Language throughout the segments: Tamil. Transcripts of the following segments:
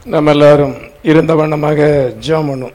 நம்ம எல்லாரும் இருந்த வண்ணமாக ஜெபம் பண்ணும்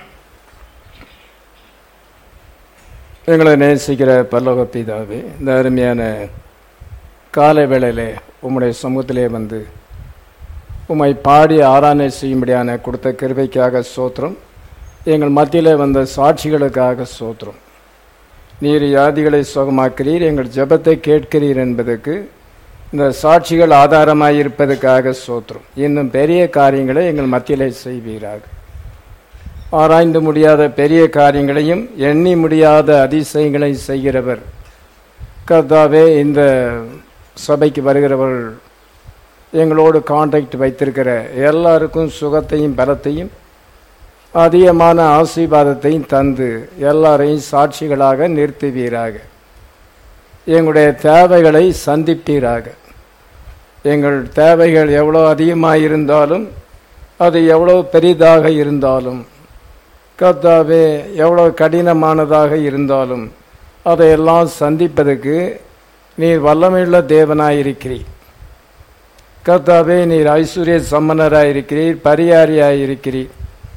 எங்களை நேசிக்கிற பல்லவ பிதாவே இந்த அருமையான காலை வேளையிலே உம்முடைய சமூகத்திலே வந்து உம்மை பாடி ஆராதனை செய்யும்படியான கொடுத்த கிருபைக்காக சோத்திரம் எங்கள் மத்தியிலே வந்த சாட்சிகளுக்காக சோத்திரம் நீர் யாதிகளை சுகமாக்கிறீர் எங்கள் ஜெபத்தை கேட்கிறீர் என்பதற்கு இந்த சாட்சிகள் ஆதாரமாக இருப்பதற்காக சோத்திரம் இன்னும் பெரிய காரியங்களை எங்கள் மத்தியிலே செய்வீராக ஆராய்ந்து முடியாத பெரிய காரியங்களையும் எண்ணி முடியாத அதிசயங்களை செய்கிறவர் கர்த்தாவே இந்த சபைக்கு வருகிறவர்கள் எங்களோடு கான்டாக்ட் வைத்திருக்கிற எல்லாருக்கும் சுகத்தையும் பலத்தையும் அதிகமான ஆசீர்வாதத்தையும் தந்து எல்லாரையும் சாட்சிகளாக நிறுத்துவீராக எங்களுடைய தேவைகளை சந்திப்பீராக எங்கள் தேவைகள் எவ்வளோ அதிகமாக இருந்தாலும் அது எவ்வளோ பெரிதாக இருந்தாலும் கர்த்தாவே எவ்வளோ கடினமானதாக இருந்தாலும் அதையெல்லாம் சந்திப்பதற்கு நீர் வல்லமையுள்ள தேவனாக இருக்கிறீர் கர்த்தாவே நீர் ஐஸ்வர்ய சம்மனராக இருக்கிறீர் பரியாரியாக இருக்கிறீர்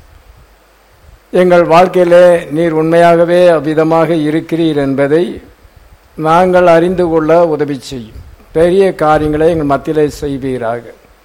எங்கள் வாழ்க்கையிலே நீர் உண்மையாகவே அவ்விதமாக இருக்கிறீர் என்பதை நாங்கள் அறிந்து கொள்ள உதவி செய்யும் பெரிய காரியங்களை எங்கள் மத்தியிலே செய்வீராக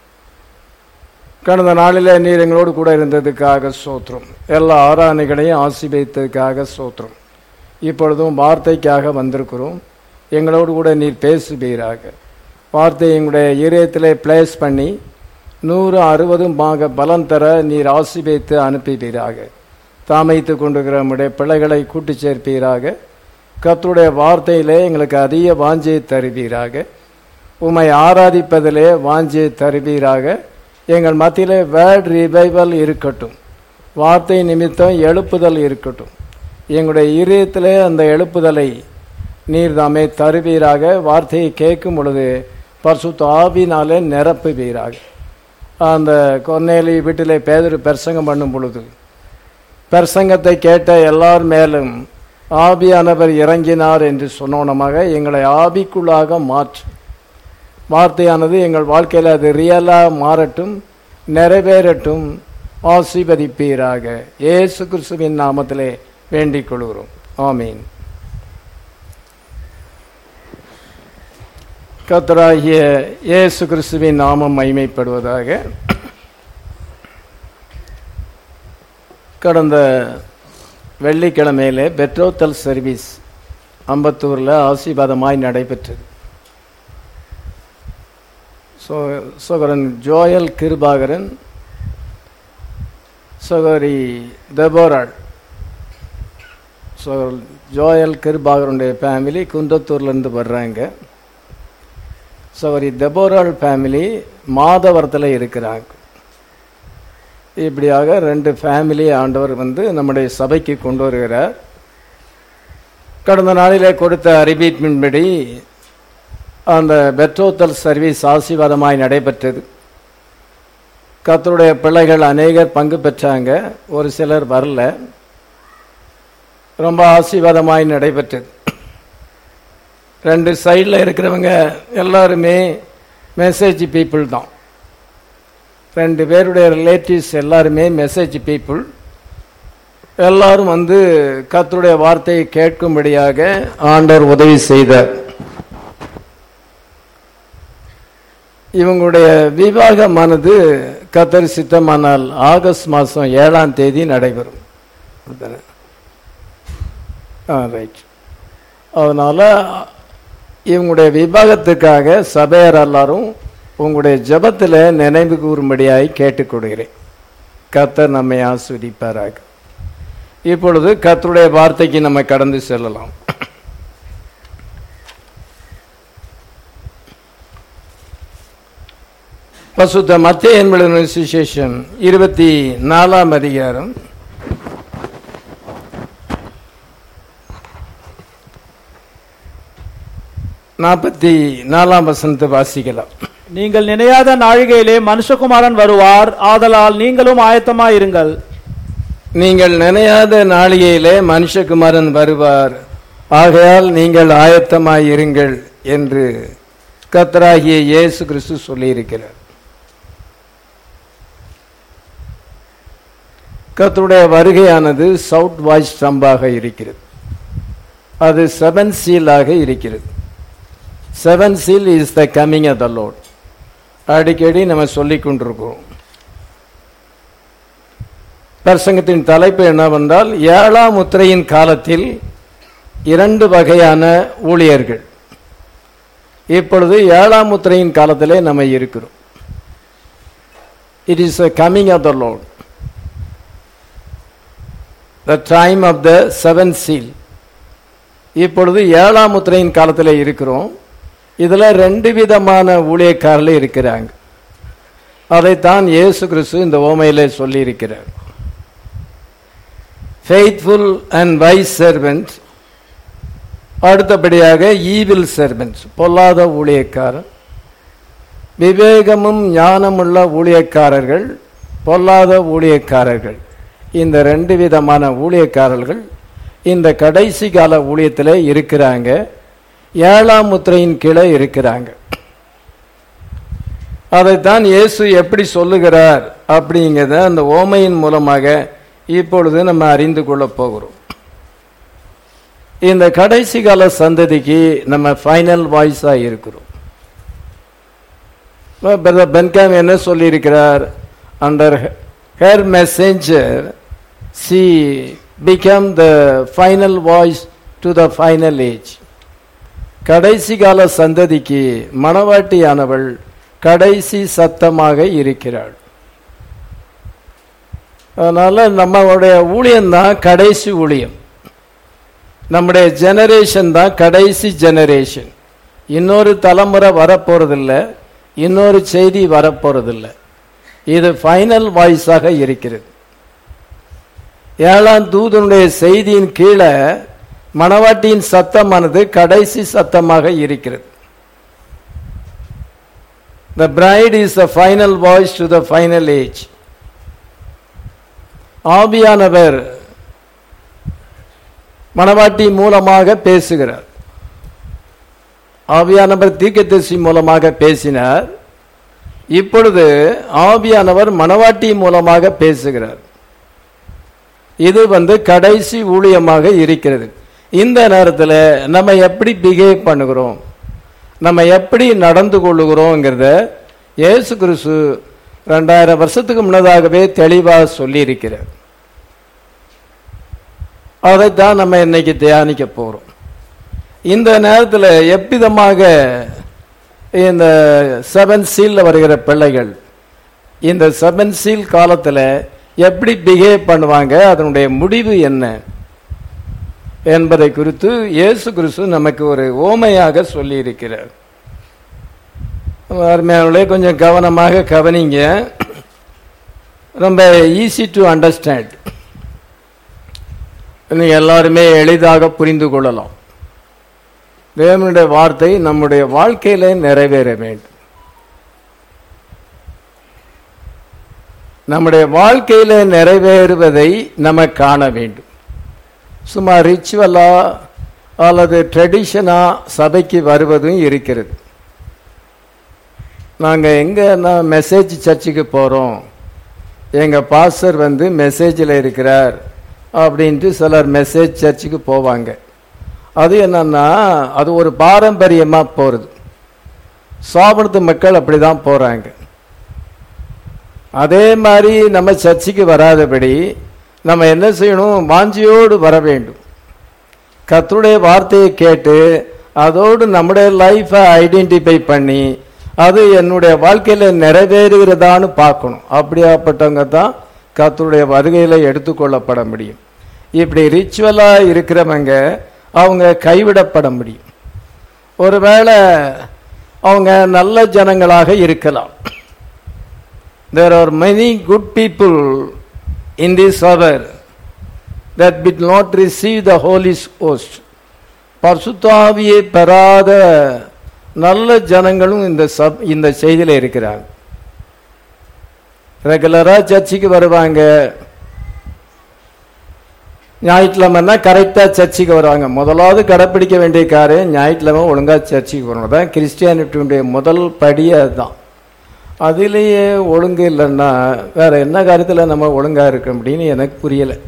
கடந்த நாளில் நீர் எங்களோடு கூட இருந்ததுக்காக சோத்திரம் எல்லா ஆராதனைகளையும் ஆசிர்வதித்ததுக்காக சோத்திரம் இப்பொழுதும் வார்த்தைக்காக வந்திருக்கிறோம் எங்களோடு கூட நீர் பேசுவீராக வார்த்தை எங்களுடைய இதயத்திலே பிளேஸ் பண்ணி நூறு அறுபதும் பாக பலன் தர நீர் ஆசிர்வதித்து அனுப்புவீராக தாமைத்து கொண்டிருக்கிற நம்முடைய பிள்ளைகளை கூட்டி சேர்ப்பீராக கத்துடைய வார்த்தையிலே எங்களுக்கு அதிக வாஞ்சியை தருவீராக உம்மை ஆராதிப்பதிலே வாஞ்சியை தருவீராக எங்கள் மத்தியிலே வேர்ட் ரிவைவல் இருக்கட்டும் வார்த்தை நிமித்தம் எழுப்புதல் இருக்கட்டும் எங்களுடைய இதயத்திலே அந்த எழுப்புதலை நீர் தாமே தருவீராக வார்த்தையை கேட்கும் பொழுது பரிசுத்த ஆவினாலே நிரப்புவீராக அந்த கொன்னேலி வீட்டிலே பேதர் பிரசங்கம் பண்ணும் பொழுது பிரசங்கத்தை கேட்ட எல்லார் மேலும் ஆவியானவர் இறங்கினார் என்று சொன்னோனமாக எங்களை ஆவிக்குள்ளாக மாற்று வார்த்தையானது எங்கள் வாழ்க்கையில் அது ரியலாக மாறட்டும் நிறைவேறட்டும் ஆசீர்வதிப்பீராக இயேசு கிறிஸ்துவின் நாமத்திலே வேண்டிக் கொள்கிறோம் ஆமீன் கத்தராகிய இயேசு கிறிஸ்துவின் நாமம் மைமைப்படுவதாக கடந்த வெள்ளிக்கிழமையிலே பெட்ரோத்தல் சர்வீஸ் அம்பத்தூரில் ஆசீர்வாதமாய் நடைபெற்றது சோ சோகரன் ஜோயல் கிருபாகரன் சகோதரி தெபோராள் ஸோ ஜோயல் கிருபாகருடைய ஃபேமிலி குந்தத்தூர்லேருந்து வர்றாங்க சகோதரி தெபோராள் ஃபேமிலி மாதவரத்தில் இருக்கிறாங்க இப்படியாக ரெண்டு ஃபேமிலி ஆண்டவர் வந்து நம்முடைய சபைக்கு கொண்டு வருகிறார் கடந்த நாளிலே கொடுத்த அறிவிப்பின்படி அந்த பெட்ரோத்தல் சர்வீஸ் ஆசீர்வாதமாய் நடைபெற்றது கத்தருடைய பிள்ளைகள் அநேகர் பங்கு பெற்றாங்க ஒரு சிலர் வரல ரொம்ப ஆசீர்வாதமாய் நடைபெற்றது ரெண்டு சைடில் இருக்கிறவங்க எல்லாருமே மெசேஜ் பீப்புள் தான் ரெண்டு பேருடைய ரிலேட்டிவ்ஸ் எல்லாருமே மெசேஜ் பீப்புள் எல்லாரும் வந்து கத்தருடைய வார்த்தையை கேட்கும்படியாக ஆண்டவர் உதவி செய்தார் இவங்களுடைய விவாகமானது கத்தர் சித்தமானால் ஆகஸ்ட் மாதம் ஏழாம் தேதி நடைபெறும் ரைட் அதனால் இவங்களுடைய விவாகத்துக்காக சபையார் எல்லாரும் உங்களுடைய ஜபத்தில் நினைவு கூறும்படியாய் கேட்டுக்கொள்கிறேன் கத்தர் நம்மை ஆஸ்வதிப்பாராக இப்பொழுது கத்தருடைய வார்த்தைக்கு நம்ம கடந்து செல்லலாம் பசுத்த மத்திய என்பது சுசேஷன் இருபத்தி நாலாம் அதிகாரம் நாற்பத்தி நாலாம் வசனத்தை வாசிக்கலாம் நீங்கள் நினையாத நாழிகையிலே மனுஷகுமாரன் வருவார் ஆதலால் நீங்களும் ஆயத்தமாயிருங்கள் நீங்கள் நினையாத நாளிகையிலே மனுஷகுமாரன் வருவார் ஆகையால் நீங்கள் ஆயத்தமாயிருங்கள் என்று கத்தராகிய இயேசு கிறிஸ்து சொல்லியிருக்கிறார் கர்த்தருடைய வருகையானது சவுத் வாய்ஸ் ஸ்டம்பாக இருக்கிறது அது செவன் சீலாக இருக்கிறது seven seal is the coming of the Lord அடிக்கடி நம்ம சொல்லிக் கொண்டிருக்கிறோம் பிரசங்கத்தின் தலைப்பு என்னவென்றால் ஏழாம் முத்திரையின் காலத்தில் இரண்டு வகையான ஊழியர்கள் இப்பொழுது ஏழாம் முத்திரையின் காலத்திலே நம்ம இருக்கிறோம் it is a coming of the Lord the time of the seven seal இப்பொழுது ஏழாம் முத்திரையின் காலத்தில் இருக்கிறோம் இதில் ரெண்டு விதமான ஊழியக்காரர்கள் இருக்கிறாங்க அதைத்தான் இயேசு கிறிஸ்து இந்த ஓமையிலே சொல்லியிருக்கிறார் ஃபெய்த்ஃபுல் அண்ட் வைஸ் சர்வெண்ட் அடுத்தபடியாக ஈவில் சர்வெண்ட்ஸ் பொல்லாத ஊழியக்காரன் விவேகமும் ஞானமுள்ள ஊழியக்காரர்கள் பொல்லாத ஊழியக்காரர்கள் இந்த ரெண்டு விதமான ஊழியக்காரர்கள் இந்த கடைசி கால ஊழியத்தில் இருக்கிறாங்க ஏழாம் முத்திரையின் கீழே இருக்கிறாங்க அதைத்தான் இயேசு எப்படி சொல்லுகிறார் அப்படிங்கிறத அந்த ஓமையின் மூலமாக இப்பொழுது நம்ம அறிந்து கொள்ளப் போகிறோம் இந்த கடைசி கால சந்ததிக்கு நம்ம ஃபைனல் வாய்ஸா இருக்கிறோம் பிரதர் பென்காம் என்ன சொல்லியிருக்கிறார் under her messenger she become the final voice to the final age கடைசி கால சந்ததிக்கு மணவாட்டியானவள் கடைசி சத்தமாக இருக்கிறாள் அதனால நம்மளுடைய ஊழியம் தான் கடைசி ஊழியம் நம்முடைய ஜெனரேஷன் தான் கடைசி ஜெனரேஷன் இன்னொரு தலைமுறை வரப்போறதில்ல இன்னொரு செய்தி வரப்போறதில்ல இது ஃபைனல் வாய்ஸாக இருக்கிறது ஏழாம் தூதனுடைய செய்தியின் கீழே மணவாட்டியின் சத்தமானது கடைசி சத்தமாக இருக்கிறது the bride is the final voice to the final age ஆவியானவர் மணவாட்டி மூலமாக பேசுகிறார் ஆவியானவர் தீர்க்கதரிசி மூலமாக பேசினார் இப்பொழுது ஆவியானவர் மணவாட்டி மூலமாக பேசுகிறார் இது வந்து கடைசி ஊழியமாக இருக்கிறது இந்த நேரத்தில் நம்ம எப்படி பிஹேவ் பண்ணுகிறோம் நம்ம எப்படி நடந்து கொள்ளுகிறோங்கிறத இயேசு கிறிஸ்து ரெண்டாயிரம் வருஷத்துக்கு முன்னதாகவே தெளிவாக சொல்லியிருக்கிறார் அதைத்தான் நம்ம இன்னைக்கு தியானிக்க போறோம் இந்த நேரத்தில் எவ்விதமாக இந்த செவன் சீல்ல வருகிற பிள்ளைகள் இந்த செவன் சீல் காலத்தில் எப்படி பிஹேவ் பண்ணுவாங்க அதனுடைய முடிவு என்ன என்பதை குறித்து இயேசு கிறிஸ்து நமக்கு ஒரு ஓமையாக சொல்லி இருக்கிறார் அருமையானவர்களே கொஞ்சம் கவனமாக கவனிங்க ரொம்ப ஈஸி டு அண்டர்ஸ்டாண்ட் நீங்க எல்லாருமே எளிதாக புரிந்து கொள்ளலாம் தேவனுடைய வார்த்தை நம்முடைய வாழ்க்கையில நிறைவேற வேண்டும் நம்முடைய வாழ்க்கையில நிறைவேறுவதை நம்ம காண வேண்டும் சும்மா ரிச்சுவலா அல்லது ட்ரெடிஷனா சபைக்கு வருவதும் இருக்கிறது நாங்கள் எங்கே நான் மெசேஜ் சர்ச்சுக்கு போகிறோம் எங்கள் பாஸ்டர் வந்து மெசேஜில் இருக்கிறார் அப்படின்ட்டு சிலர் மெசேஜ் சர்ச்சுக்கு போவாங்க அது என்னன்னா அது ஒரு பாரம்பரியமாக போகிறது சாபனத்து மக்கள் அப்படி தான் போகிறாங்க அதே மாதிரி நம்ம சர்ச்சுக்கு வராதபடி நம்ம என்ன செய்யணும் வாஞ்சியோடு வர வேண்டும் கத்தருடைய வார்த்தையை கேட்டு அதோடு நம்முடைய லைஃப்பை ஐடென்டிஃபை பண்ணி அது என்னுடைய வாழ்க்கையில் நிறைவேறுகிறதான்னு பார்க்கணும் அப்படியாப்பட்டவங்க தான் கத்தருடைய வருகையில் எடுத்துக்கொள்ளப்பட முடியும் இப்படி ரிச்சுவலாக இருக்கிறவங்க அவங்க கைவிடப்பட முடியும் ஒருவேளை அவங்க நல்ல ஜனங்களாக இருக்கலாம் there are many good people in this hour that did not receive the Holy Ghost. பரிசுத்தாவியை பெறாத நல்ல ஜனங்களும் இந்த சப் இந்த செய்தியில் இருக்கிறாங்க ரெகுலரா சர்ச்சுக்கு வருவாங்க ஞாயிற்றுக்கிழமைன்னா கரெக்டாக சர்ச்சுக்கு வருவாங்க முதலாவது கடைப்பிடிக்க வேண்டிய காரியம் ஞாயிற்றுக்கிழமை ஒழுங்காக சர்ச்சுக்கு வரணும் தான் கிறிஸ்டியானிட்டியுடைய முதல் படி அதுதான் அதிலேயே ஒழுங்கு இல்லைன்னா வேற என்ன காரியத்தில் நம்ம ஒழுங்கா இருக்க முடியும்னு எனக்கு புரியலை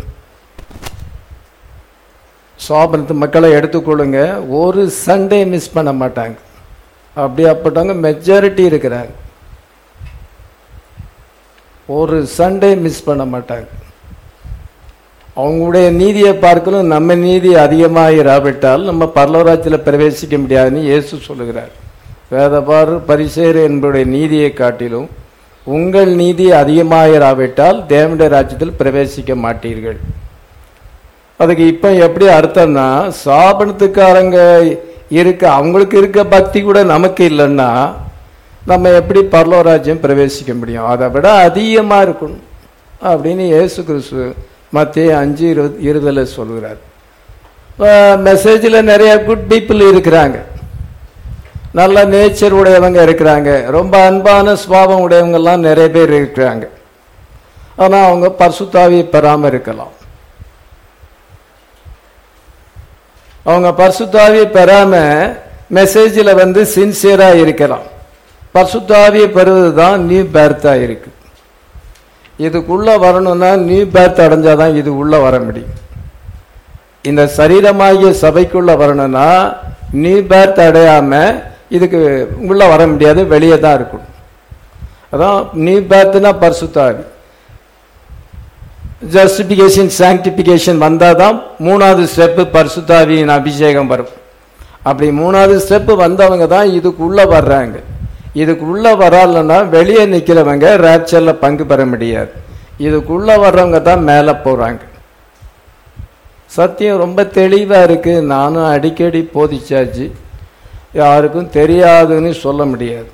சோபனத்து மக்களை எடுத்துக்கொள்ளுங்க ஒரு சண்டே மிஸ் பண்ண மாட்டாங்க அப்படியாப்பட்டவங்க மெஜாரிட்டி இருக்கிறாங்க ஒரு சண்டே மிஸ் பண்ண மாட்டாங்க அவங்களுடைய நீதியை பார்க்கணும் நம்ம நீதி அதிகமாக இராவிட்டால் நம்ம பரலவராஜ்யத்தில் பிரவேசிக்க முடியாதுன்னு இயேசு சொல்லுகிறார் வேதபார் பரிசேர் என்புடைய நீதியை காட்டிலும் உங்கள் நீதி அதிகமாக இராவிட்டால் தேவனுடைய ராஜ்யத்தில் பிரவேசிக்க மாட்டீர்கள் அதுக்கு இப்ப எப்படி அர்த்தம்னா சாபனத்துக்காரங்க இருக்க அவங்களுக்கு இருக்க பக்தி கூட நமக்கு இல்லைன்னா நம்ம எப்படி பரலோராஜ்யம் பிரவேசிக்க முடியும் அதை விட அதிகமா இருக்கணும் அப்படின்னு இயேசு கிறிஸ்து மத்திய அஞ்சு இருபது இருதல சொல்கிறார் மெசேஜில் நிறைய குட் பீப்புள் இருக்கிறாங்க நல்ல நேச்சர் உடையவங்க இருக்கிறாங்க ரொம்ப அன்பான சுபாவம் உடையவங்க எல்லாம் நிறைய பேர் இருக்கிறாங்க ஆனா அவங்க பரிசுத்தாவியை பெறாம இருக்கலாம் அவங்க பரிசுத்தாவியை பெறாம மெசேஜில் வந்து சின்சியரா இருக்கலாம் பரிசுத்தாவியை பெறுவது தான் நியூ பேர்த்தா இருக்கு இதுக்குள்ள வரணும்னா நியூ பேர்த் அடைஞ்சாதான் இது உள்ள வர முடியும் இந்த சரீரமாகிய சபைக்குள்ள வரணும்னா நியூ பேர்த் அடையாம இதுக்கு உள்ள வர முடியாது வெளியே தான் இருக்கணும் அதான் நியூ பேர்த்னா பரிசுத்தாவி ஜஸ்டிபிகேஷன் சாங்டிபிகேஷன் வந்தால் தான் மூணாவது ஸ்டெப்பு பரிசுத்தாவியின் அபிஷேகம் வரும் அப்படி மூணாவது ஸ்டெப்பு வந்தவங்க தான் இதுக்குள்ள வர்றாங்க இதுக்குள்ள வராலன்னா வெளியே நிற்கிறவங்க ரேப்சர்ல பங்கு பெற முடியாது இதுக்குள்ள வர்றவங்க தான் மேலே போறாங்க சத்தியம் ரொம்ப தெளிவா இருக்கு நானும் அடிக்கடி போதிச்சாச்சு யாருக்கும் தெரியாதுன்னு சொல்ல முடியாது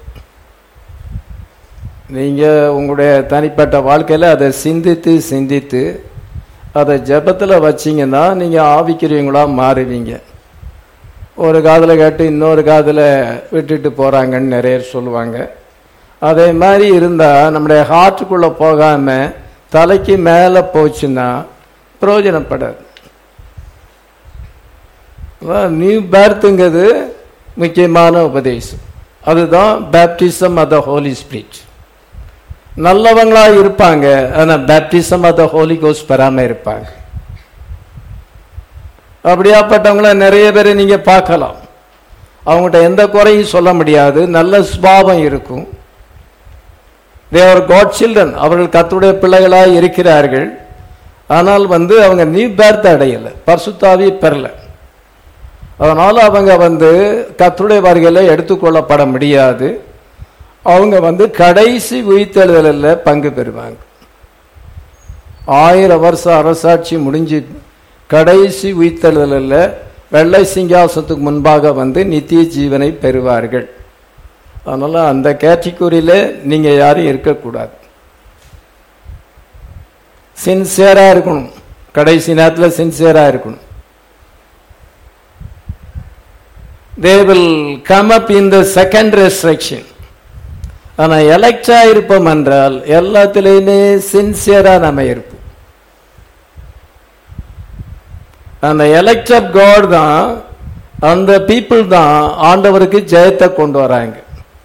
நீங்க உங்களுடைய தனிப்பட்ட வாழ்க்கையில அதை சிந்தித்து சிந்தித்து அதை ஜெபத்துல வச்சீங்கன்னா நீங்க ஆவிக்கிறவங்களா மாறுவீங்க ஒரு காதில் கேட்டு இன்னொரு காதில் விட்டுட்டு போறாங்கன்னு நிறைய பேர் சொல்லுவாங்க அதே மாதிரி இருந்தா நம்முடைய ஹார்ட்டுக்குள்ள போகாம தலைக்கு மேலே போச்சுன்னா பிரயோஜனப்படாது நியூ பேர்த்துங்கிறது முக்கியமான உபதேசம் அதுதான் baptism of the Holy Spirit நல்லவங்களா இருப்பாங்க ஆனா பேப்டிசம் ஆஃப் த ஹோலி கோஸ் பெறாம இருப்பாங்க அப்படியாப்பட்டவங்கள நிறைய பேரை நீங்க பார்க்கலாம் அவங்ககிட்ட எந்த குறையும் சொல்ல முடியாது நல்ல சுபாவம் இருக்கும் தேவர் காட் சில்ட்ரன் அவர்கள் கத்துடைய பிள்ளைகளாக இருக்கிறார்கள் ஆனால் வந்து அவங்க நியூ பேர்த் அடையலை பர்சுத்தாவி பெறல அதனால அவங்க வந்து கத்துடைய வருகையில் எடுத்துக்கொள்ளப்பட முடியாது அவங்க வந்து கடைசி உயிர்த்தெழுதலில் பங்கு பெறுவாங்க ஆயிரம் வருஷம் அரசாட்சி முடிஞ்சு கடைசி உயிர்த்தெழுதலில் வெள்ளை சிங்காசனத்துக்கு முன்பாக வந்து நித்திய ஜீவனை பெறுவார்கள் அதனால அந்த கேட்டகரியில நீங்க யாரும் இருக்கக்கூடாது சின்சியரா இருக்கணும் கடைசி நேரத்தில் சின்சியரா இருக்கணும் they will come up in the second resurrection ஆனா எலக்டா இருப்போம் என்றால் எல்லாத்திலையுமே சின்சியரா நம்ம இருப்போம் அந்த எலக்ட் ஆஃப் காட் தான் அந்த பீப்புள் தான் ஆண்டவருக்கு ஜெயத்தை கொண்டு வராங்க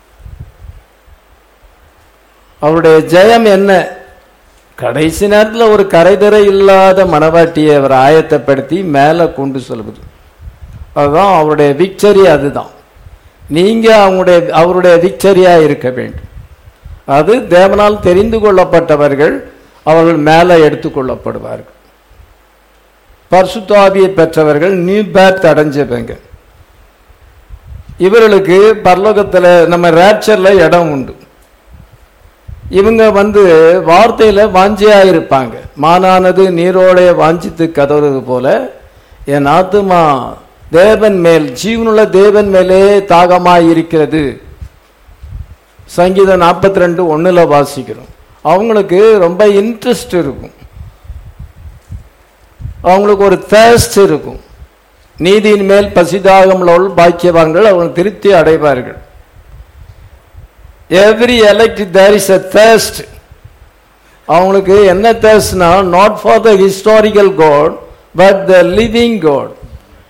அவருடைய ஜெயம் என்ன கடைசி நேரத்தில் ஒரு கரைதரை இல்லாத மனவாட்டியை அவர் ஆயத்தப்படுத்தி மேலே கொண்டு செல்வது அதுதான் அவருடைய விக்டரி அதுதான் நீங்க அவங்களுடைய அவருடைய விக்டரியா இருக்க வேண்டும் அது தேவனால் தெரிந்து கொள்ளப்பட்டவர்கள் அவர்கள் மேலே எடுத்துக்கொள்ளப்படுவார்கள் பர்சுத்தாவியை பெற்றவர்கள் நியூ பேர்த் அடைஞ்சவங்க இவர்களுக்கு பரலோகத்தில் நம்ம ரேப்சர்ல இடம் உண்டு இவங்க வந்து வார்த்தையில வாஞ்சியா இருப்பாங்க மானானது நீரோடைய வாஞ்சித்து கதவுறது போல என் ஆத்துமா தேவன் மேல் ஜீவனுள்ள தேவன் மேலே தாகமாய் இருக்கிறது சங்கீதம் நாற்பத்தி ரெண்டு ஒண்ணுல வாசிக்கிறோம் அவங்களுக்கு ரொம்ப இன்ட்ரெஸ்ட் இருக்கும் அவங்களுக்கு ஒரு தேஸ்ட் இருக்கும் நீதியின் மேல் பசிதாகம் உள்ளவர்கள் பாக்கியவான்கள் அவங்க திருப்தி அடைவார்கள் every elect there is a test அவங்களுக்கு என்ன தேஸ்ட்னா not for the historical God but the living God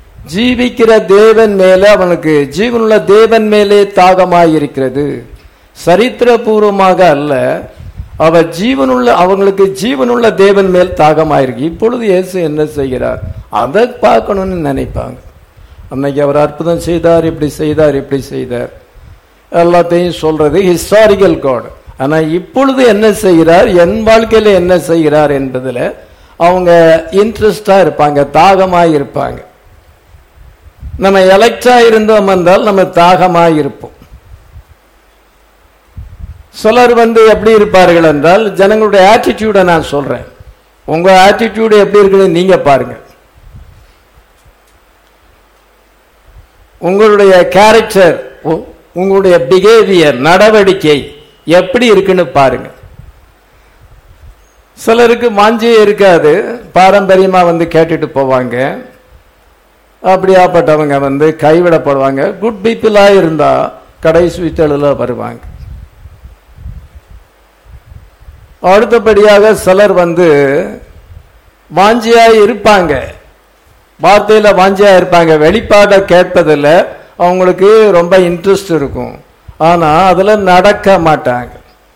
ஜீவிக்கிற தேவன் மேலே அவனுக்கு ஜீவனுள்ள தேவன் மேலே தாகமாய் இருக்கிறது சரித்திரபூர்வமாக அல்ல அவர் ஜீவனுள்ள அவங்களுக்கு ஜீவனுள்ள தேவன் மேல் தாகமாயிருக்கு இப்பொழுது இயேசு என்ன செய்கிறார் அதை பார்க்கணும்னு நினைப்பாங்க அன்னைக்கு அவர் அற்புதம் செய்தார் இப்படி செய்தார் இப்படி செய்தார் எல்லாத்தையும் சொல்றது ஹிஸ்டாரிக்கல் காட் ஆனா இப்பொழுது என்ன செய்கிறார் என் வாழ்க்கையில என்ன செய்கிறார் என்பதுல அவங்க இன்ட்ரெஸ்டா இருப்பாங்க தாகமாய் இருப்பாங்க நம்ம எலக்ட்ரா இருந்தோம் என்றால் நம்ம தாகமாய் இருப்போம் சிலர் வந்து எப்படி இருப்பார்கள் என்றால் ஜனங்களுடைய ஆட்டிடியூட நான் சொல்றேன் உங்க ஆட்டிடியூடு எப்படி இருக்குன்னு நீங்க பாருங்க உங்களுடைய கேரக்டர் உங்களுடைய பிஹேவியர் நடவடிக்கை எப்படி இருக்குன்னு பாருங்க சிலருக்கு மாஞ்சியே இருக்காது பாரம்பரியமா வந்து கேட்டுட்டு போவாங்க அப்படியாப்பட்டவங்க வந்து கைவிடப்படுவாங்க குட் பீப்புளா இருந்தா கடைசி வீட்டலில் வருவாங்க அடுத்தபடியாக சிலர் வந்து வாஞ்சியா இருப்பாங்க வார்த்தையில வாஞ்சியா இருப்பாங்க வெளிப்பாட கேட்பதில் அவங்களுக்கு ரொம்ப இன்ட்ரெஸ்ட் இருக்கும் ஆனா அதுல நடக்க மாட்டாங்க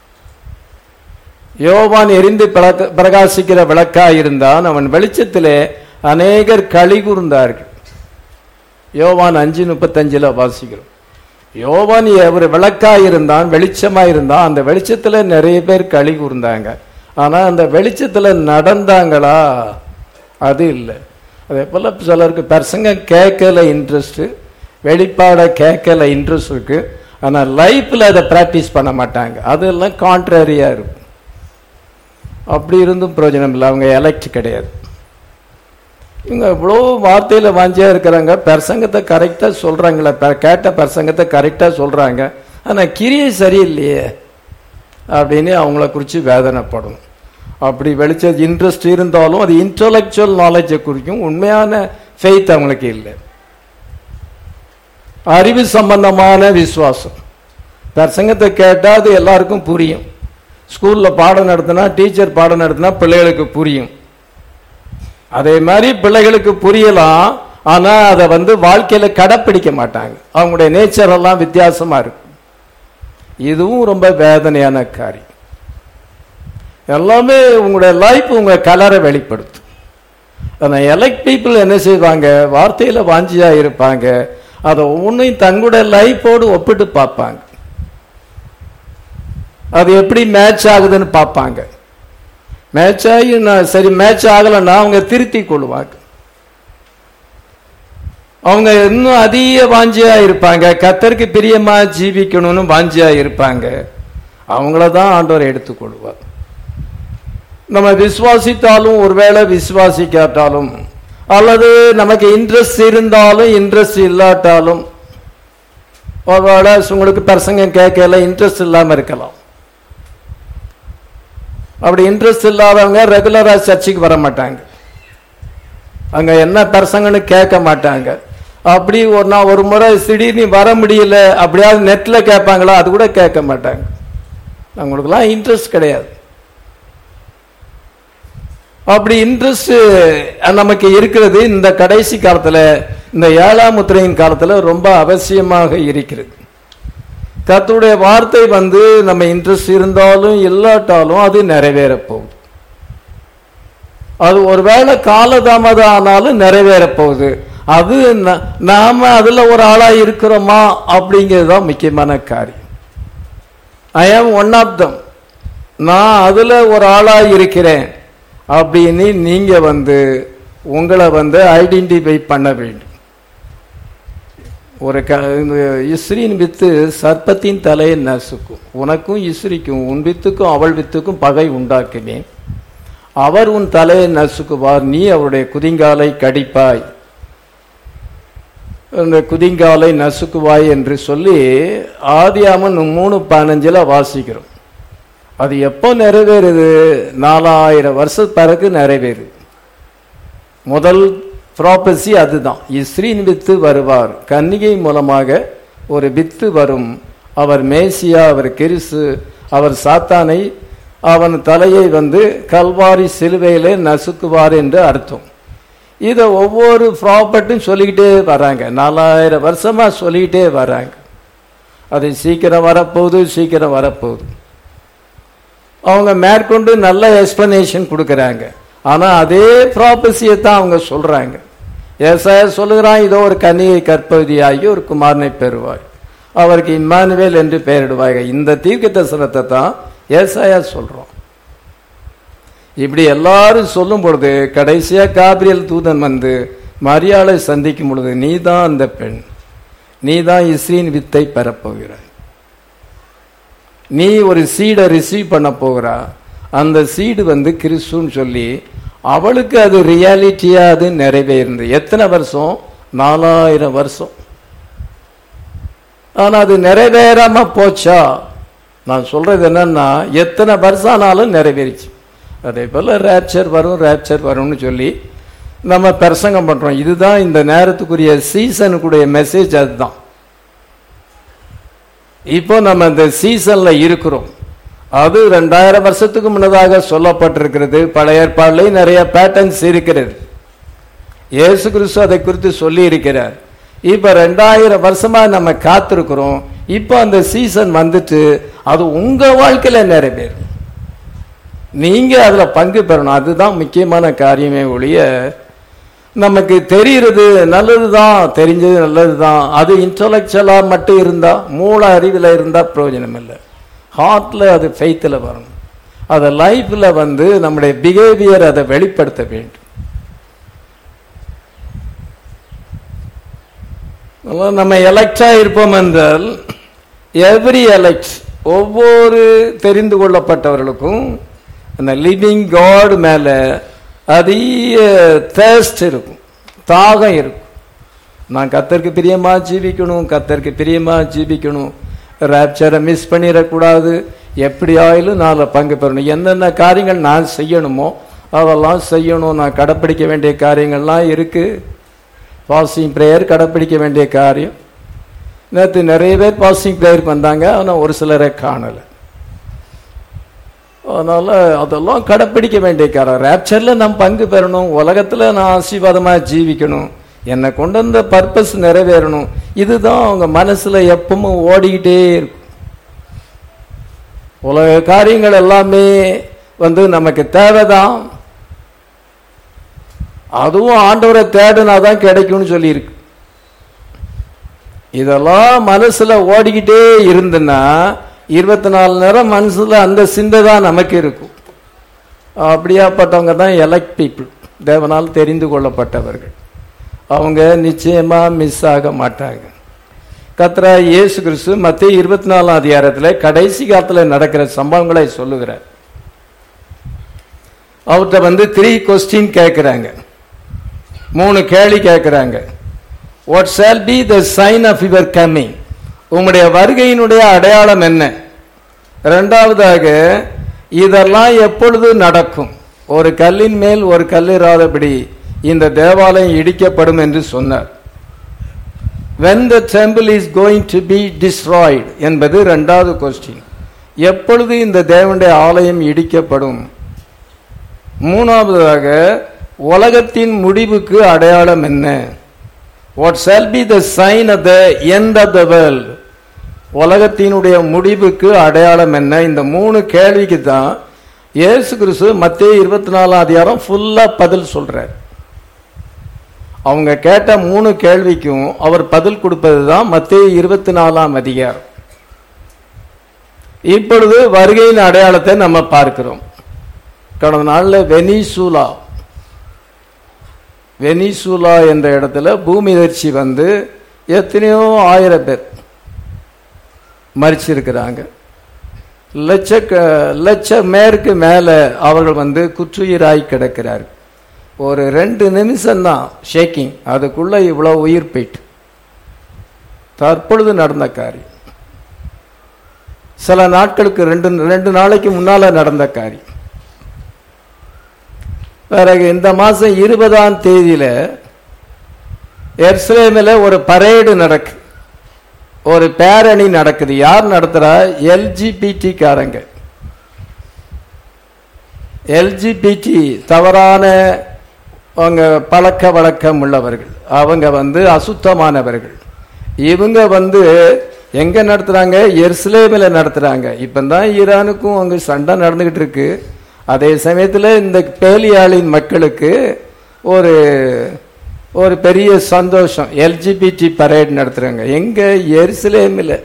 யோவான் எரிந்து பிளக்க- பிரகாசிக்கிற விளக்கா இருந்தான் அவன் வெளிச்சத்திலே அநேகர் களி கூர்ந்தார்கள் யோவான் அஞ்சு முப்பத்தஞ்சுல வாசிக்கிறோம் யோவான் ஒரு விளக்கா இருந்தான் வெளிச்சமா இருந்தான் அந்த வெளிச்சத்துல நிறைய பேர் களி கூர்ந்தாங்க ஆனா அந்த வெளிச்சத்துல நடந்தாங்களா அது இல்லை அதே போல சிலருக்கு பசங்க கேட்கல இன்ட்ரெஸ்ட் வெளிப்பாட கேட்கல இன்ட்ரெஸ்ட் இருக்கு ஆனா லைஃப்ல அதை பிராக்டிஸ் பண்ண மாட்டாங்க அதெல்லாம் கான்ட்ரரியா இருக்கும் அப்படி இருந்தும் பிரயோஜனம் இல்லை அவங்க எலக்ட் கிடையாது இவங்க இவ்வளோ வார்த்தையில வாஞ்சியா இருக்கிறாங்க பிரசங்கத்தை கரெக்டா சொல்றாங்களே ப- கேட்ட பிரசங்கத்தை கரெக்டா சொல்றாங்க ஆனா கிரியை சரியில்லையே அப்படின்னு அவங்கள குறித்து வேதனைப்படும் அப்படி வெளிச்ச இன்ட்ரெஸ்ட் இருந்தாலும் அது இன்டலெக்சுவல் நாலேஜை குறிக்கும் உண்மையான ஃபெய்த் அவங்களுக்கு இல்லை அறிவு சம்பந்தமான விசுவாசம் பிரசங்கத்தை கேட்டால் அது எல்லாருக்கும் புரியும் ஸ்கூல்ல பாடம் நடத்தினா டீச்சர் பாடம் நடத்தினா பிள்ளைகளுக்கு புரியும் அதே மாதிரி பிள்ளைகளுக்கு புரியலாம் ஆனா அதை வந்து வாழ்க்கையில கடைப்பிடிக்க மாட்டாங்க அவங்களுடைய நேச்சர் எல்லாம் வித்தியாசமா இருக்கும் இதுவும் ரொம்ப வேதனையான காரியம் எல்லாமே உங்களுடைய லைஃப் உங்க கலரை வெளிப்படுத்தும் ஆனா எலக்ட் பீப்புள் என்ன செய்வாங்க வார்த்தையில வாஞ்சியா இருப்பாங்க அதை ஒவ்வொன்றையும் தங்களுடைய லைஃபோடு ஒப்பிட்டு பார்ப்பாங்க அது எப்படி மேட்ச் ஆகுதுன்னு பார்ப்பாங்க மேட்ச் ஆகி நான் சரி மேட்ச் ஆகலைன்னா அவங்க திருத்தி கொள்வாங்க அவங்க இன்னும் அதிக வாஞ்சியா இருப்பாங்க கத்தருக்கு பிரியமா ஜீவிக்கணும்னு வாஞ்சியா இருப்பாங்க அவங்கள தான் ஆண்டவர் எடுத்துக்கொள்வார் நம்ம விசுவாசித்தாலும் ஒருவேளை விசுவாசிக்காட்டாலும் அல்லது நமக்கு இன்ட்ரெஸ்ட் இருந்தாலும் இன்ட்ரெஸ்ட் இல்லாட்டாலும் ஒருவேளை உங்களுக்கு பிரசங்கம் கேட்கல இன்ட்ரெஸ்ட் இல்லாம இருக்கலாம் அப்படி இன்ட்ரெஸ்ட் இல்லாதவங்க ரெகுலரா சர்ச்சுக்கு வர மாட்டாங்க அங்க என்ன பிரசங்கன்னு கேட்க மாட்டாங்க அப்படி ஒரு நாள் ஒரு முறை திடீர்னு வர முடியல அப்படியாவது நெட்ல கேட்பாங்களா அது கூட கேட்க மாட்டாங்க அவங்களுக்குலாம் இன்ட்ரெஸ்ட் கிடையாது அப்படி இன்ட்ரெஸ்ட் நமக்கு இருக்கிறது இந்த கடைசி காலத்துல இந்த ஏழாம் முத்திரையின் காலத்துல ரொம்ப அவசியமாக இருக்கிறது கர்த்தருடைய வார்த்தை வந்து நம்ம இன்ட்ரெஸ்ட் இருந்தாலும் இல்லாட்டாலும் அது நிறைவேற போகுது அது ஒருவேளை காலதாமதம் ஆனாலும் நிறைவேற போகுது அது ந- நாம அதுல ஒரு ஆளா இருக்கிறோமா அப்படிங்கிறது தான் முக்கியமான காரியம் ஐ ஆம் ஒன் ஆஃப் தம் நான் அதுல ஒரு ஆளா இருக்கிறேன் அப்படின்னு நீங்க வந்து உங்களை வந்து ஐடென்டிஃபை பண்ண வேண்டும் ஒரு க இந்த இஸ்ரியின் வித்து சர்ப்பத்தின் தலையை நசுக்கும் உனக்கும் இஸ்ரிக்கும் உன் வித்துக்கும் அவள் வித்துக்கும் பகை உண்டாக்குவேன் அவர் உன் தலையை நசுக்குவார் நீ அவருடைய குதிங்காலை கடிப்பாய் அந்த குதிங்காலை நசுக்குவாய் என்று சொல்லி ஆதியாமன் மூணு பதினஞ்சுல வாசிக்கிறோம் அது எப்போ நிறைவேறுது நாலாயிரம் வருஷ பிறகு நிறைவேறுது முதல் ப்ராப்பசி அதுதான் இஸ்ரீன் வித்து வருவார் கன்னிகை மூலமாக ஒரு வித்து வரும் அவர் மேசியா அவர் கிறிசு அவர் சாத்தானை அவன் தலையை வந்து கல்வாரி சிலுவையிலே நசுக்குவார் என்று அர்த்தம் இதை ஒவ்வொரு ப்ராப்பர்ட்டும் சொல்லிக்கிட்டே வராங்க நாலாயிரம் வருஷமா சொல்லிக்கிட்டே வராங்க அது சீக்கிரம் வரப்போகுது சீக்கிரம் வரப்போகுது அவங்க மேற்கொண்டு நல்ல எக்ஸ்பிளனேஷன் கொடுக்கறாங்க ஆனா அதே ப்ராபஸியை தான் அவங்க சொல்றாங்க ஏசாயா சொல்லுகிறான் இதோ ஒரு கன்னியை கற்பவதியாகி ஒரு குமாரனை பெறுவாய் அவருக்கு இம்மானுவேல் என்று பெயரிடுவாங்க இந்த தீர்க்க தரிசனத்தை தான் ஏசாயா சொல்றோம் இப்படி எல்லாரும் சொல்லும் பொழுது கடைசியா காபிரியல் தூதன் வந்து மரியாதை சந்திக்கும் பொழுது நீ தான் அந்த பெண் நீ தான் இஸ்ரீன் வித்தை பெறப்போகிறாய் நீ ஒரு சீடை ரிசீவ் பண்ண போகிறா அந்த சீடு வந்து கிறிஸ்துன்னு சொல்லி அவளுக்கு அது ரியாலிட்டியா அது நிறைவேறுது எத்தனை வருஷம் நாலாயிரம் வருஷம் ஆனா அது நிறைவேறாம போச்சா நான் சொல்றது என்னன்னா எத்தனை வருஷம் ஆனாலும் நிறைவேறிச்சு அதே போல ரேப்சர் வரும் ரேப்சர் வரும்னு சொல்லி நம்ம பிரசங்கம் பண்றோம் இதுதான் இந்த நேரத்துக்குரிய சீசனுக்குடைய மெசேஜ் அதுதான் இப்போ நம்ம இந்த சீசன்ல இருக்கிறோம் அது ரெண்டாயிரம் வருஷத்துக்கு முன்னதாக சொல்லப்பட்டிருக்கிறது பழைய ஏற்பாடுலையும் நிறைய பேட்டர்ன்ஸ் இருக்கிறது இயேசு கிறிஸ்து அதை குறித்து சொல்லி இருக்கிறார் இப்ப ரெண்டாயிரம் வருஷமா நம்ம காத்திருக்கிறோம் இப்போ அந்த சீசன் வந்துட்டு அது உங்க வாழ்க்கையில நிறைவேறும் நீங்க அதுல பங்கு பெறணும் அதுதான் முக்கியமான காரியமே ஒழிய நமக்கு தெரிகிறது நல்லதுதான் தெரிஞ்சது நல்லதுதான் அது இன்டலெக்சுவலா மட்டும் இருந்தா மூல அறிவில் இருந்தா பிரயோஜனம் இல்லை ஹார்ட்ல அது ஃபெய்த்தில் வரணும் அதை லைஃப்ல வந்து நம்முடைய பிஹேவியர் அதை வெளிப்படுத்த வேண்டும் அதனால நம்ம எலக்டா இருப்போம் என்றால் எவ்ரி எலக்ட் ஒவ்வொரு தெரிந்து கொள்ளப்பட்டவர்களுக்கும் அந்த லிவிங் காட் மேல அதிக தேஸ்ட் இருக்கும் தாகம் இருக்கும் நான் கத்தருக்கு பிரியமா ஜீவிக்கணும் கத்தருக்கு பிரியமா ஜீவிக்கணும் ரேப்சரை மிஸ் பண்ணிடக்கூடாது எப்படி ஆயிலும் நான் அதுல பங்கு பெறணும் என்னென்ன காரியங்கள் நான் செய்யணுமோ அதெல்லாம் செய்யணும் நான் கடைப்பிடிக்க வேண்டிய காரியங்கள்லாம் இருக்கு பாசிங் ப்ரேயர் கடைப்பிடிக்க வேண்டிய காரியம் நேற்று நிறைய பேர் பாசிங் ப்ரேயருக்கு வந்தாங்க ஆனால் ஒரு சிலரை காணலை அதனால அதெல்லாம் கடைப்பிடிக்க வேண்டிய காரம் ரேப்சர்ல நாம் பங்கு பெறணும் உலகத்துல நான் ஆசீர்வாதமா ஜீவிக்கணும் என்னை கொண்டு வந்த பர்பஸ் நிறைவேறணும் இதுதான் அவங்க மனசுல எப்பவும் ஓடிக்கிட்டே இருக்கும் உலக காரியங்கள் எல்லாமே வந்து நமக்கு தேவைதான் அதுவும் ஆண்டவரை தேடினாதான் கிடைக்கும்னு சொல்லியிருக்கு இதெல்லாம் மனசுல ஓடிக்கிட்டே இருந்துன்னா இருபத்தி நாலு நேரம் மனசுல அந்த சிந்தை தான் நமக்கு இருக்கும் அப்படியாப்பட்டவங்க தான் எலக்ட் பீப்புள் தேவனால் தெரிந்து கொள்ளப்பட்டவர்கள் அவங்க நிச்சயமா மிஸ் ஆக மாட்டாங்க கத்ரா இயேசு கிறிஸ்து மத்திய இருபத்தி நாலாம் அதிகாரத்தில் கடைசி காலத்தில் நடக்கிற சம்பவங்களை சொல்லுகிறார் அவர்கிட்ட வந்து த்ரீ கொஸ்டின் கேட்கிறாங்க மூணு கேள்வி கேட்கிறாங்க what shall be the sign of your coming உம்முடைய வருகையினுடைய அடையாளம் என்ன இரண்டாவதாக இதெல்லாம் எப்பொழுது நடக்கும் ஒரு கல்லின் மேல் ஒரு கல்லிராதபடி இந்த தேவாலயம் இடிக்கப்படும் என்று சொன்னார் when the temple is going to be destroyed என்பது இரண்டாவது கொஸ்டின் எப்பொழுது இந்த தேவனுடைய ஆலயம் இடிக்கப்படும் மூணாவதாக உலகத்தின் முடிவுக்கு அடையாளம் என்ன what shall be the sign of the end of the world உலகத்தினுடைய முடிவுக்கு அடையாளம் என்ன இந்த மூணு கேள்விக்கு தான் இயேசு கிறிஸ்து மத்திய இருபத்தி நாலாம் அதிகாரம் ஃபுல்லா பதில் சொல்றார் அவங்க கேட்ட மூணு கேள்விக்கும் அவர் பதில் கொடுப்பது தான் மத்திய இருபத்தி நாலாம் அதிகாரம் இப்பொழுது வருகையின் அடையாளத்தை நம்ம பார்க்கிறோம் கடந்த நாளில் வெனிசூலா வெனிசூலா என்ற இடத்துல பூமி அதிர்ச்சி வந்து எத்தனையோ ஆயிரம் பேர் மறிச்சிருக்கிறாங்க லட்ச லட்ச மேற்கு மேலே அவர்கள் வந்து குற்றுயிராய் கிடக்கிறார்கள் ஒரு ரெண்டு நிமிஷம் தான் ஷேக்கிங் அதுக்குள்ள இவ்வளவு உயிர் போயிட்டு தற்பொழுது நடந்த காரியம் சில நாட்களுக்கு ரெண்டு ரெண்டு நாளைக்கு முன்னால நடந்த காரியம் பிறகு இந்த மாசம் இருபதாம் தேதியில எர்ஸ்லேமில் ஒரு பரேடு நடக்கு ஒரு பேரணி நடக்குது யார் நடத்துறா எல்ஜிபிடி காரங்க எல்ஜிபிடி தவறான அவங்க பழக்க வழக்கம் உள்ளவர்கள் அவங்க வந்து அசுத்தமானவர்கள் இவங்க வந்து எங்க நடத்துறாங்க எருசலேமில் நடத்துறாங்க இப்பதான் ஈரானுக்கும் அங்க சண்டை நடந்துகிட்டு இருக்கு அதே சமயத்துல இந்த பேலியாளின் மக்களுக்கு ஒரு ஒரு பெரிய சந்தோஷம் எல்ஜிபிடி பரேட் நடத்துறாங்க எங்க எருசலேமில்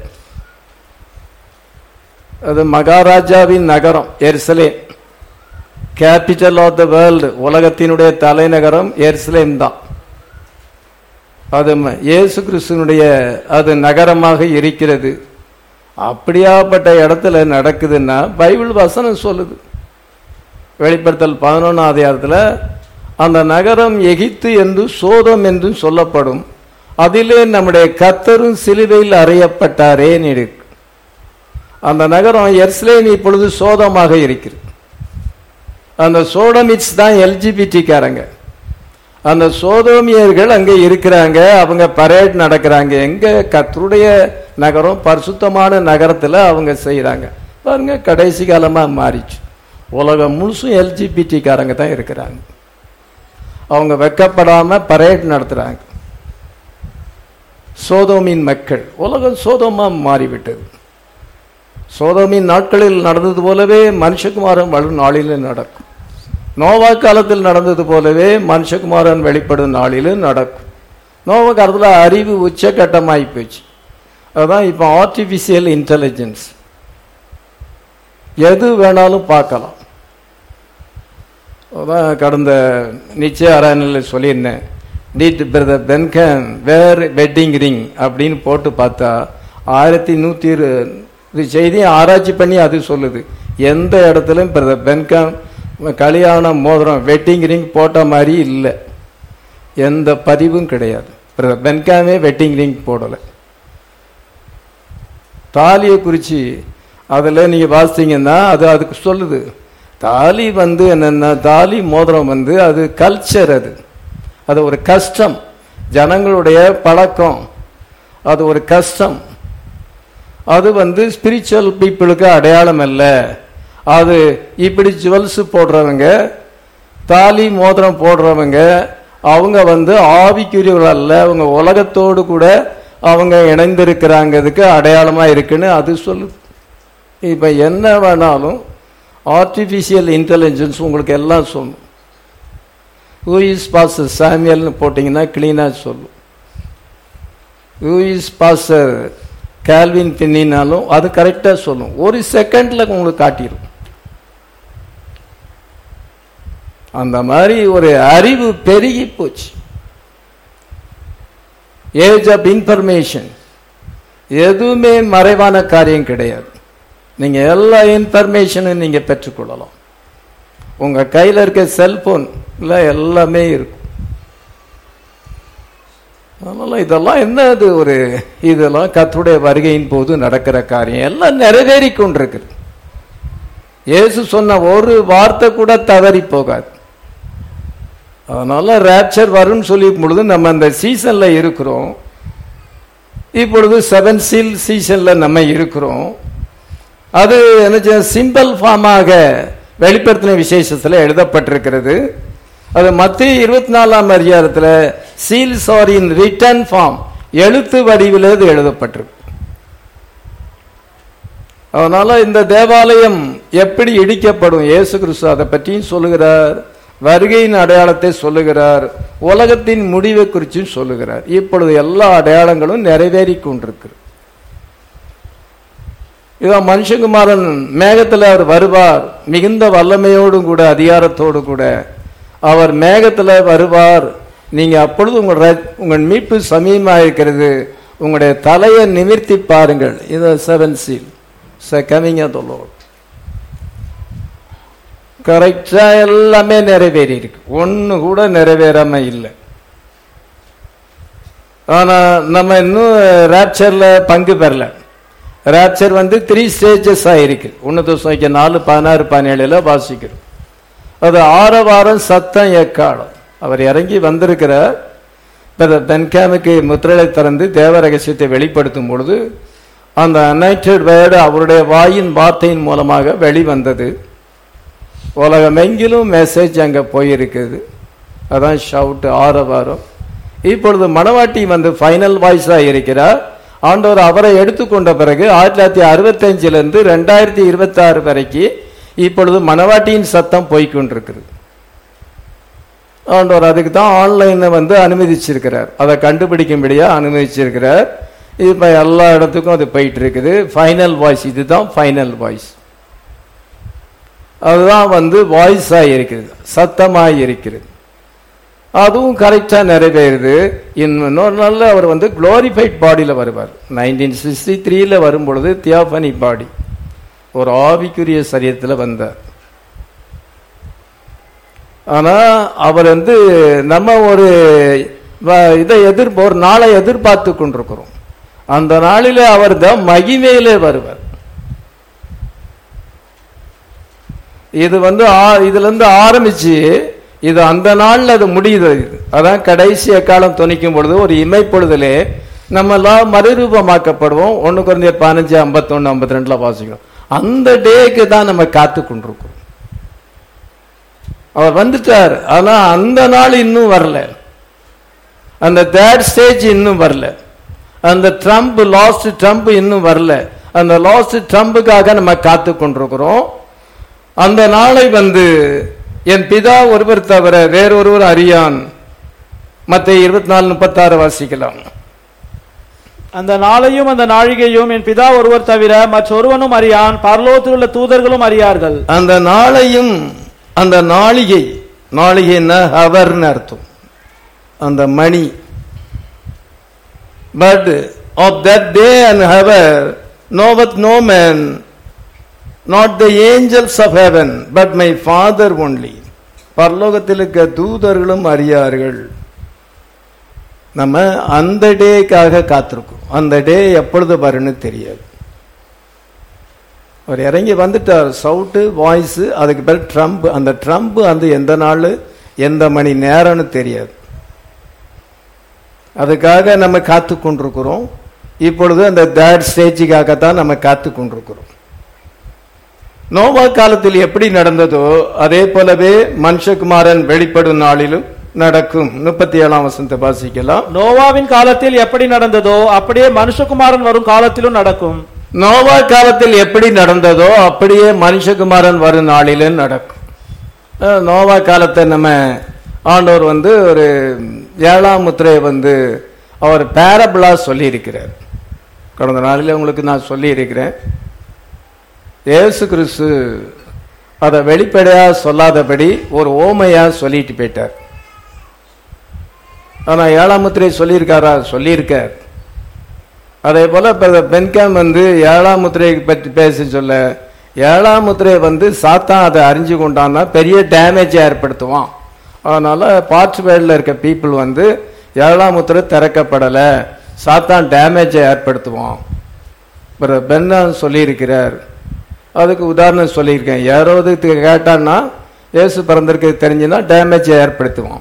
அது மகாராஜாவின் நகரம் எருசலேம் கேபிட்டல் ஆஃப் த வேர்ல்டு உலகத்தினுடைய தலைநகரம் எருசலேம் தான் அது ம- இயேசு கிறிஸ்துனுடைய அது நகரமாக இருக்கிறது அப்படியாப்பட்ட இடத்துல நடக்குதுன்னா பைபிள் வசனம் சொல்லுது வெளிப்படுத்தல் பதினொன்றாம் அதிகாரத்தில் அந்த நகரம் எகிப்து என்று சோதம் என்றும் சொல்லப்படும் அதிலே நம்முடைய கத்தரும் சிலுவையில் அறையப்பட்டாரேன்னு இருக்கு அந்த நகரம் எர்ஸ்லேம் இப்பொழுது சோதமாக இருக்கிறது அந்த சோடமிட்ஸ் தான் எல்ஜிபிடி காரங்க அந்த சோதோமியர்கள் அங்க இருக்கிறாங்க அவங்க பரேட் நடக்கிறாங்க எங்க கத்தருடைய நகரம் பரிசுத்தமான நகரத்துல அவங்க செய்யறாங்க பாருங்க கடைசி காலமா மாறிச்சு உலகம் முழுசும் எல்ஜிபிடி காரங்க தான் இருக்கிறாங்க அவங்க வெக்கப்படாம பரேட் நடத்துறாங்க சோதோமின் மக்கள் உலகம் சோதோமா மாறிவிட்டது சோதோமின் நாட்களில் நடந்தது போலவே மனுஷகுமாரன் வரும் நாளிலும் நடக்கும் நோவா காலத்தில் நடந்தது போலவே மனுஷகுமாரன் வெளிப்படும் நாளிலும் நடக்கும் நோவா காலத்தில் அறிவு உச்சகட்டமாகி போச்சு அதான் இப்போ ஆர்டிஃபிஷியல் இன்டெலிஜென்ஸ் எது வேணாலும் பார்க்கலாம் அதான் கடந்த நிச்சய அரணில் சொல்லியிருந்தேன் டிட் பிரதர் பென்கன் வேர் வெட்டிங் ரிங் அப்படின்னு போட்டு பார்த்தா ஆயிரத்தி நூற்றி இது செய்தி ஆராய்ச்சி பண்ணி அது சொல்லுது எந்த இடத்துலையும் பிரதர் பென்கன் கல்யாண மோதிரம் வெட்டிங் ரிங் போட்ட மாதிரி இல்லை எந்த பதிவும் கிடையாது பிரதர் பென்காமே வெட்டிங் ரிங் போடலை தாலியை குறித்து அதில் நீங்கள் வாசித்தீங்கன்னா அது அதுக்கு சொல்லுது தாலி வந்து என்னென்னா தாலி மோதிரம் வந்து அது கல்ச்சர் அது அது ஒரு கஷ்டம் ஜனங்களுடைய பழக்கம் அது ஒரு கஷ்டம் அது வந்து ஸ்பிரிச்சுவல் பீப்புளுக்கு அடையாளம் அல்ல அது இப்படி ஜுவல்ஸ் போடுறவங்க தாலி மோதிரம் போடுறவங்க அவங்க வந்து ஆவிக்குரியவர்கள் அல்ல அவங்க உலகத்தோடு கூட அவங்க இணைந்திருக்கிறாங்கிறதுக்கு அடையாளமா இருக்குன்னு அது சொல்லுது இப்ப என்ன வேணாலும் ஆர்டிஃபிஷியல் இன்டெலிஜென்ஸ் உங்களுக்கு எல்லாம் சொல்லும் ஹூ இஸ் பாஸ்டர் சாமியல்னு போட்டிங்கன்னா கிளீனாக சொல்லும் ஹூ இஸ் பாஸ்டர் கேல்வின் பின்னினாலும் அது கரெக்டாக சொல்லும் ஒரு செகண்டில் உங்களுக்கு காட்டிடும் அந்த மாதிரி ஒரு அறிவு பெருகி போச்சு ஏஜ் ஆஃப் இன்ஃபர்மேஷன் எதுவுமே மறைவான காரியம் கிடையாது நீங்க எல்லா இன்ஃபர்மேஷனும் நீங்க பெற்றுக்கொள்ளலாம் உங்க கையில இருக்க செல்போன்ல எல்லாமே இருக்கும் அதனால இதெல்லாம் என்ன இது ஒரு இதெல்லாம் கத்துடைய வருகையின் போது நடக்கிற காரியம் எல்லாம் நிறைவேறி கொண்டிருக்குது இயேசு சொன்ன ஒரு வார்த்தை கூட தவறி போகாது அதனால ரேப்சர் வரும்னு சொல்லியும் பொழுது நம்ம அந்த சீசன்ல இருக்கிறோம் இப்பொழுது செவன் சீல் சீசன்ல நம்ம இருக்கிறோம் அது என்ன சிம்பிள் ஃபார்மாக வெளிப்படுத்தின விசேஷத்தில் எழுதப்பட்டிருக்கிறது அது மத்திய இருபத்தி நாலாம் அதிகாரத்தில் சீல் சாரின் ரிட்டர்ன் ஃபார்ம் எழுத்து வடிவில் இது எழுதப்பட்டிருக்கு அதனால இந்த தேவாலயம் எப்படி இடிக்கப்படும் இயேசு கிறிஸ்து அதை பற்றியும் சொல்லுகிறார் வருகையின் அடையாளத்தை சொல்லுகிறார் உலகத்தின் முடிவை குறிச்சும் சொல்லுகிறார் இப்பொழுது எல்லா அடையாளங்களும் நிறைவேறி கொண்டிருக்கு இதான் மனுஷகுமாரன் மேகத்தில் அவர் வருவார் மிகுந்த வல்லமையோடும் கூட அதிகாரத்தோடு கூட அவர் மேகத்தில் வருவார் நீங்க அப்பொழுது உங்கள் ர- உங்கள் மீட்பு சமீபமாக இருக்கிறது உங்களுடைய தலையை நிமிர்த்தி பாருங்கள் இது seven seal coming of the Lord கரெக்டா எல்லாமே நிறைவேறி இருக்கு ஒண்ணு கூட நிறைவேறாம இல்லை ஆனா நம்ம இன்னும் ரேப்சர்ல பங்கு பெறல ரேப்சர் வந்து த்ரீ ஸ்டேஜஸ் ஆயிருக்கு ஒன்னு தோசைக்கு நாலு பதினாறு பதினேழுல வாசிக்கிறோம் அது ஆரவாரம் சத்தம் எக்காலம் அவர் இறங்கி வந்திருக்கிறார் பென்காமுக்கு முத்திரலை திறந்து தேவ ரகசியத்தை வெளிப்படுத்தும் பொழுது அந்த அனைட்டட் வேர்டு அவருடைய வாயின் வார்த்தையின் மூலமாக வெளிவந்தது உலகமெங்கிலும் மெசேஜ் அங்கே போயிருக்குது அதான் ஷவுட் ஆரவாரம் இப்பொழுது மணவாட்டி வந்து ஃபைனல் வாய்ஸாக இருக்கிறார் ஆண்டவர் அவரை எடுத்துக்கொண்ட பிறகு ஆயிரத்தி தொள்ளாயிரத்தி அறுபத்தஞ்சுல இருந்து ரெண்டாயிரத்தி இருபத்தி ஆறு வரைக்கும் இப்பொழுது மணவாட்டியின் சத்தம் போய்க்கொண்டிருக்கிறது ஆண்டவர் அதுக்கு தான் ஆன்லைனை வந்து அனுமதிச்சிருக்கிறார் அதை கண்டுபிடிக்கும்படியா அனுமதிச்சிருக்கிறார் இப்ப எல்லா இடத்துக்கும் அது போயிட்டு இருக்குது ஃபைனல் வாய்ஸ் இதுதான் ஃபைனல் வாய்ஸ் அதுதான் வந்து வாய்ஸா இருக்கிறது சத்தமாய் இருக்கிறது அதுவும் கரெக்டா நிறைவேறுது இன்னொரு நாள்ல அவர் வந்து குளோரிஃபைட் பாடியில வருவார் நைன்டீன் சிக்ஸ்டி த்ரீல வரும்பொழுது தியாபனி பாடி ஒரு ஆவிக்குரிய சரீரத்தில் வந்தார் ஆனா அவர் வந்து நம்ம ஒரு வ- இதை எதிர்ப்பு ஒரு நாளை எதிர்பார்த்து கொண்டிருக்கிறோம் அந்த நாளிலே அவர் தான் மகிமையிலே வருவார் இது வந்து ஆ- இதுல இருந்து ஆரம்பிச்சு இது அந்த நாள்ல அது முடியுது இது அதான் கடைசி காலம் துணிக்கும் பொழுது ஒரு இமைப்பொழுதிலே நம்ம எல்லாம் மறுரூபமாக்கப்படுவோம் ஒண்ணு குறைஞ்ச பதினஞ்சு ஐம்பத்தொன்னு ஐம்பத்தி ரெண்டுல வாசிக்கிறோம் அந்த டேக்கு தான் நம்ம காத்து கொண்டிருக்கிறோம் அவர் வந்துட்டார் ஆனா அந்த நாள் இன்னும் வரல அந்த தேர்ட் ஸ்டேஜ் இன்னும் வரல அந்த ட்ரம்ப் லாஸ்ட் ட்ரம்ப் இன்னும் வரல அந்த லாஸ்ட் ட்ரம்புக்காக நம்ம காத்து கொண்டிருக்கிறோம் அந்த நாளை வந்து என் பிதா ஒருவர் தவிர வேறொருவர் அறியான் மத்த இருபத்தி நாலு முப்பத்தாறு வாசிக்கலாம் அந்த நாளையும் அந்த நாழிகையும் என் பிதா ஒருவர் தவிர மற்றொருவனும் அறியான் பரலோகத்தில் உள்ள தூதர்களும் அறியார்கள் அந்த நாளையும் அந்த நாளிகை நாளிகைன்னா ஹவர்னு அர்த்தம் அந்த மணி but of that day and hour knoweth no man not the angels of heaven but my Father only பரலோகத்தில் இருக்க தூதர்களும் அறியார்கள் நம்ம அந்த டேக்காக காத்திருக்கோம் அந்த டே எப்பொழுது வரும்னு தெரியாது அவர் இறங்கி வந்துட்டார் சவுட்டு வாய்ஸ் அதுக்கு பேர் ட்ரம்ப் அந்த ட்ரம்ப் அந்த எந்த நாள் எந்த மணி நேரம்னு தெரியாது அதுக்காக நம்ம காத்து கொண்டிருக்கிறோம் இப்பொழுது அந்த தேர்ட் ஸ்டேஜுக்காகத்தான் நம்ம காத்து கொண்டிருக்கிறோம் நோவா காலத்தில் எப்படி நடந்ததோ அதே போலவே மனுஷகுமாரன் வெளிப்படும் நாளிலும் நடக்கும் முப்பத்தி ஏழாம் வசனத்தை வாசிக்கலாம் நோவாவின் காலத்தில் எப்படி நடந்ததோ அப்படியே மனுஷகுமாரன் வரும் காலத்திலும் நடக்கும் நோவா காலத்தில் எப்படி நடந்ததோ அப்படியே மனுஷகுமாரன் வரும் நாளிலும் நடக்கும் அஹ் நோவா காலத்தை நம்ம ஆண்டவர் வந்து ஒரு ஏழாம் முத்திரையை வந்து அவர் பேரபிளா சொல்லியிருக்கிறார் கடந்த நாளில் உங்களுக்கு நான் சொல்லியிருக்கிறேன் இயேசு கிறிஸ்து அதை வெளிப்படையா சொல்லாதபடி ஒரு ஓமையா சொல்லிட்டு போயிட்டார் ஆனா ஏழாம் முத்திரை சொல்லியிருக்காரா சொல்லியிருக்கார் அதே போல இப்ப பென்காம் வந்து ஏழாம் முத்திரையை பற்றி பேச சொல்ல ஏழாம் முத்திரையை வந்து சாத்தான் அதை அறிஞ்சு கொண்டான்னா பெரிய டேமேஜை ஏற்படுத்துவான் அதனால பார்ச்சுவேர்டில் இருக்க பீப்புள் வந்து ஏழாம் முத்திரை திறக்கப்படலை சாத்தான் டேமேஜை ஏற்படுத்துவான் பிறகு பென்னான் சொல்லியிருக்கிறார் அதுக்கு உதாரணம் சொல்லியிருக்கேன் யாராவது கேட்டான்னா இயேசு பிறந்திருக்கு தெரிஞ்சுன்னா டேமேஜை ஏற்படுத்துவான்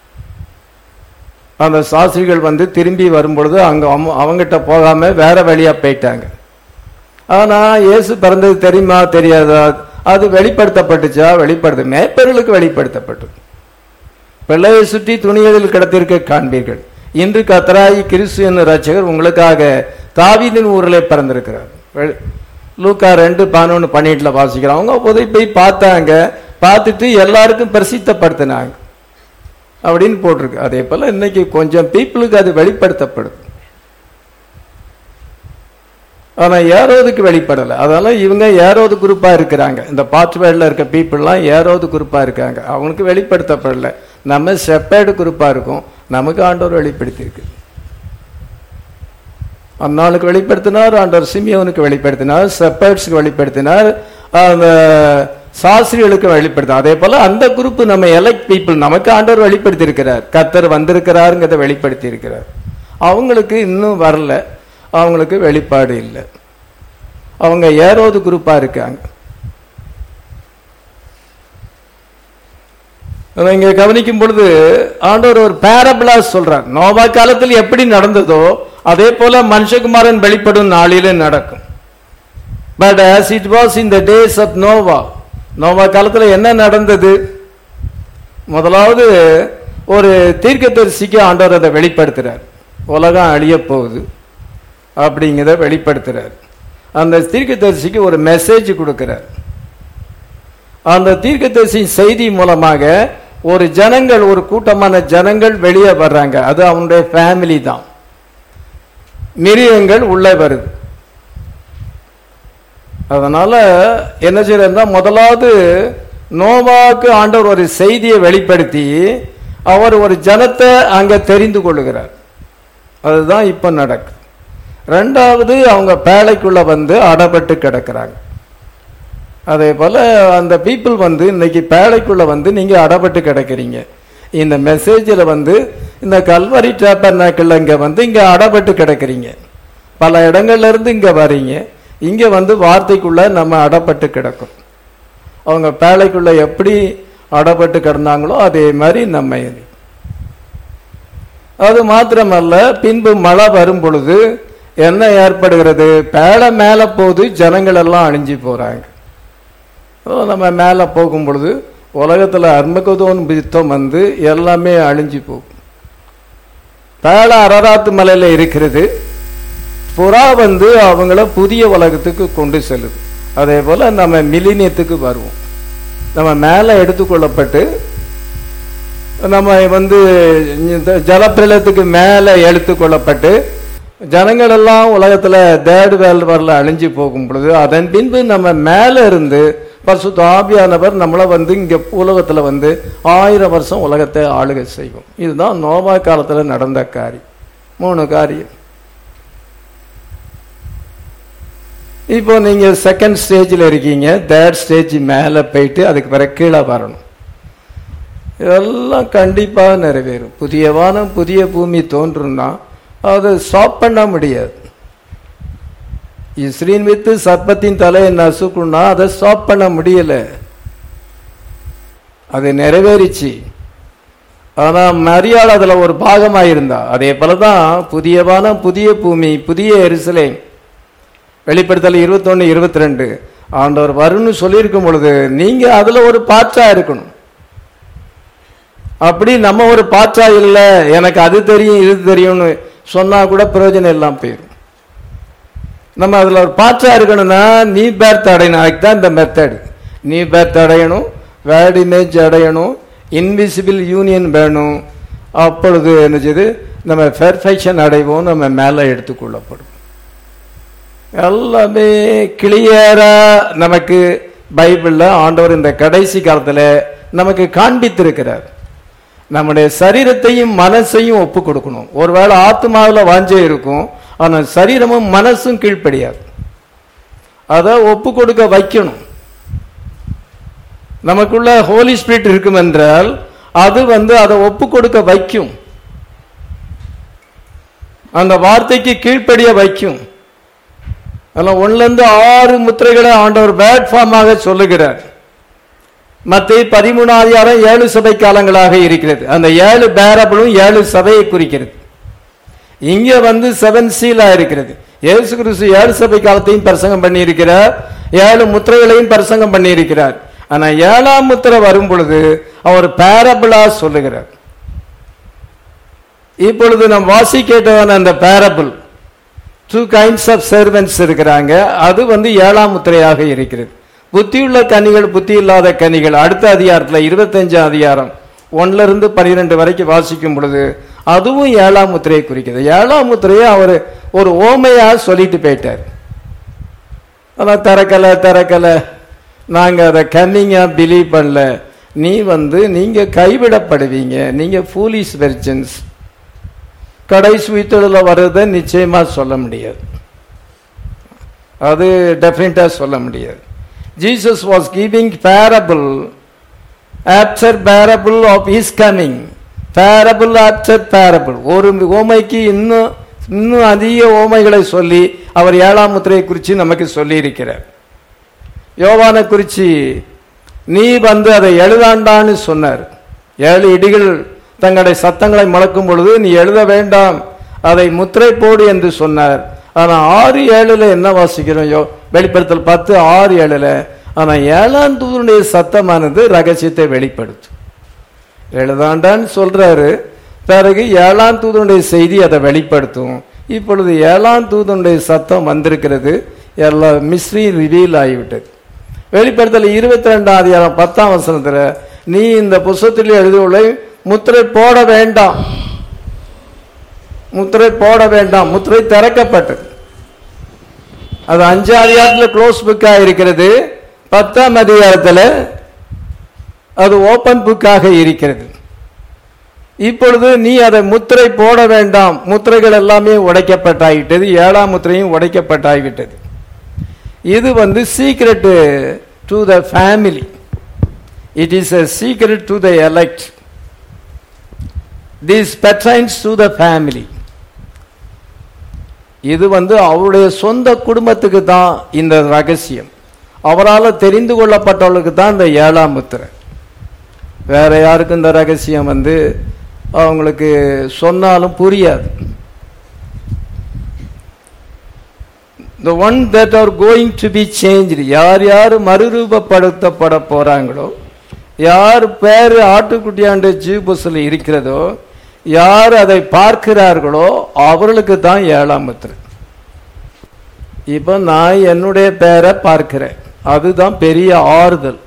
அந்த சாஸ்திரிகள் வந்து திரும்பி வரும்பொழுது அங்க அவங்க- அவங்கிட்ட போகாம வேற வழியா போயிட்டாங்க ஆனா இயேசு பிறந்தது தெரியுமா தெரியாதா அது வெளிப்படுத்தப்பட்டுச்சா வெளிப்படுத்து மேய்ப்பர்களுக்கு வெளிப்படுத்தப்பட்டது பிள்ளையை சுற்றி துணிகளில் கிடத்திருக்க காண்பீர்கள் இன்று கத்தராயி கிறிஸ்து என்னும் ரட்சகர் உங்களுக்காக தாவீதின் ஊரிலே பிறந்திருக்கிறார் வெ- லூக்கா ரெண்டு பதினொன்று பன்னெண்டுல வாசிக்கிறோம் அவங்க போய் போய் பார்த்தாங்க பார்த்துட்டு எல்லாருக்கும் பிரசித்தப்படுத்தினாங்க அப்படின்னு போட்டிருக்கு அதே போல இன்னைக்கு கொஞ்சம் பீப்புளுக்கு அது வெளிப்படுத்தப்படுது ஆனா ஏரோதுக்கு வெளிப்படல அதனால இவங்க ஏரோது குரூப்பா இருக்கிறாங்க இந்த பாட்வேர்டில் இருக்க பீப்புள்லாம் ஏரோது குரூப்பா இருக்காங்க அவங்களுக்கு வெளிப்படுத்தப்படல நம்ம செப்பேடு குரூப்பா இருக்கும் நமக்கு ஆண்டவர் வெளிப்படுத்தியிருக்கு அந்நாளுக்கு வெளிப்படுத்தினார் ஆண்டவர் சிமியோனுக்கு வெளிப்படுத்தினார் செப்பேட்ஸ்க்கு வெளிப்படுத்தினார் அந்த சாஸ்திரிகளுக்கு வெளிப்படுத்தினார் அதே போல அந்த குரூப் நம்ம எலக்ட் பீப்புள் நமக்கு ஆண்டவர் வெளிப்படுத்தி இருக்கிறார் கத்தர் வந்திருக்கிறாருங்கிறத வெளிப்படுத்தி இருக்கிறார் அவங்களுக்கு இன்னும் வரல அவங்களுக்கு வெளிப்பாடு இல்லை அவங்க ஏரோது குரூப்பா இருக்காங்க ஆனா இங்க கவனிக்கும் பொழுது ஆண்டவர் ஒரு பேரபிளா சொல்றார் நோவா காலத்தில் எப்படி நடந்ததோ அதே போல மனுஷகுமாரன் வெளிப்படும் நாளிலே நடக்கும் but as it was in the days of நோவா நோவா காலத்துல என்ன நடந்தது முதலாவது ஒரு தீர்க்கதரிசிக்கு ஆண்டவர் அதை வெளிப்படுத்துறார் உலகம் அழிய போகுது அப்படிங்கிறத வெளிப்படுத்துறார் அந்த தீர்க்கதரிசிக்கு ஒரு மெசேஜ் கொடுக்கிறார் அந்த தீர்க்கதரிசி செய்தி மூலமாக ஒரு ஜனங்கள் ஒரு கூட்டமான ஜனங்கள் வெளியே வர்றாங்க அது அவனுடைய ஃபேமிலி தான் மிருகங்கள் உள்ளே வருது அதனால என்ன செய்யறா முதலாவது நோவாக்கு ஆண்டவர் ஒரு செய்தியை வெளிப்படுத்தி அவர் ஒரு ஜனத்தை அங்க தெரிந்து கொள்ளுகிறார் அதுதான் இப்ப நடக்குது ரெண்டாவது அவங்க பேழைக்குள்ள வந்து அடப்பட்டு கிடக்கிறாங்க அதே போல அந்த பீப்புள் வந்து இன்னைக்கு பேழைக்குள்ள வந்து நீங்க அடப்பட்டு கிடக்கிறீங்க இந்த மெசேஜில் வந்து இந்த கல்வரி டேப்பர்னாக்கில் இங்க வந்து இங்க அடப்பட்டு கிடக்கிறீங்க பல இடங்கள்ல இருந்து இங்க வர்றீங்க இங்க வந்து வார்த்தைக்குள்ள நம்ம அடப்பட்டு கிடக்கும் அவங்க பேழைக்குள்ள எப்படி அடப்பட்டு கிடந்தாங்களோ அதே மாதிரி நம்ம இது. அது மாத்திரமல்ல பின்பு மழை வரும் பொழுது என்ன ஏற்படுகிறது பேழை மேல போது ஜனங்கள் எல்லாம் அழிஞ்சு போறாங்க ஓ, நம்ம மேல போகும் பொழுது உலகத்துல அர்மகதோன் யுத்தம் வந்து எல்லாமே அழிஞ்சு போகும் பேழை அரராத்து மலையில இருக்கிறது புறா வந்து அவங்கள புதிய உலகத்துக்கு கொண்டு செல்லுது அதே போல நம்ம மிலினியத்துக்கு வருவோம் நம்ம மேலே எடுத்துக்கொள்ளப்பட்டு நம்ம வந்து இந்த ஜலப்பிரளயத்துக்கு மேலே எடுத்துக்கொள்ளப்பட்டு ஜனங்கள் எல்லாம் உலகத்துல தேர்ட் வேர்ல்டு வரல அழிஞ்சு போகும் பொழுது அதன் பின்பு நம்ம மேலே இருந்து பசுத்த ஆவியானவர் நம்மளை வந்து இங்க உலகத்துல வந்து ஆயிரம் வருஷம் உலகத்தை ஆளுகை செய்வோம் இதுதான் நோவா காலத்துல நடந்த காரியம் மூணு காரியம் இப்போ நீங்க செகண்ட் ஸ்டேஜில் இருக்கீங்க தேர்ட் ஸ்டேஜ் மேலே போயிட்டு அதுக்கு பிறகு கீழே வரணும் இதெல்லாம் கண்டிப்பா நிறைவேறும் புதிய வானம் புதிய பூமி தோன்றும்னா அதை ஸ்டாப் பண்ண முடியாது இஸ்ரீன் வித்து சர்ப்பத்தின் தலையை நசுக்குன்னா அதை ஸ்டாப் பண்ண முடியல அது நிறைவேறிச்சு ஆனா மரியாள் அதுல ஒரு பாகமாயிருந்தா அதே போலதான் புதிய வானம் புதிய பூமி புதிய எருசலேம் வெளிப்படுத்தல் இருபத்தொன்னு இருபத்தி ரெண்டு ஆண்டவர் வரும்னு சொல்லியிருக்கும் பொழுது நீங்க அதுல ஒரு பாற்றா இருக்கணும் அப்படி நம்ம ஒரு பாற்றா இல்ல எனக்கு அது தெரியும் இது தெரியும்னு சொன்னா கூட பிரயோஜனம் எல்லாம் போயிடும் நம்ம அதுல ஒரு பாற்றா இருக்கணும்னா நீ பேர்த் அடையணும் அதுக்கு தான் இந்த மெத்தட் நீ பேர்த் அடையணும் வேர்ட் இமேஜ் அடையணும் இன்விசிபிள் யூனியன் வேணும் அப்பொழுது என்ன செய்யுது நம்ம பெர்ஃபெக்ஷன் அடைவோம் நம்ம மேலே எடுத்துக்கொள்ளப்படும் எல்லாமே கிளியரா நமக்கு பைபிள்ல ஆண்டவர் இந்த கடைசி காலத்துல நமக்கு காண்பித்திருக்கிறார் நம்முடைய சரீரத்தையும் மனசையும் ஒப்பு கொடுக்கணும் ஒருவேளை ஆத்மாவில் வாஞ்சை இருக்கும் ஆனால் சரீரமும் மனசும் கீழ்ப்படியாது அதை ஒப்பு கொடுக்க வைக்கணும் நமக்குள்ள ஹோலி ஸ்பிரிட் இருக்கும் என்றால் அது வந்து அதை ஒப்பு கொடுக்க வைக்கும் அந்த வார்த்தைக்கு கீழ்ப்படிய வைக்கும் அதெல்லாம் ஒண்ணுல இருந்து ஆறு முத்திரைகளை ஆண்டவர் பிளாட்ஃபார்மாக சொல்லுகிறார் மத்திய பதிமூணாவது அதிகாரம் ஏழு சபை காலங்களாக இருக்கிறது அந்த ஏழு பேரபிளும் ஏழு சபையை குறிக்கிறது இங்க வந்து செவன் சீலா இருக்கிறது இயேசு கிறிஸ்து ஏழு சபை காலத்தையும் பிரசங்கம் பண்ணி இருக்கிறார் ஏழு முத்திரைகளையும் பிரசங்கம் பண்ணி இருக்கிறார் ஆனா ஏழாம் முத்திரை வரும் பொழுது அவர் பேரபிளா சொல்லுகிறார் இப்பொழுது நாம் வாசிக்கேட்டவன் அந்த parable two kinds of servants இருக்கிறாங்க அது வந்து ஏழாம் முத்திரையாக இருக்கிறது புத்தியுள்ள கனிகள் புத்தி இல்லாத கனிகள் அடுத்த அதிகாரத்தில் இருபத்தஞ்சாம் அதிகாரம் ஒன்னுல இருந்து பனிரெண்டு வரைக்கும் வாசிக்கும் பொழுது அதுவும் ஏழாம் முத்திரையை குறிக்கிறது ஏழாம் முத்திரையை அவர் ஒரு ஓமையா சொல்லிட்டு போயிட்டார் அதான் திறக்கல திறக்கல நாங்க அதை கன்னிங்கா பிலீவ் பண்ணல நீ வந்து நீங்க கைவிடப்படுவீங்க நீங்க ஃபூலிஸ் வெர்ஜன்ஸ் கடைசி உயிர்த்தெழுல வர்றதை நிச்சயமா சொல்ல முடியாது அது டெஃபினட்டா சொல்ல முடியாது Jesus was giving parable after parable of is coming parable after parable ஒரு ஓமைக்கு இன்னும் இன்னும் அதிக ஓமைகளை சொல்லி அவர் ஏழாம் முத்திரையை குறித்து நமக்கு சொல்லி இருக்கிறார் யோவான குறிச்சி நீ வந்து அதை எழுதாண்டான்னு சொன்னார் ஏழு இடிகள் தங்களுடைய சத்தங்களை முழக்கும் பொழுது நீ எழுத வேண்டாம் அதை முத்திரை போடு என்று சொன்னார் ஆனா ஆறு ஏழுல என்ன வாசிக்கிறோம் யோ வெளிப்படுத்தல் பத்து ஆறு ஏழுல ஆனா ஏழாம் தூதனுடைய சத்தமானது ரகசியத்தை வெளிப்படுத்தும் எழுதாண்டான்னு சொல்றாரு பிறகு ஏழாம் தூதனுடைய செய்தி அதை வெளிப்படுத்தும் இப்பொழுது ஏழாம் தூதனுடைய சத்தம் வந்திருக்கிறது எல்லா மிஸ்ரி ரிவீல் ஆகிவிட்டது வெளிப்படுத்தல இருபத்தி ரெண்டாம் அதிகாரம் பத்தாம் வசனத்துல நீ இந்த புஸ்தகத்தில் எழுதியுள்ள முத்திரை போட வேண்டாம் முத்திரை போட வேண்டாம் முத்திரை திறக்கப்பட்டது அது அஞ்சாம் அதிகாரத்தில் க்ளோஸ் புக்கா இருக்கிறது பத்தாம் அதிகாரத்தில் அது ஓபன் புக்காக இருக்கிறது இப்பொழுது நீ அதை முத்திரை போட வேண்டாம் முத்திரைகள் எல்லாமே உடைக்கப்பட்டாகிவிட்டது ஏழாம் முத்திரையும் உடைக்கப்பட்டாகிவிட்டது இது வந்து secret to the family it is a secret to the elect this pertains to the family இது வந்து அவருடைய சொந்த குடும்பத்துக்கு தான் இந்த ரகசியம் அவரால் தெரிந்து கொள்ளப்பட்டவர்களுக்கு தான் இந்த ஏழாம் முத்திரை வேற யாருக்கும் இந்த ரகசியம் வந்து அவங்களுக்கு சொன்னாலும் புரியாது the one that are going to be changed யார் யார் மறுரூபப்படுத்தப்பட போறாங்களோ யார் பேர் ஆட்டுக்குட்டியாண்ட ஜீபஸில் இருக்கிறதோ யார் அதை பார்க்கிறார்களோ அவர்களுக்கு தான் ஏழாம் முத்திரை இப்போ நான் என்னுடைய பேரை பார்க்கிறேன் அதுதான் பெரிய ஆறுதல்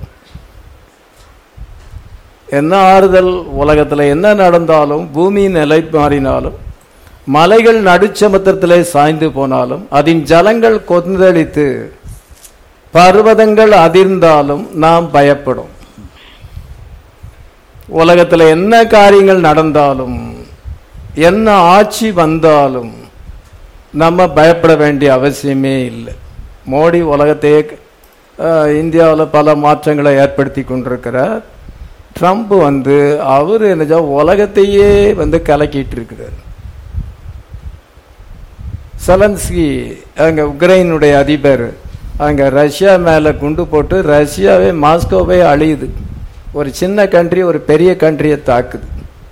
என்ன ஆறுதல் உலகத்தில் என்ன நடந்தாலும் பூமி நிலை மாறினாலும் மலைகள் நடுச்சமுத்திரத்திலே சாய்ந்து போனாலும் அதன் ஜலங்கள் கொந்தளித்து பர்வதங்கள் அதிர்ந்தாலும் நாம் பயப்படும் உலகத்தில் என்ன காரியங்கள் நடந்தாலும் என்ன ஆட்சி வந்தாலும் நம்ம பயப்பட வேண்டிய அவசியமே இல்லை மோடி உலகத்தையே இந்தியாவில் பல மாற்றங்களை ஏற்படுத்தி கொண்டிருக்கிறார் ட்ரம்ப் வந்து அவர் என்ன உலகத்தையே வந்து கலக்கிட்டு இருக்கிறார் செலன்ஸ்கி அங்க உக்ரைனுடைய அதிபர் அங்க ரஷ்யா மேல குண்டு போட்டு ரஷ்யாவே மாஸ்கோவே அழியுது ஒரு சின்ன கண்ட்ரி ஒரு பெரிய கண்ட்ரியை தாக்குது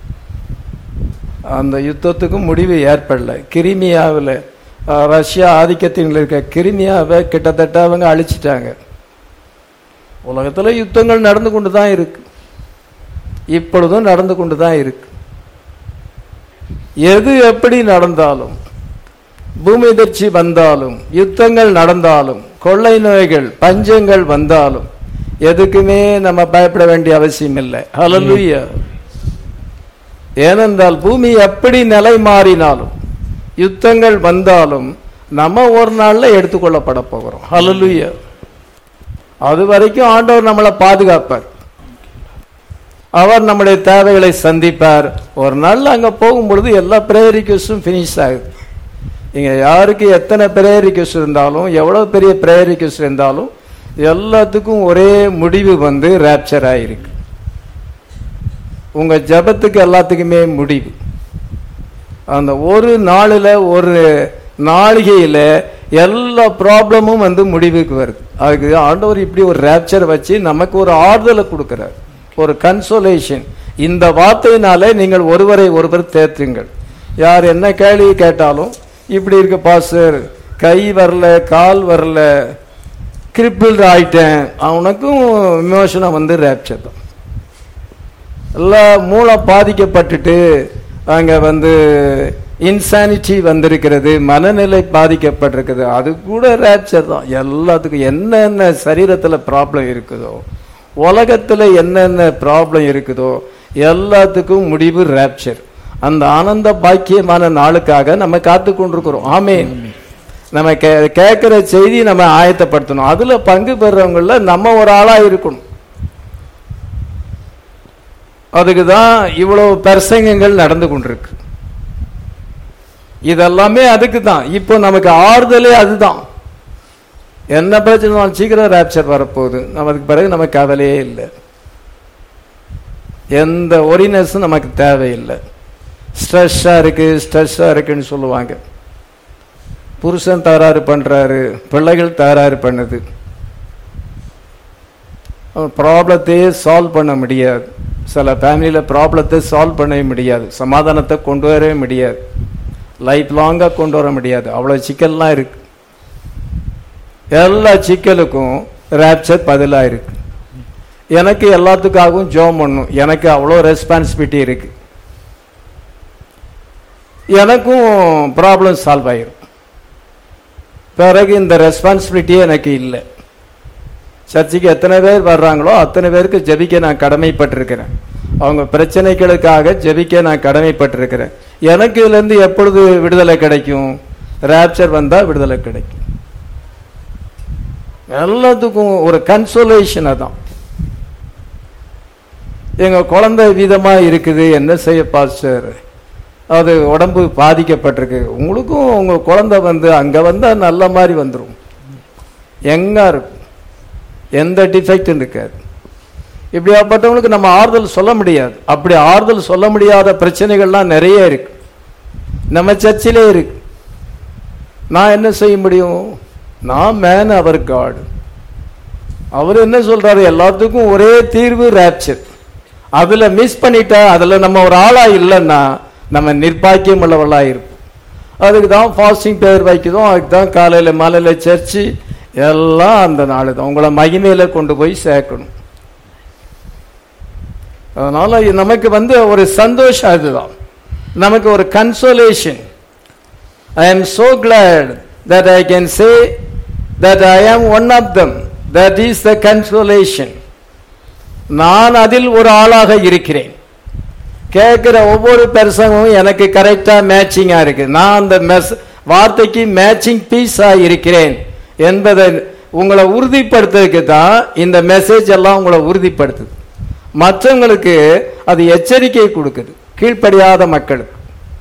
அந்த யுத்தத்துக்கும் முடிவு ஏற்படல கிரிமியாவில் ரஷ்யா ஆதிக்கத்தில் இருக்க கிரிமியாவை கிட்டத்தட்ட அவங்க அழிச்சிட்டாங்க உலகத்தில் யுத்தங்கள் நடந்து கொண்டு தான் இருக்கு இப்பொழுதும் நடந்து கொண்டு தான் இருக்கு எது எப்படி நடந்தாலும் பூமி எதிர்ச்சி வந்தாலும் யுத்தங்கள் நடந்தாலும் கொள்ளை நோய்கள் பஞ்சங்கள் வந்தாலும் எதுக்குமே நம்ம பயப்பட வேண்டிய அவசியம் இல்லை ஹலலுயா ஏனென்றால் பூமி எப்படி நிலை மாறினாலும் யுத்தங்கள் வந்தாலும் நம்ம ஒரு நாள்ல எடுத்துக்கொள்ளப்பட போகிறோம் ஹலலுயா அது வரைக்கும் ஆண்டவர் நம்மளை பாதுகாப்பார் அவர் நம்முடைய தேவைகளை சந்திப்பார் ஒரு நாள் அங்க போகும் பொழுது எல்லா பிரேயர் ரிக்வஸ்டும் ஃபினிஷ் ஆகுது இங்க யாருக்கு எத்தனை பிரேயர் ரிக்வஸ்ட் இருந்தாலும் எவ்வளவு பெரிய பிரேயர் ரிக்வஸ்ட் இருந்தாலும் எல்லாத்துக்கும் ஒரே முடிவு வந்து ரேப்சர் ஆயிருக்கு உங்க ஜபத்துக்கு எல்லாத்துக்குமே முடிவு அந்த ஒரு நாளில் ஒரு நாளிகையில எல்லா ப்ராப்ளமும் வந்து முடிவுக்கு வருது அதுக்கு ஆண்டவர் இப்படி ஒரு ரேப்சர் வச்சு நமக்கு ஒரு ஆறுதலை கொடுக்கிறார் ஒரு கன்சோலேஷன் இந்த வார்த்தையினாலே நீங்கள் ஒருவரை ஒருவர் தேற்றுங்கள் யார் என்ன கேள்வி கேட்டாலும் இப்படி இருக்கு பாஸ்டர் கை வரல கால் வரல கிரிப்பிள் ஆயிட்டேன் அவனுக்கும் விமோசனம் வந்து ரேப்சர் தான் எல்லாம் மூளை பாதிக்கப்பட்டுட்டு அங்க வந்து இன்சானிட்டி வந்திருக்கிறது மனநிலை பாதிக்கப்பட்டிருக்குது அது கூட ரேப்சர் தான் எல்லாத்துக்கும் என்னென்ன சரீரத்துல ப்ராப்ளம் இருக்குதோ உலகத்துல என்னென்ன ப்ராப்ளம் இருக்குதோ எல்லாத்துக்கும் முடிவு ரேப்சர் அந்த ஆனந்த பாக்கியமான நாளுக்காக நம்ம காத்து கொண்டிருக்கிறோம் ஆமே நம்ம கேட்கிற செய்தி நம்ம ஆயத்தப்படுத்தணும் அதுல பங்கு பெறவங்கள நம்ம ஒரு ஆளா இருக்கணும் அதுக்கு தான் இவ்வளவு பிரசங்கங்கள் நடந்து கொண்டிருக்கு இதெல்லாமே அதுக்கு தான் இப்போ நமக்கு ஆறுதலே அதுதான் என்ன பிரச்சனை சீக்கிரம் ரேப்சர் வரப்போகுது நமக்கு பிறகு நமக்கு கவலையே இல்லை எந்த ஒரினஸும் நமக்கு தேவையில்லை ஸ்ட்ரெஸ்ஸாக இருக்கு ஸ்ட்ரெஸ்ஸாக இருக்குன்னு சொல்லுவாங்க புருஷன் தகராறு பண்றாரு பிள்ளைகள் தகராறு பண்ணுது ப்ராப்ளத்தையே சால்வ் பண்ண முடியாது சில ஃபேமிலியில் ப்ராப்ளத்தை சால்வ் பண்ணவே முடியாது சமாதானத்தை கொண்டு வரவே முடியாது லைஃப் லாங்காக கொண்டு வர முடியாது அவ்வளோ சிக்கல்லாம் இருக்கு எல்லா சிக்கலுக்கும் ரேப்சர் பதிலாக இருக்கு எனக்கு எல்லாத்துக்காகவும் ஜோம் பண்ணும் எனக்கு அவ்வளோ ரெஸ்பான்சிபிலிட்டி இருக்கு எனக்கும் ப்ராப்ளம் சால்வ் ஆயிரும் பிறகு இந்த ரெஸ்பான்சிபிலிட்டியே எனக்கு இல்லை சர்ச்சுக்கு எத்தனை பேர் வர்றாங்களோ அத்தனை பேருக்கு ஜெபிக்க நான் கடமைப்பட்டிருக்கிறேன் அவங்க பிரச்சனைகளுக்காக ஜெபிக்க நான் கடமைப்பட்டிருக்கிறேன் எனக்கு இதுல இருந்து எப்பொழுது விடுதலை கிடைக்கும் ரேப்சர் வந்தா விடுதலை கிடைக்கும் எல்லாத்துக்கும் ஒரு கன்சோலேஷன் அதான் எங்க குழந்தை விதமா இருக்குது என்ன செய்ய பாஸ்டர் அது உடம்பு பாதிக்கப்பட்டிருக்கு உங்களுக்கும் உங்க குழந்தை வந்து அங்க வந்தா நல்ல மாதிரி வந்துரும் எங்கா இருக்கும் எந்த டிஃபெக்டும் இருக்காது இப்படியாப்பட்டவங்களுக்கு நம்ம ஆறுதல் சொல்ல முடியாது அப்படி ஆறுதல் சொல்ல முடியாத பிரச்சனைகள்லாம் நிறைய இருக்கு நம்ம சர்ச்சிலே இருக்கு நான் என்ன செய்ய முடியும் நான் மேன் அவர் காடு அவர் என்ன சொல்றாரு எல்லாத்துக்கும் ஒரே தீர்வு ரேப்சர் அதுல மிஸ் பண்ணிட்டா அதுல நம்ம ஒரு ஆளா இல்லைன்னா நம்ம நிர்பாக்கியம் உள்ளவர்களா இருப்போம் அதுக்கு தான் ஃபாஸ்டிங் பேர் வைக்கிறோம் அதுக்கு தான் காலையில மாலையில சர்ச்சு எல்லாம் அந்த நாள் தான் உங்களை மகிமையில கொண்டு போய் சேர்க்கணும் அதனால இது நமக்கு வந்து ஒரு சந்தோஷம் அதுதான் நமக்கு ஒரு consolation I am so glad that I can say that I am one of them. That is the consolation. நான் அதில் ஒரு ஆளாக இருக்கிறேன் கேட்கிற ஒவ்வொரு பெருசங்கமும் எனக்கு கரெக்டா மேட்சிங்கா இருக்கு நான் அந்த மெஸ் வார்த்தைக்கு மேட்சிங் பீஸா இருக்கிறேன் என்பதை உங்களை உறுதிப்படுத்துறதுக்கு தான் இந்த மெசேஜ் எல்லாம் உங்களை உறுதிப்படுத்துது மற்றவங்களுக்கு அது எச்சரிக்கை கொடுக்குது கீழ்ப்படியாத மக்களுக்கு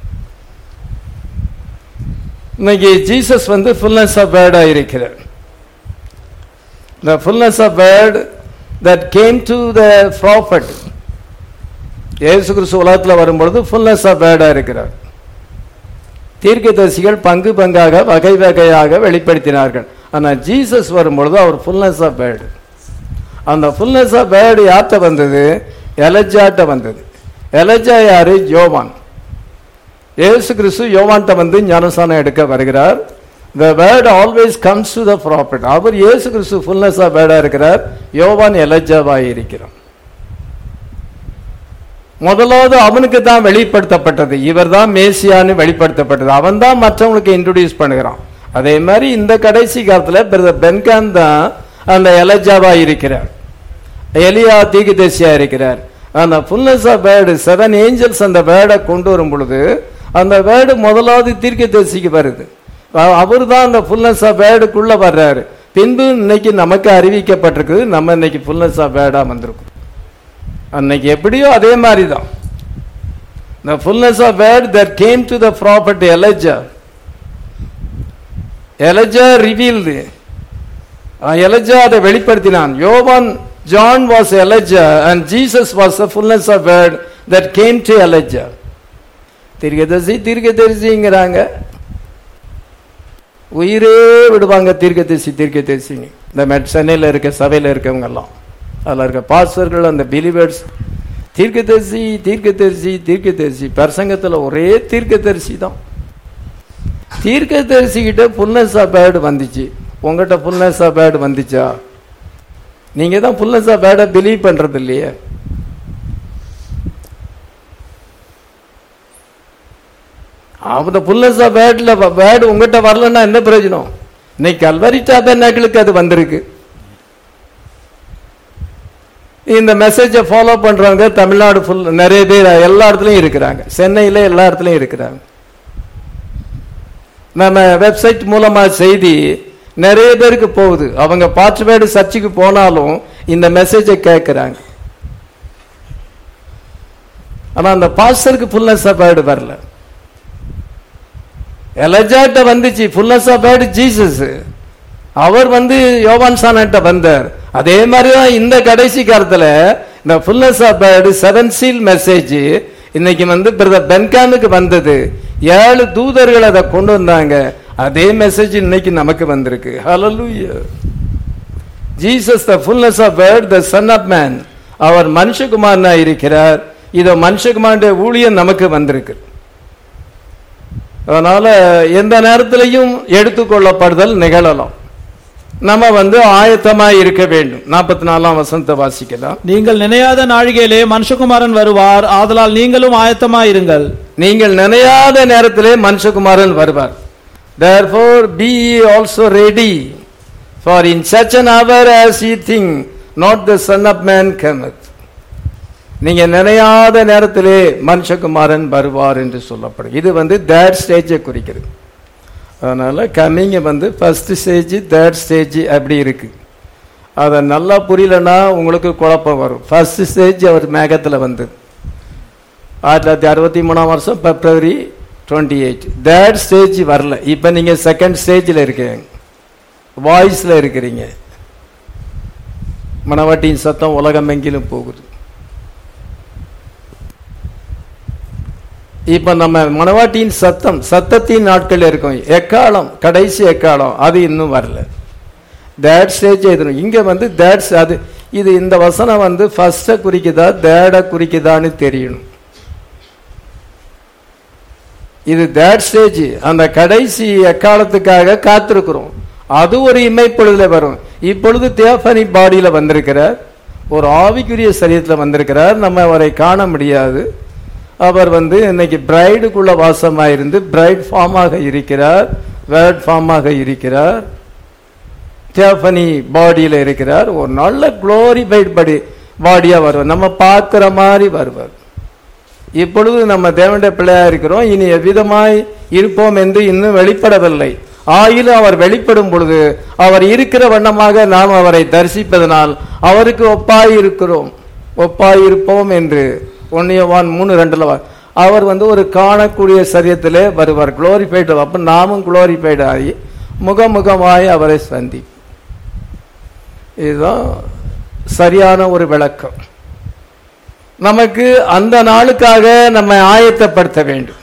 இன்னைக்கு ஜீசஸ் வந்து ஃபுல்னஸ் ஆஃப் வேர்டா இருக்கிறார் the fullness of word that came to the prophet இயேசு கிறிஸ்து உலகத்தில் வரும்பொழுது ஃபுல்னஸ் ஆஃப் வேர்டா இருக்கிறார் தீர்க்கதரிசிகள் பங்கு பங்காக வகை வகையாக வெளிப்படுத்தினார்கள் ஆனால் ஜீசஸ் வரும்பொழுது அவர் ஃபுல்னஸ் ஆஃப் வேர்டு அந்த ஃபுல்னஸ் ஆஃப் வேர்டு யார்கிட்ட வந்தது எலஜாட்ட வந்தது எலஜா யாரு யோவான் இயேசு கிறிஸ்து யோவான்ட்ட வந்து ஞானசானம் எடுக்க வருகிறார் the word always comes to the prophet அவர் இயேசு கிறிஸ்து ஃபுல்னஸ் ஆஃப் வேர்டா இருக்கிறார் யோவான் எலஜாவாய் இருக்கிறார் முதலாவது அவனுக்கு தான் வெளிப்படுத்தப்பட்டது இவர் தான் மேசியான்னு வெளிப்படுத்தப்பட்டது அவன் தான் மற்றவங்களுக்கு இன்ட்ரோடியூஸ் பண்ணுகிறான் அதே மாதிரி இந்த கடைசி காலத்துல பிரதர் பென்கான் தான் அந்த எலஜாவா இருக்கிறார் எலியா தீகுதேசியா இருக்கிறார் அந்த fullness of word seven angels அந்த வேர்டை கொண்டு வரும் பொழுது அந்த வேர்டு முதலாவது தீர்க்கதரிசிக்கு வருது அவர் தான் அந்த ஃபுல்னஸ் ஆஃப் வேர்டுக்குள்ள வர்றாரு பின்பு இன்னைக்கு நமக்கு அறிவிக்கப்பட்டிருக்குது நம்ம இன்னைக்கு ஃபுல்னஸ் ஆஃப் வேர்டா வந்திருக்கும் அன்னைக்கு எப்படியோ அதே மாதிரி தான் the fullness of word that came to the prophet Elijah Elijah revealed Elijah அதை வெளிப்படுத்தினான் யோவான் John was Elijah and Jesus was the fullness of word that came to Elijah தீர்க்கதரிசி தீர்க்கதரிசிங்கிறாங்க உயிரே விடுவாங்க தீர்க்கதரிசி தீர்க்கதரிசிங்க இந்த மெட் சென்னையில் இருக்க சபையில் இருக்கவங்க எல்லாம் அதில் இருக்க பாஸ்டர்கள் அந்த பிலிவர்ஸ் தீர்க்கதரிசி தீர்க்கதரிசி தீர்க்கதரிசி பிரசங்கத்தில் ஒரே தீர்க்கதரிசி தான் தீர்க்கதரிசி கிட்ட ஃபுல்னஸ் ஆஃப் பேர்டு வந்துச்சு உங்ககிட்ட ஃபுல்னஸ் ஆஃப் பேர்டு வந்துச்சா நீங்க தான் ஃபுல்னஸ் ஆஃப் பேர்டை பிலீவ் பண்றது இல்லையே அந்த ஃபுல்னஸ் ஆஃப் பேர்டில் பேர்டு உங்ககிட்ட வரலன்னா என்ன பிரயோஜனம் இன்னைக்கு கல்வரி டாபர்னாக்கிளுக்கு அது வந்திருக்கு இந்த மெசேஜை ஃபாலோ பண்றவங்க தமிழ்நாடு ஃபுல் நிறைய பேர் எல்லா இடத்துலையும் இருக்கிறாங்க சென்னையில் எல்லா இடத்துலையும் இருக்கிறாங்க நம்ம வெப்சைட் மூலமா செய்தி நிறைய பேருக்கு போகுது அவங்க பாச்சுமேடு சர்ச்சுக்கு போனாலும் இந்த மெசேஜை கேட்கிறாங்க ஆனா அந்த பாஸ்டருக்கு ஃபுல்னஸ் ஆஃப் வேர்டு வரல எலஜாட்ட வந்துச்சு ஃபுல்னஸ் ஆஃப் வேர்டு ஜீசஸ் அவர் வந்து யோவான் சானட்ட வந்தார் அதே மாதிரிதான் இந்த கடைசி காலத்துல இந்த fullness of word seven seal message இன்னைக்கு வந்து பிரதர் பென்கானுக்கு வந்தது ஏழு தூதர்கள் அதை கொண்டு வந்தாங்க அதே மெசேஜ் இன்னைக்கு நமக்கு வந்திருக்கு hallelujah Jesus the fullness of word the son of man அவர் மனுஷகுமாரனா இருக்கிறார் இதோ மனுஷகுமாருடைய ஊழியம் நமக்கு வந்திருக்கு அதனால எந்த நேரத்திலையும் எடுத்துக்கொள்ளப்படுதல் நிகழலாம் நம்ம வந்து ஆயத்தமாய் இருக்க வேண்டும் நாற்பத்தி நாலாம் வசனத்தை வாசிக்கலாம் நீங்கள் நினையாத நாழிகையிலே மனுஷகுமாரன் வருவார் ஆதலால் நீங்களும் ஆயத்தமாயிருங்கள் நீங்கள் நினையாத நேரத்திலே மனுஷகுமாரன் வருவார் therefore be ye also ready for in such an hour as ye think not the son of man cometh நீங்க நினையாத நேரத்திலே மனுஷகுமாரன் வருவார் என்று சொல்லப்படும் இது வந்து தேர்ட் ஸ்டேஜை குறிக்கிறது அதனால கம்மிங் வந்து ஃபர்ஸ்ட் ஸ்டேஜ் தேர்ட் ஸ்டேஜ் அப்படி இருக்கு அதை நல்லா புரியலன்னா உங்களுக்கு குழப்பம் வரும் ஃபர்ஸ்ட் ஸ்டேஜ் அவர் மேகத்தில் வந்தது ஆயிரத்தி தொள்ளாயிரத்தி அறுபத்தி மூணாம் வருஷம் February twenty eight third stage வரல இப்போ நீங்கள் செகண்ட் ஸ்டேஜில் இருக்கீங்க வாய்ஸில் இருக்கிறீங்க மணவாட்டியின் சத்தம் உலகமெங்கிலும் போகுது இப்ப நம்ம மணவாட்டியின் சத்தம் சத்தத்தின் நாட்கள் இருக்கும் எக்காலம் கடைசி எக்காலம் அது இன்னும் வரல தேட் ஸ்டேஜ் எதுவும் இங்க வந்து தேட்ஸ் அது இது இந்த வசனம் வந்து ஃபர்ஸ்ட குறிக்குதா தேட குறிக்குதான்னு தெரியணும் இது தேட் ஸ்டேஜ் அந்த கடைசி எக்காலத்துக்காக காத்திருக்கிறோம் அது ஒரு இமைப்பொழுதுல வரும் இப்பொழுது தேஃபனி பாடியில வந்திருக்கிறார் ஒரு ஆவிக்குரிய சரீரத்தில் வந்திருக்கிறார் நம்ம அவரை காண முடியாது அவர் வந்து இன்னைக்கு பிரைடுக்குள்ள வாசமாயிருந்து பிரைட் ஃபார்மாக இருக்கிறார் வேர்ட் ஃபார்மாக இருக்கிறார் தியோபனி பாடியில இருக்கிறார் ஒரு நல்ல குளோரிஃபைட் படி பாடியா வருவார் நம்ம பார்க்கிற மாதிரி வருவார் இப்பொழுது நம்ம தேவனுடைய பிள்ளையா இருக்கிறோம் இனி எவ்விதமாய் இருப்போம் என்று இன்னும் வெளிப்படவில்லை ஆயிலும் அவர் வெளிப்படும் பொழுது அவர் இருக்கிற வண்ணமாக நாம் அவரை தரிசிப்பதனால் அவருக்கு ஒப்பாய் இருக்கிறோம் ஒப்பாய் இருப்போம் என்று ஒன்னியவான் மூணு ரெண்டுல வா- அவர் வந்து ஒரு காணக்கூடிய சரியத்திலே வருவார் குளோரிஃபைடு அப்ப நாமும் குளோரிஃபைடு ஆகி முகமுகமாய் அவரை சந்தி இதுதான் சரியான ஒரு விளக்கம் நமக்கு அந்த நாளுக்காக நம்மை ஆயத்தப்படுத்த வேண்டும்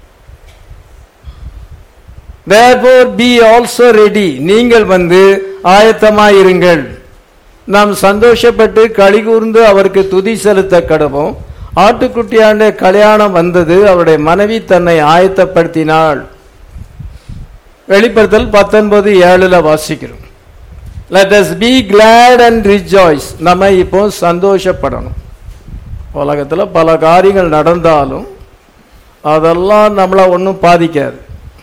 therefore be also ready நீங்கள் வந்து ஆயத்தமாயிருங்கள் நாம் சந்தோஷப்பட்டு களிகூர்ந்து அவருக்கு துதி செலுத்த கடவோம் ஆட்டுக்குட்டியாண்ட கல்யாணம் வந்தது அவருடைய மனைவி தன்னை ஆயத்தப்படுத்தினாள் வெளிப்படுத்தல் பத்தொன்பது ஏழுல வாசிக்கிறோம் let us be glad and rejoice நம்ம இப்போ சந்தோஷப்படணும் உலகத்துல பல காரியங்கள் நடந்தாலும் அதெல்லாம் நம்மளை ஒன்றும் பாதிக்காது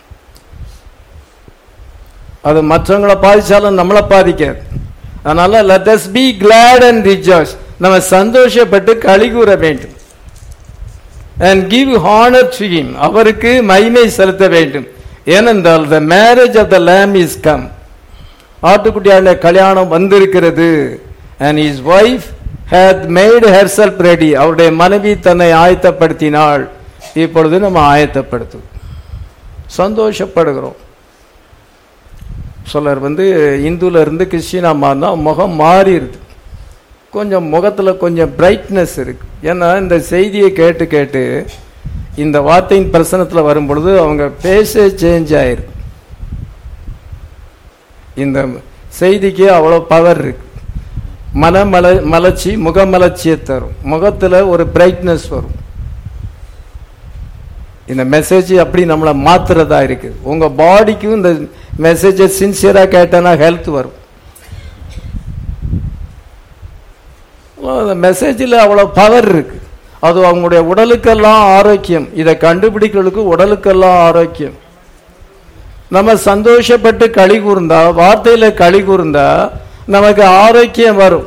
அது மற்றவங்களை பாதிச்சாலும் நம்மளை பாதிக்காது அதனால let us be glad and rejoice நம்ம சந்தோஷப்பட்டு களி கூற வேண்டும் and give honour to him அவருக்கு மகிமை செலுத்த வேண்டும் ஏனென்றால் the marriage of the lamb is come ஆட்டுக்குட்டியான கல்யாணம் வந்திருக்கிறது and his wife hath made herself ready அவருடைய மனைவி தன்னை ஆயத்தப்படுத்தினாள் இப்பொழுது நம்ம ஆயத்தப்படுத்து சந்தோஷப்படுகிறோம் சிலர் வந்து இந்துல இருந்து கிறிஸ்டினா மாறினா முகம் மாறிடுது கொஞ்சம் முகத்துல கொஞ்சம் பிரைட்னஸ் இருக்கு ஏன்னா இந்த செய்தியை கேட்டு கேட்டு இந்த வார்த்தையின் பிரசனத்துல வரும் பொழுது அவங்க பேச சேஞ்ச் ஆயிருக்கு இந்த செய்திக்கு அவ்வளோ பவர் இருக்கு மனமல மலர்ச்சி முகமலர்ச்சியை தரும் முகத்துல ஒரு பிரைட்னஸ் வரும் இந்த மெசேஜ் அப்படி நம்மளை மாத்துறதா இருக்கு உங்க பாடிக்கும் இந்த மெசேஜை சின்சியரா கேட்டனா ஹெல்த் வரும் அந்த மெசேஜில் அவ்வளோ பவர் இருக்கு அது அவங்களுடைய உடலுக்கெல்லாம் ஆரோக்கியம் இதை கண்டுபிடிக்கிறதுக்கு உடலுக்கெல்லாம் ஆரோக்கியம் நம்ம சந்தோஷப்பட்டு களி கூர்ந்தா வார்த்தையில களி கூர்ந்தா நமக்கு ஆரோக்கியம் வரும்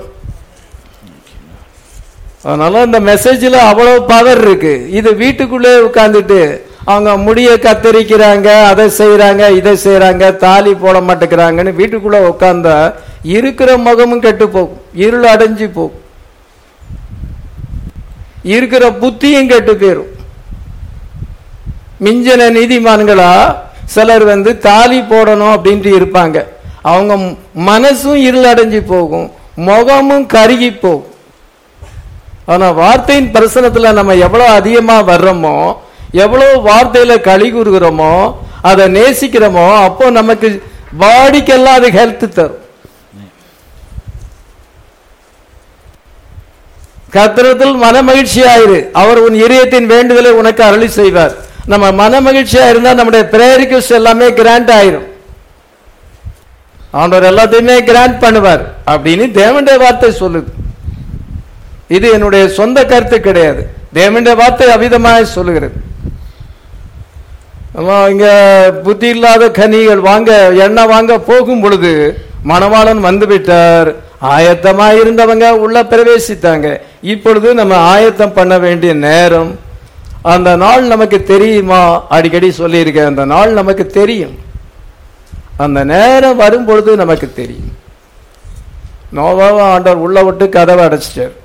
அதனால இந்த மெசேஜில் அவ்வளவு பவர் இருக்கு இது வீட்டுக்குள்ளே உட்கார்ந்துட்டு அவங்க முடிய கத்தரிக்கிறாங்க அதை செய்யறாங்க இதை செய்யறாங்க தாலி போட மாட்டேங்கிறாங்கன்னு வீட்டுக்குள்ள உட்கார்ந்தா இருக்கிற முகமும் கெட்டு போகும் இருள் அடைஞ்சு போகும் இருக்கிற புத்தியும் கெட்டு போயிரும் மிஞ்சின நீதிமான்களா சிலர் வந்து தாலி போடணும் அப்படின்ட்டு இருப்பாங்க அவங்க மனசும் இருள் அடைஞ்சு போகும் முகமும் கருகி போகும் ஆனா வார்த்தையின் பிரசனத்துல நம்ம எவ்வளவு அதிகமா வர்றோமோ எவ்வளவு வார்த்தையில களி கூறுகிறோமோ அதை நேசிக்கிறோமோ அப்போ நமக்கு பாடிக்கெல்லாம் அது ஹெல்த் தரும் கத்திரத்தில் மன மகிழ்ச்சியாயிரு அவர் உன் இதயத்தின் வேண்டுதலை உனக்கு அருளி செய்வார் நம்ம மன மகிழ்ச்சியா இருந்தா நம்முடைய பிரேரிக்வஸ்ட் எல்லாமே கிராண்ட் ஆயிரும் ஆண்டவர் எல்லாத்தையுமே கிராண்ட் பண்ணுவார் அப்படின்னு தேவனுடைய வார்த்தை சொல்லுது இது என்னுடைய சொந்த கருத்து கிடையாது தேவனுடைய வார்த்தை அவிதமாக சொல்லுகிறது ஆமா, இங்க புத்தி இல்லாத கனிகள் வாங்க எண்ணெய் வாங்க போகும் பொழுது மணவாளன் வந்து விட்டார் ஆயத்தமா இருந்தவங்க உள்ள பிரவேசித்தாங்க இப்பொழுது நம்ம ஆயத்தம் பண்ண வேண்டிய நேரம் அந்த நாள் நமக்கு தெரியுமா அடிக்கடி சொல்லியிருக்கேன் அந்த நாள் நமக்கு தெரியும் அந்த நேரம் வரும் பொழுது நமக்கு தெரியும் நோவாவை ஆண்டவர் உள்ள விட்டு கதவை அடைச்சிட்டார்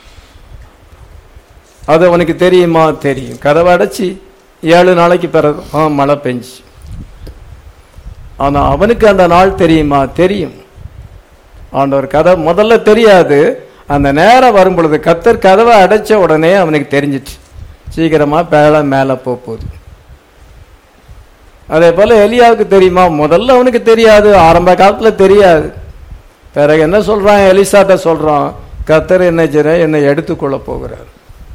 அது அவனுக்கு தெரியுமா தெரியும் கதவை அடைச்சி ஏழு நாளைக்கு பிறகு ஆ மழை பெஞ்சு ஆனா அவனுக்கு அந்த நாள் தெரியுமா தெரியும் ஆண்டவர் கதை முதல்ல தெரியாது அந்த நேரம் வரும் பொழுது கத்தர் கதவை அடைச்ச உடனே அவனுக்கு தெரிஞ்சிச்சு சீக்கிரமா மேல மேல போக போகுது அதே போல எலியாவுக்கு தெரியுமா முதல்ல அவனுக்கு தெரியாது ஆரம்ப காலத்துல தெரியாது பிறகு என்ன சொல்றான் எலிசாட்ட சொல்றான் கத்தர் என்ன செய்ற என்னை எடுத்துக்கொள்ள போகிறார்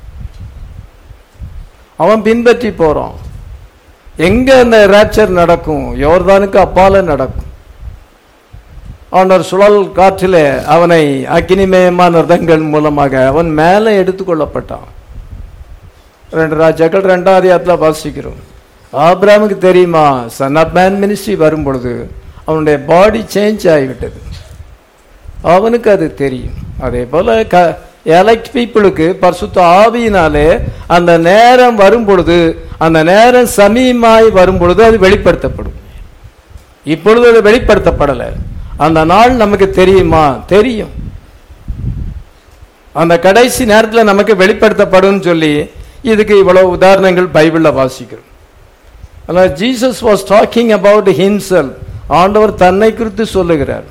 அவன் பின்பற்றி போறான் எங்க அந்த ரேப்சர் நடக்கும் யோர்தானுக்கு அப்பால நடக்கும் அவனர் சுழல் காற்றிலே அவனை அக்னிமயமான ரதங்கள் மூலமாக அவன் மேலே எடுத்துக்கொள்ளப்பட்டான் ரெண்டு ராஜாக்கள் ரெண்டாம் அதிகாரத்துல வாசிக்கிறோம் ஆபிராமுக்கு தெரியுமா சன் ஆஃப் மேன் மினிஸ்ட்ரி வரும் பொழுது அவனுடைய பாடி சேஞ்ச் ஆகிவிட்டது அவனுக்கு அது தெரியும் அதே போல க எலக்ட் பீப்புளுக்கு பரிசுத்த ஆவியினாலே அந்த நேரம் வரும் பொழுது அந்த நேரம் சமீமாய் வரும் பொழுது அது வெளிப்படுத்தப்படும் இப்பொழுது அது வெளிப்படுத்தப்படலை அந்த நாள் நமக்கு தெரியுமா தெரியும் அந்த கடைசி நேரத்தில் நமக்கு வெளிப்படுத்தப்படும் சொல்லி இதுக்கு இவ்வளவு உதாரணங்கள் பைபிள்ல வாசிக்கிறோம் ஆனால் Jesus was talking about himself ஆண்டவர் தன்னை குறித்து சொல்லுகிறார்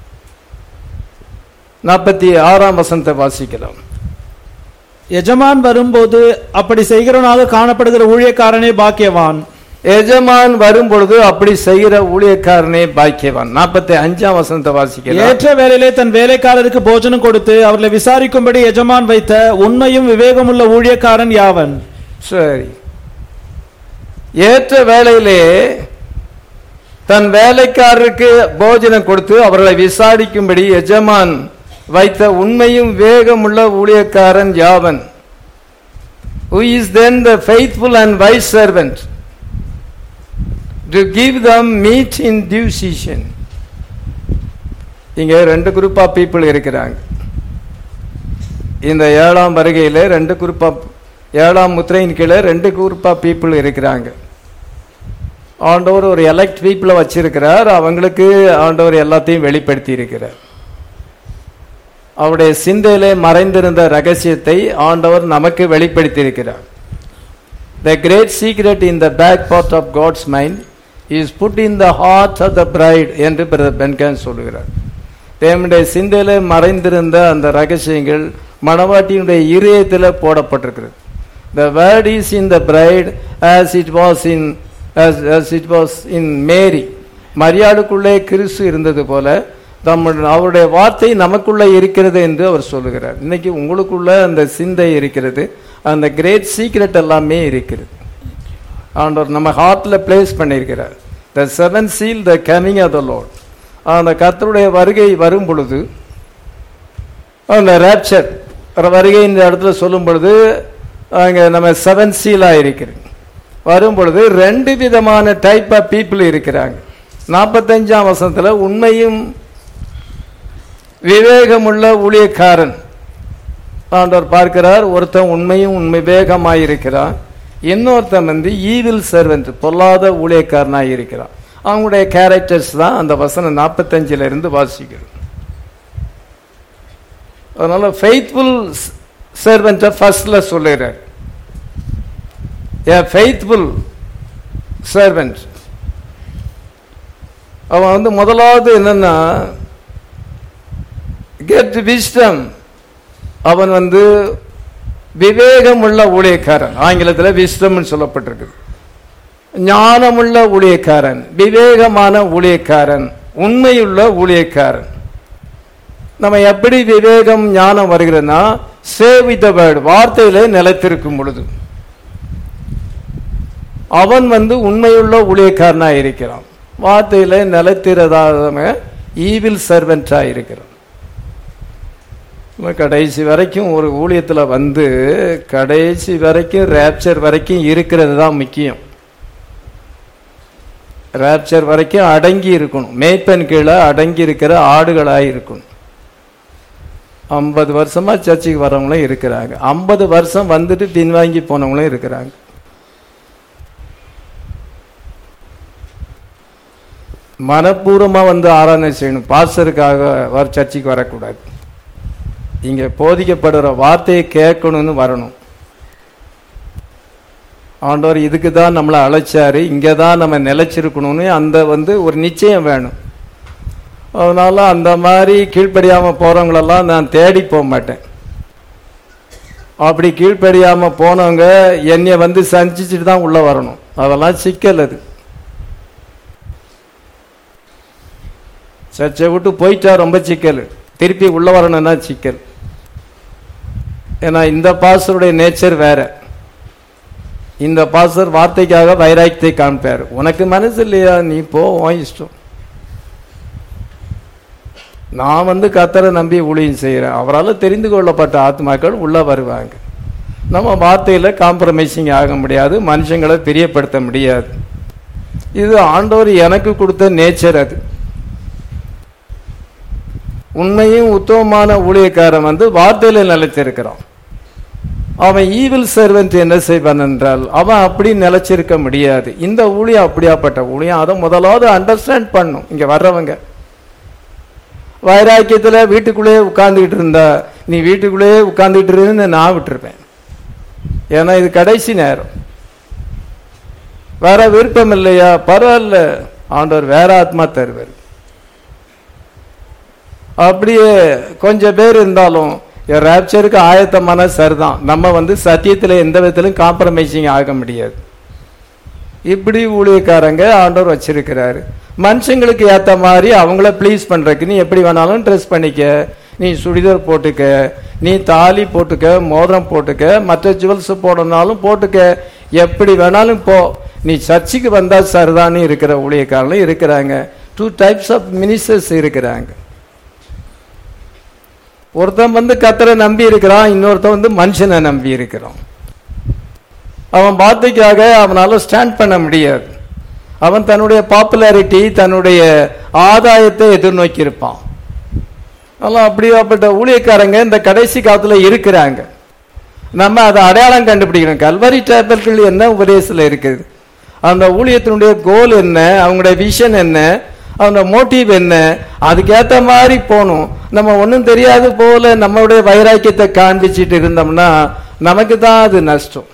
நாற்பத்தி ஆறாம் வசனத்தை வாசிக்கலாம் எஜமான் வரும்போது அப்படி செய்கிறவனாக காணப்படுகிற ஊழியக்காரனே பாக்கியவான் எஜமான் வரும் பொழுது அப்படி செய்கிற ஊழியக்காரனே பாக்கியவான் நாற்பத்தி அஞ்சாம் வசனத்தை வாசிக்கலாம் ஏற்ற வேளையிலே தன் வேலைக்காரருக்கு போஜனம் கொடுத்து அவர்களை விசாரிக்கும்படி எஜமான் வைத்த உண்மையும் விவேகமுள்ள ஊழியக்காரன் யாவன் சரி ஏற்ற வேளையிலே தன் வேலைக்காரருக்கு போஜனம் கொடுத்து அவர்களை விசாரிக்கும்படி எஜமான் வைத்த உண்மையும் வேகமுள்ள ஊழியக்காரன் யாவன் who is then the faithful and wise servant to give them meat in due season இங்க ரெண்டு குரூப் ஆஃப் பீப்புள் இருக்கிறாங்க இந்த ஏழாம் வருகையில ரெண்டு குரூப் ஆஃப் ஏழாம் முத்திரையின் கீழே ரெண்டு குரூப் ஆஃப் பீப்புள் இருக்கிறாங்க ஆண்டவர் ஒரு எலக்ட் பீப்புளை வச்சிருக்கிறார் அவங்களுக்கு ஆண்டவர் எல்லாத்தையும் வெளிப்படுத்தி இருக்கிறார் அவருடைய சிந்தையிலே மறைந்திருந்த ரகசியத்தை ஆண்டவர் நமக்கு வெளிப்படுத்தி இருக்கிறார் the great secret in the back part of God's mind is put in the heart of the bride என்று பிரதர் பென்கான் சொல்லுகிறார் தேவனுடைய சிந்தையிலே மறைந்திருந்த அந்த ரகசியங்கள் மணவாட்டியினுடைய இருதயத்தில் போடப்பட்டிருக்கிறது the word is in the bride as it was in as it was in Mary மரியாளுக்குள்ளே கிறிஸ்து இருந்தது போல தம் அவருடைய வார்த்தை நமக்குள்ள இருக்கிறது என்று அவர் சொல்லுகிறார் இன்னைக்கு உங்களுக்குள்ள அந்த சிந்தை இருக்கிறது அந்த கிரேட் சீக்ரெட் எல்லாமே இருக்கிறது ஆண்டவர் நம்ம ஹார்ட்ல பிளேஸ் பண்ணியிருக்கிறார் the seven seal the coming of the lord அந்த கர்த்தருடைய வருகை வரும் பொழுது அந்த ரேப்சர் வருகை இந்த இடத்துல சொல்லும் பொழுது அங்கே நம்ம செவன் சீலாக இருக்கிறது வரும் பொழுது ரெண்டு விதமான டைப் ஆஃப் பீப்புள் இருக்கிறாங்க நாற்பத்தஞ்சாம் வசனத்தில் உண்மையும் விவேகமுள்ள ஊழியக்காரன் ஆண்டவர் பார்க்கிறார் ஒருத்தன் உண்மையும் உண்மை விவேகமாயிருக்கிறான் இன்னொருத்தன் வந்து ஈவில் சர்வெண்ட் பொல்லாத ஊழியக்காரனாக இருக்கிறான் அவங்களுடைய கேரக்டர்ஸ் தான் அந்த வசனம் நாற்பத்தஞ்சில் இருந்து வாசிக்கிறோம் அதனால ஃபெய்த்ஃபுல் சர்வெண்ட்டை ஃபர்ஸ்ட்ல சொல்லுகிறார் ஏ ஃபெய்த்ஃபுல் சர்வெண்ட் அவன் வந்து முதலாவது என்னன்னா கெட் விஸ்டம் அவன் வந்து விவேகமுள்ள ஊழியக்காரன் ஆங்கிலத்தில் விஸ்டம்னு சொல்லப்பட்டிருக்கு ஞானமுள்ள ஊழியக்காரன் விவேகமான ஊழியக்காரன் உண்மையுள்ள ஊழியக்காரன் நம்ம எப்படி விவேகம் ஞானம் வருகிறதுனா சேவ் வித் வேர்டு வார்த்தையில நிலைத்திருக்கும் பொழுது அவன் வந்து உண்மையுள்ள ஊழியக்காரனா இருக்கிறான் வார்த்தையில நிலைத்திரதாக ஈவில் சர்வெண்ட்டாக இருக்கிறோம் நம்ம கடைசி வரைக்கும் ஒரு ஊழியத்தில் வந்து கடைசி வரைக்கும் ரேப்சர் வரைக்கும் இருக்கிறது தான் முக்கியம் ரேப்சர் வரைக்கும் அடங்கி இருக்கணும் மேய்ப்பன் கீழே அடங்கி இருக்கிற ஆடுகளாக இருக்கணும் ஐம்பது வருஷமா சர்ச்சுக்கு வரவங்களும் இருக்கிறாங்க ஐம்பது வருஷம் வந்துட்டு பின்வாங்கி போனவங்களும் இருக்கிறாங்க மனப்பூர்வமாக வந்து ஆராதனை செய்யணும் பாஸ்டருக்காக வர சர்ச்சுக்கு வரக்கூடாது இங்கே போதிக்கப்படுற வார்த்தையை கேட்கணும்னு வரணும் ஆண்டவர் இதுக்கு தான் நம்மளை அழைச்சாரு இங்கே தான் நம்ம நிலைச்சிருக்கணும்னு அந்த வந்து ஒரு நிச்சயம் வேணும் அதனால அந்த மாதிரி கீழ்ப்படியாமல் போகிறவங்களெல்லாம் நான் தேடி போக மாட்டேன் அப்படி கீழ்ப்படியாமல் போனவங்க என்னை வந்து சந்திச்சுட்டு தான் உள்ளே வரணும் அதெல்லாம் சிக்கல் அது சர்ச்சை விட்டு போயிட்டா ரொம்ப சிக்கல் திருப்பி உள்ள வரணும்னா சிக்கல் ஏன்னா இந்த பாசருடைய நேச்சர் வேற இந்த பாசர் வார்த்தைக்காக வைராக்கியத்தை காண்பார் உனக்கு மனசு இல்லையா நீ போ உன் இஷ்டம் நான் வந்து கத்தரை நம்பி ஊழியம் செய்கிறேன் அவரால் தெரிந்து கொள்ளப்பட்ட ஆத்மாக்கள் உள்ள வருவாங்க நம்ம வார்த்தையில் காம்ப்ரமைசிங் ஆக முடியாது மனுஷங்களை பிரியப்படுத்த முடியாது இது ஆண்டவர் எனக்கு கொடுத்த நேச்சர் அது உண்மையும் உத்தமமான ஊழியக்காரன் வந்து வார்த்தையில நிலைத்திருக்கிறான் அவன் ஈவில் சர்வெண்ட் என்ன செய்வான் என்றால் அவன் அப்படி நிலைச்சிருக்க முடியாது இந்த ஊழியம் அப்படியாப்பட்ட ஊழியம் அதை முதலாவது அண்டர்ஸ்டாண்ட் பண்ணும் இங்க வர்றவங்க வைராக்கியத்துல வீட்டுக்குள்ளேயே உட்கார்ந்துகிட்டு இருந்தா நீ வீட்டுக்குள்ளேயே உட்கார்ந்துகிட்டு இருந்து நான் விட்டுருப்பேன் ஏன்னா இது கடைசி நேரம் வேற விருப்பம் இல்லையா பரவாயில்ல ஆண்டவர் வேற ஆத்மா தருவார் அப்படியே கொஞ்சம் பேர் இருந்தாலும் ரேப்சருக்கு ஆயத்தமான சரிதான் நம்ம வந்து சத்தியத்தில் எந்த விதத்திலும் காம்ப்ரமைசிங் ஆக முடியாது இப்படி ஊழியக்காரங்க ஆண்டவர் வச்சிருக்கிறாரு மனுஷங்களுக்கு ஏற்ற மாதிரி அவங்கள ப்ளீஸ் பண்றதுக்கு நீ எப்படி வேணாலும் ட்ரெஸ் பண்ணிக்க நீ சுடிதார் போட்டுக்க நீ தாலி போட்டுக்க மோதிரம் போட்டுக்க மற்ற ஜுவல்ஸ் போடனாலும் போட்டுக்க எப்படி வேணாலும் போ நீ சர்ச்சுக்கு வந்தா சரிதான்னு இருக்கிற ஊழியக்காரங்களும் இருக்கிறாங்க டூ டைப்ஸ் ஆஃப் மினிஸ்டர்ஸ் இருக்கிறாங்க ஒருத்தன் வந்து கத்தரை நம்பி இருக்கிறான் இன்னொருத்தன் வந்து மனுஷனை நம்பி இருக்கிறான் அவன் வார்த்தைக்காக அவனால ஸ்டாண்ட் பண்ண முடியாது அவன் தன்னுடைய பாப்புலாரிட்டி தன்னுடைய ஆதாயத்தை எதிர்நோக்கி இருப்பான் அதெல்லாம் அப்படியாப்பட்ட ஊழியக்காரங்க இந்த கடைசி காலத்துல இருக்கிறாங்க நம்ம அதை அடையாளம் கண்டுபிடிக்கணும் கல்வரி டேபிள்கள் என்ன உபதேசத்தில் இருக்குது அந்த ஊழியத்தினுடைய கோல் என்ன அவங்களுடைய விஷன் என்ன அவங்க மோட்டிவ் என்ன அதுக்கேற்ற மாதிரி போகணும் நம்ம ஒன்றும் தெரியாது போல நம்மளுடைய வைராக்கியத்தை காண்பிச்சிட்டு இருந்தோம்னா நமக்கு தான் அது நஷ்டம்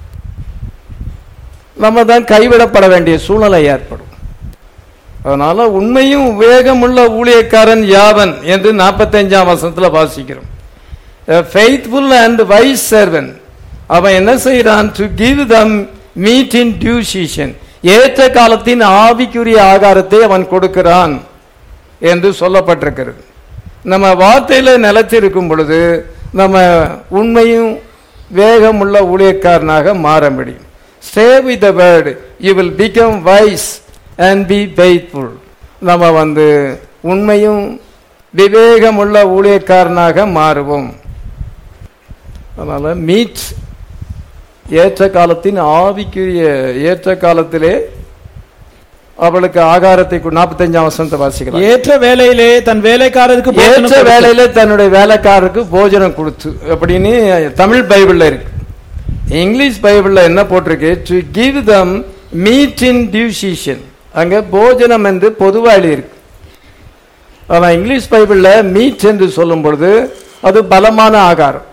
நம்ம தான் கைவிடப்பட வேண்டிய சூழ்நிலை ஏற்படும் அதனால உண்மையும் வேகமுள்ள ஊழியக்காரன் யாவன் என்று நாற்பத்தஞ்சாம் வசனத்துல வாசிக்கிறோம் ஃபெய்த்ஃபுல் அண்ட் வைஸ் சர்வன் அவன் என்ன செய்யறான் to give them meat in due season ஏற்ற காலத்தின் ஆவிக்குரிய ஆகாரத்தை அவன் கொடுக்கிறான் என்று சொல்லப்பட்டிருக்கிறது நம்ம வார்த்தையில நிலைத்திருக்கும் பொழுது நம்ம உண்மையும் வேகமுள்ள ஊழியக்காரனாக மாற முடியும் stay with the word you will become wise and be faithful நம்ம வந்து உண்மையும் விவேகமுள்ள ஊழியக்காரனாக மாறுவோம் அதனால மீட் ஏற்ற காலத்தின் ஆவிக்குரிய ஏற்ற காலத்திலே அவளுக்கு ஆகாரத்தை நாற்பத்தஞ்சாம் வசனத்தை வாசிக்கலாம் ஏற்ற வேலையிலே தன் வேலைக்காரருக்கு போஜனம் ஏற்ற கொடுத்து- வேலையில தன்னுடைய வேலைக்காரருக்கு போஜனம் கொடுத்து அப்படின்னு தமிழ் பைபிள்ல இருக்கு இங்கிலீஷ் பைபிள்ல என்ன போட்டிருக்கு to give them meat in due season அங்க போஜனம் என்று பொதுவாளி இருக்கு ஆனா இங்கிலீஷ் பைபிள்ல மீட் என்று சொல்லும் பொழுது அது பலமான ஆகாரம்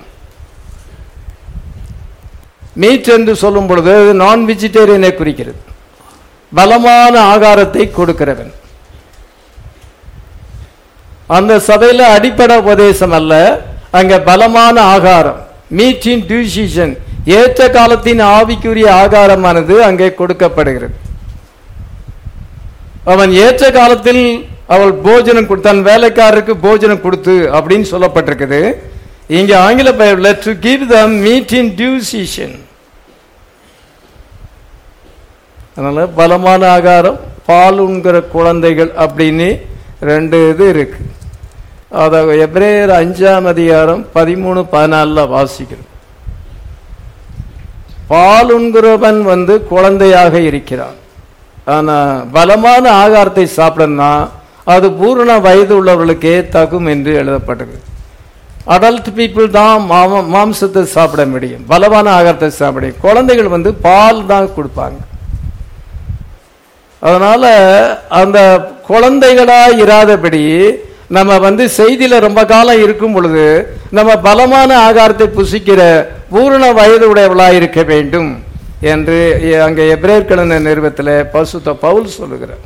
மீட் என்று சொல்லும் பொழுது நான் வெஜிடேரியனை குறிக்கிறது பலமான ஆகாரத்தை கொடுக்கிறவன் அந்த சபையில அடிப்படை உபதேசம் அல்ல அங்க பலமான ஆகாரம் மீட்டின் டியூசிஷன் ஏற்ற காலத்தின் ஆவிக்குரிய ஆகாரமானது அங்கே கொடுக்கப்படுகிறது அவன் ஏற்ற காலத்தில் அவள் போஜனம் கொடு- தன் வேலைக்காரருக்கு போஜனம் கொடுத்து அப்படின்னு சொல்லப்பட்டிருக்குது இங்க ஆங்கில பைபிள்ல to give them meat in due season அதனால பலமான ஆகாரம் பால் உண்கிற குழந்தைகள் அப்படின்னு ரெண்டு இது இருக்கு அதை எப்ரேயர் அஞ்சாம் அதிகாரம் பதிமூணு பதினாலுல வாசிக்கிறோம் பால் உண்கிறவன் வந்து குழந்தையாக இருக்கிறான் ஆனா பலமான ஆகாரத்தை சாப்பிடணும்னா அது பூரண வயது உள்ளவர்களுக்கே தகும் என்று எழுதப்பட்டது அடல்ட் பீப்புள் தான் மாம மாம்சத்தை சாப்பிட முடியும் பலமான ஆகாரத்தை சாப்பிட முடியும் குழந்தைகள் வந்து பால் தான் கொடுப்பாங்க அதனால அந்த குழந்தைகளா இராதபடி நம்ம வந்து செய்தியில ரொம்ப காலம் இருக்கும் பொழுது நம்ம பலமான ஆகாரத்தை புசிக்கிற பூரண வயது உடையவளா இருக்க வேண்டும் என்று அங்க எப்ரேர்கலன நிறுவத்தில் பசுத்த பவுல் சொல்லுகிறார்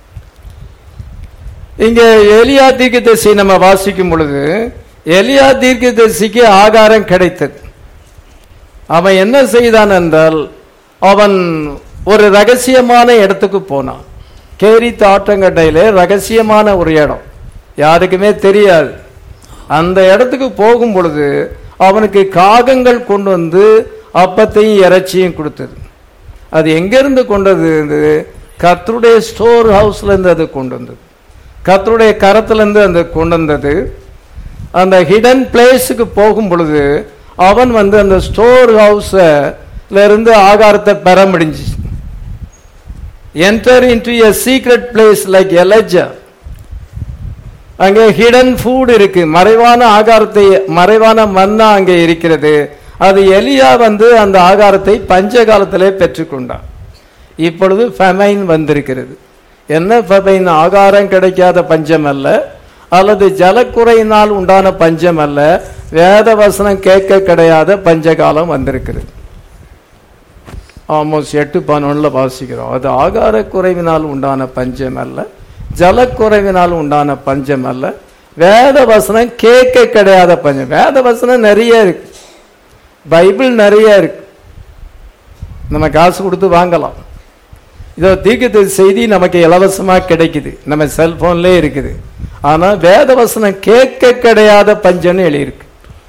இங்க எலியா தீர்க்கதரிசி நம்ம வாசிக்கும் பொழுது எலியா தீர்க்கதரிசிக்கு ஆகாரம் கிடைத்தது அவன் என்ன செய்தான் என்றால் அவன் ஒரு ரகசியமான இடத்துக்கு போனான் கேரித்த ஆற்றங்கட்டையில ரகசியமான ஒரு இடம் யாருக்குமே தெரியாது அந்த இடத்துக்கு போகும் பொழுது அவனுக்கு காகங்கள் கொண்டு வந்து அப்பத்தையும் இறைச்சியும் கொடுத்தது அது எங்கிருந்து கொண்டது இருந்தது கத்தருடைய ஸ்டோர் ஹவுஸ்ல இருந்து அது கொண்டு வந்தது கத்தருடைய கரத்துல இருந்து அந்த கொண்டு வந்தது அந்த ஹிடன் பிளேஸுக்கு போகும் பொழுது அவன் வந்து அந்த ஸ்டோர் ஹவுஸ்ல இருந்து ஆகாரத்தை பெற முடிஞ்சு enter into a secret place like Elijah அங்கே ஹிடன் ஃபுட் இருக்கு மறைவான ஆகாரத்தை மறைவான மன்னா அங்கே இருக்கிறது அது எலியா வந்து அந்த ஆகாரத்தை பஞ்ச காலத்திலே பெற்றுக்கொண்டான் இப்பொழுது ஃபெமைன் வந்திருக்கிறது என்ன ஃபெமைன் ஆகாரம் கிடைக்காத பஞ்சம் அல்ல அல்லது ஜலக்குறையினால் உண்டான பஞ்சம் அல்ல வேத வசனம் கேட்க கிடையாத பஞ்சகாலம் வந்திருக்கிறது ஆல்மோஸ்ட் எட்டு பதினொன்னுல வாசிக்கிறோம் அது ஆகார குறைவினால் உண்டான பஞ்சம் அல்ல ஜலக்குறைவினால் உண்டான பஞ்சம் அல்ல வேத வசனம் கேட்க கிடையாத பஞ்சம் வேத வசனம் நிறைய இருக்கு பைபிள் நிறைய இருக்கு நம்ம காசு கொடுத்து வாங்கலாம் இதோ தீர்க்கத்து செய்தி நமக்கு இலவசமா கிடைக்குது நம்ம செல்போன்லயே இருக்குது ஆனா வேத வசனம் கேட்க கிடையாத பஞ்சம்னு எழுதியிருக்கு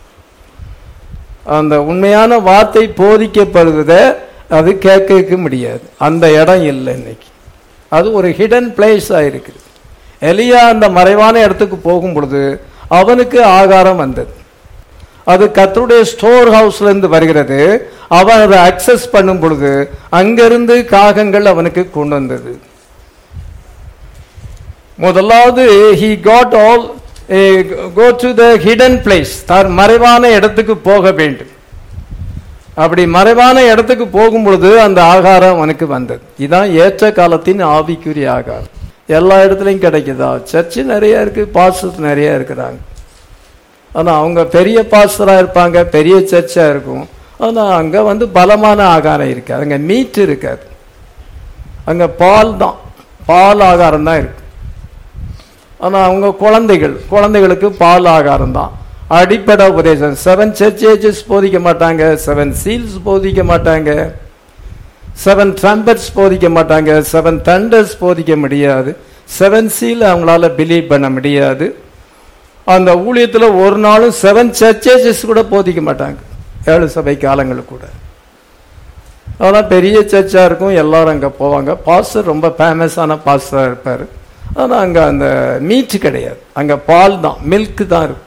அந்த உண்மையான வார்த்தை போதிக்கப்படுவத அது கேட்க முடியாது அந்த இடம் இல்லை இன்னைக்கு அது ஒரு ஹிடன் பிளேஸா இருக்குது எலியா அந்த மறைவான இடத்துக்கு போகும் பொழுது அவனுக்கு ஆகாரம் வந்தது அது கத்தருடைய ஸ்டோர் ஹவுஸ்ல இருந்து வருகிறது அவன் அதை அக்சஸ் பண்ணும் பொழுது அங்கிருந்து காகங்கள் அவனுக்கு கொண்டு வந்தது முதலாவது he got all go to the hidden place தான் மறைவான இடத்துக்கு போக வேண்டும் அப்படி மறைவான இடத்துக்கு போகும் பொழுது அந்த ஆகாரம் அவனுக்கு வந்தது இதான் ஏற்ற காலத்தின் ஆவிக்குரிய ஆகாரம் எல்லா இடத்துலையும் கிடைக்குதா சர்ச்சு நிறைய இருக்கு பாஸ்டர்ஸ் நிறைய இருக்கிறாங்க ஆனா அவங்க பெரிய பாஸ்டரா இருப்பாங்க பெரிய சர்ச்சா இருக்கும் ஆனா அங்க வந்து பலமான ஆகாரம் இருக்காது அங்க மீட் இருக்காது அங்க பால் தான் பால் ஆகாரம் தான் இருக்கு ஆனா அவங்க குழந்தைகள் குழந்தைகளுக்கு பால் ஆகாரம் தான் அடிப்படை உபதேசம் செவன் சர்ச்சேஜஸ் போதிக்க மாட்டாங்க செவன் சீல்ஸ் போதிக்க மாட்டாங்க செவன் ட்ரம்பர்ஸ் போதிக்க மாட்டாங்க செவன் தண்டர்ஸ் போதிக்க முடியாது செவன் சீல் அவங்களால பிலீவ் பண்ண முடியாது அந்த ஊழியத்துல ஒரு நாளும் செவன் சர்ச்சேஜஸ் கூட போதிக்க மாட்டாங்க ஏழு சபை காலங்களுக்கு கூட அதெல்லாம் பெரிய சர்ச்சா இருக்கும் எல்லாரும் அங்க போவாங்க பாஸ்டர் ரொம்ப ஃபேமஸான பாஸ்டரா இருப்பாரு ஆனா அங்க அந்த மீட் கிடையாது அங்க பால் தான் மில்க் தான் இருக்கும்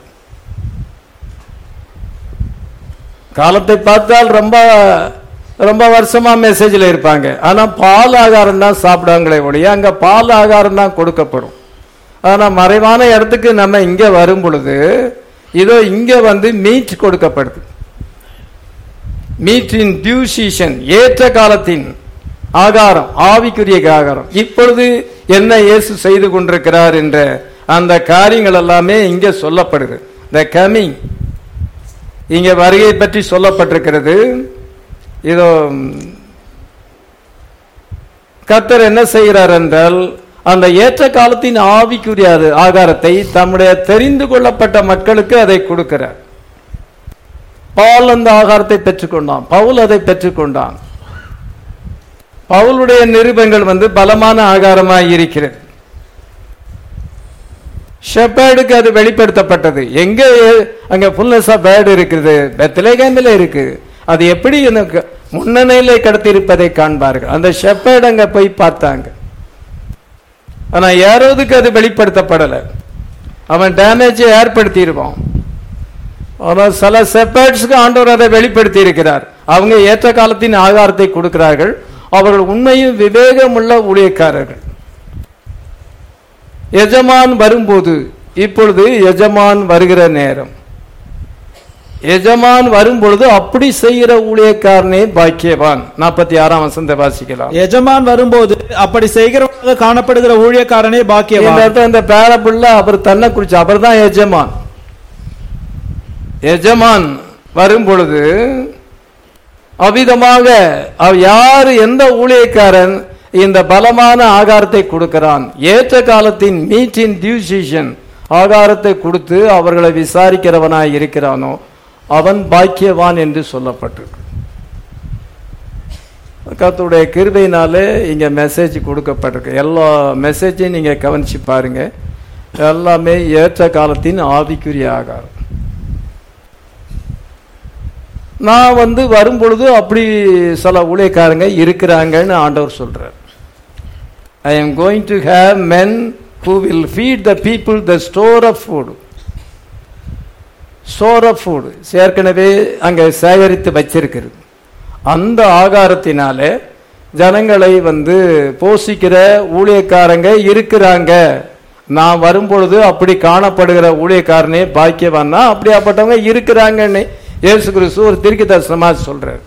காலத்தை பார்த்தால் ரொம்ப ரொம்ப வருஷமா மெசேஜ்ல இருப்பாங்க ஆனா பால் ஆகாரம் தான் சாப்பிடுவாங்களே ஒழிய அங்க பால் ஆகாரம் தான் கொடுக்கப்படும் ஆனா மறைவான இடத்துக்கு நம்ம இங்க வரும் பொழுது இதோ இங்க வந்து மீட் கொடுக்கப்படுது மீட்டின் டியூ சீசன் ஏற்ற காலத்தின் ஆகாரம் ஆவிக்குரிய ஆகாரம் இப்பொழுது என்ன இயேசு செய்து கொண்டிருக்கிறார் என்ற அந்த காரியங்கள் எல்லாமே இங்க சொல்லப்படுது த கமிங் இங்க வருகை பற்றி சொல்லப்பட்டிருக்கிறது இதோ கத்தர் என்ன செய்கிறார் என்றால் அந்த ஏற்ற காலத்தின் ஆவிக்குரிய ஆகாரத்தை தம்முடைய தெரிந்து கொள்ளப்பட்ட மக்களுக்கு அதை கொடுக்கிறார் பவுல் அந்த ஆகாரத்தை பெற்றுக்கொண்டான் பவுல் அதை பெற்றுக்கொண்டான் பவுலுடைய நிருபங்கள் வந்து பலமான ஆகாரமாய் இருக்கிறது ஷெப்பேர்டுக்கு அது வெளிப்படுத்தப்பட்டது எங்க அங்க ஃபுல்னஸ் ஆஃப் பேர்டு இருக்குது பெத்லேகேமில் இருக்கு அது எப்படி எனக்கு முன்னணியிலே கடத்தியிருப்பதை காண்பார்கள் அந்த ஷெப்பேர்டு அங்க போய் பார்த்தாங்க ஆனா யாரோதுக்கு அது வெளிப்படுத்தப்படலை அவன் டேமேஜை ஏற்படுத்தியிருப்பான் ஆனால் சில செப்பர்ட்ஸ்க்கு ஆண்டவர் அதை வெளிப்படுத்தி இருக்கிறார் அவங்க ஏற்ற காலத்தின் ஆகாரத்தை கொடுக்கிறார்கள் அவர்கள் உண்மையும் விவேகமுள்ள ஊழியக்காரர்கள் எஜமான் வரும்போது இப்பொழுது எஜமான் வருகிற நேரம் எஜமான் வரும்பொழுது அப்படி செய்கிற ஊழியக்காரனே பாக்கியவான் நாற்பத்தி ஆறாம் வசந்த வாசிக்கலாம் எஜமான் வரும்போது அப்படி செய்கிறவனாக காணப்படுகிற ஊழியக்காரனே இந்த பாக்கியவான் இடத்துல இந்த பேரபிள்ல அவர் தன்னை குறிச்சு அவர் தான் எஜமான் எஜமான் வரும் பொழுது அவ்விதமாக அவ் யாரு எந்த ஊழியக்காரன் இந்த பலமான ஆகாரத்தை கொடுக்கிறான் ஏற்ற காலத்தின் மீட்டின் டியூசிஷன் ஆகாரத்தை கொடுத்து அவர்களை விசாரிக்கிறவனாய் இருக்கிறானோ அவன் பாக்கியவான் என்று சொல்லப்பட்டிருக்கு கர்த்தருடைய கிருபையினாலே இங்க மெசேஜ் கொடுக்கப்பட்டிருக்கு எல்லா மெசேஜையும் நீங்க கவனிச்சு பாருங்க எல்லாமே ஏற்ற காலத்தின் ஆவிக்குரிய ஆகாரம் நான் வந்து வரும்பொழுது அப்படி சில ஊழியக்காரங்க இருக்கிறாங்கன்னு ஆண்டவர் சொல்றார் I am going to have men who will feed the people the store of food store of food ஏற்கனவே அங்கே சேகரித்து வச்சிருக்கிறது அந்த ஆகாரத்தினாலே ஜனங்களை வந்து போஷிக்கிற ஊழியக்காரங்க இருக்கிறாங்க நான் வரும்பொழுது அப்படி காணப்படுகிற ஊழியக்காரனே பாக்கியவான்னா அப்படியாப்பட்டவங்க இருக்கிறாங்கன்னு இயேசு கிறிஸ்து ஒரு திருக்கு தரிசனமா சொல்றார்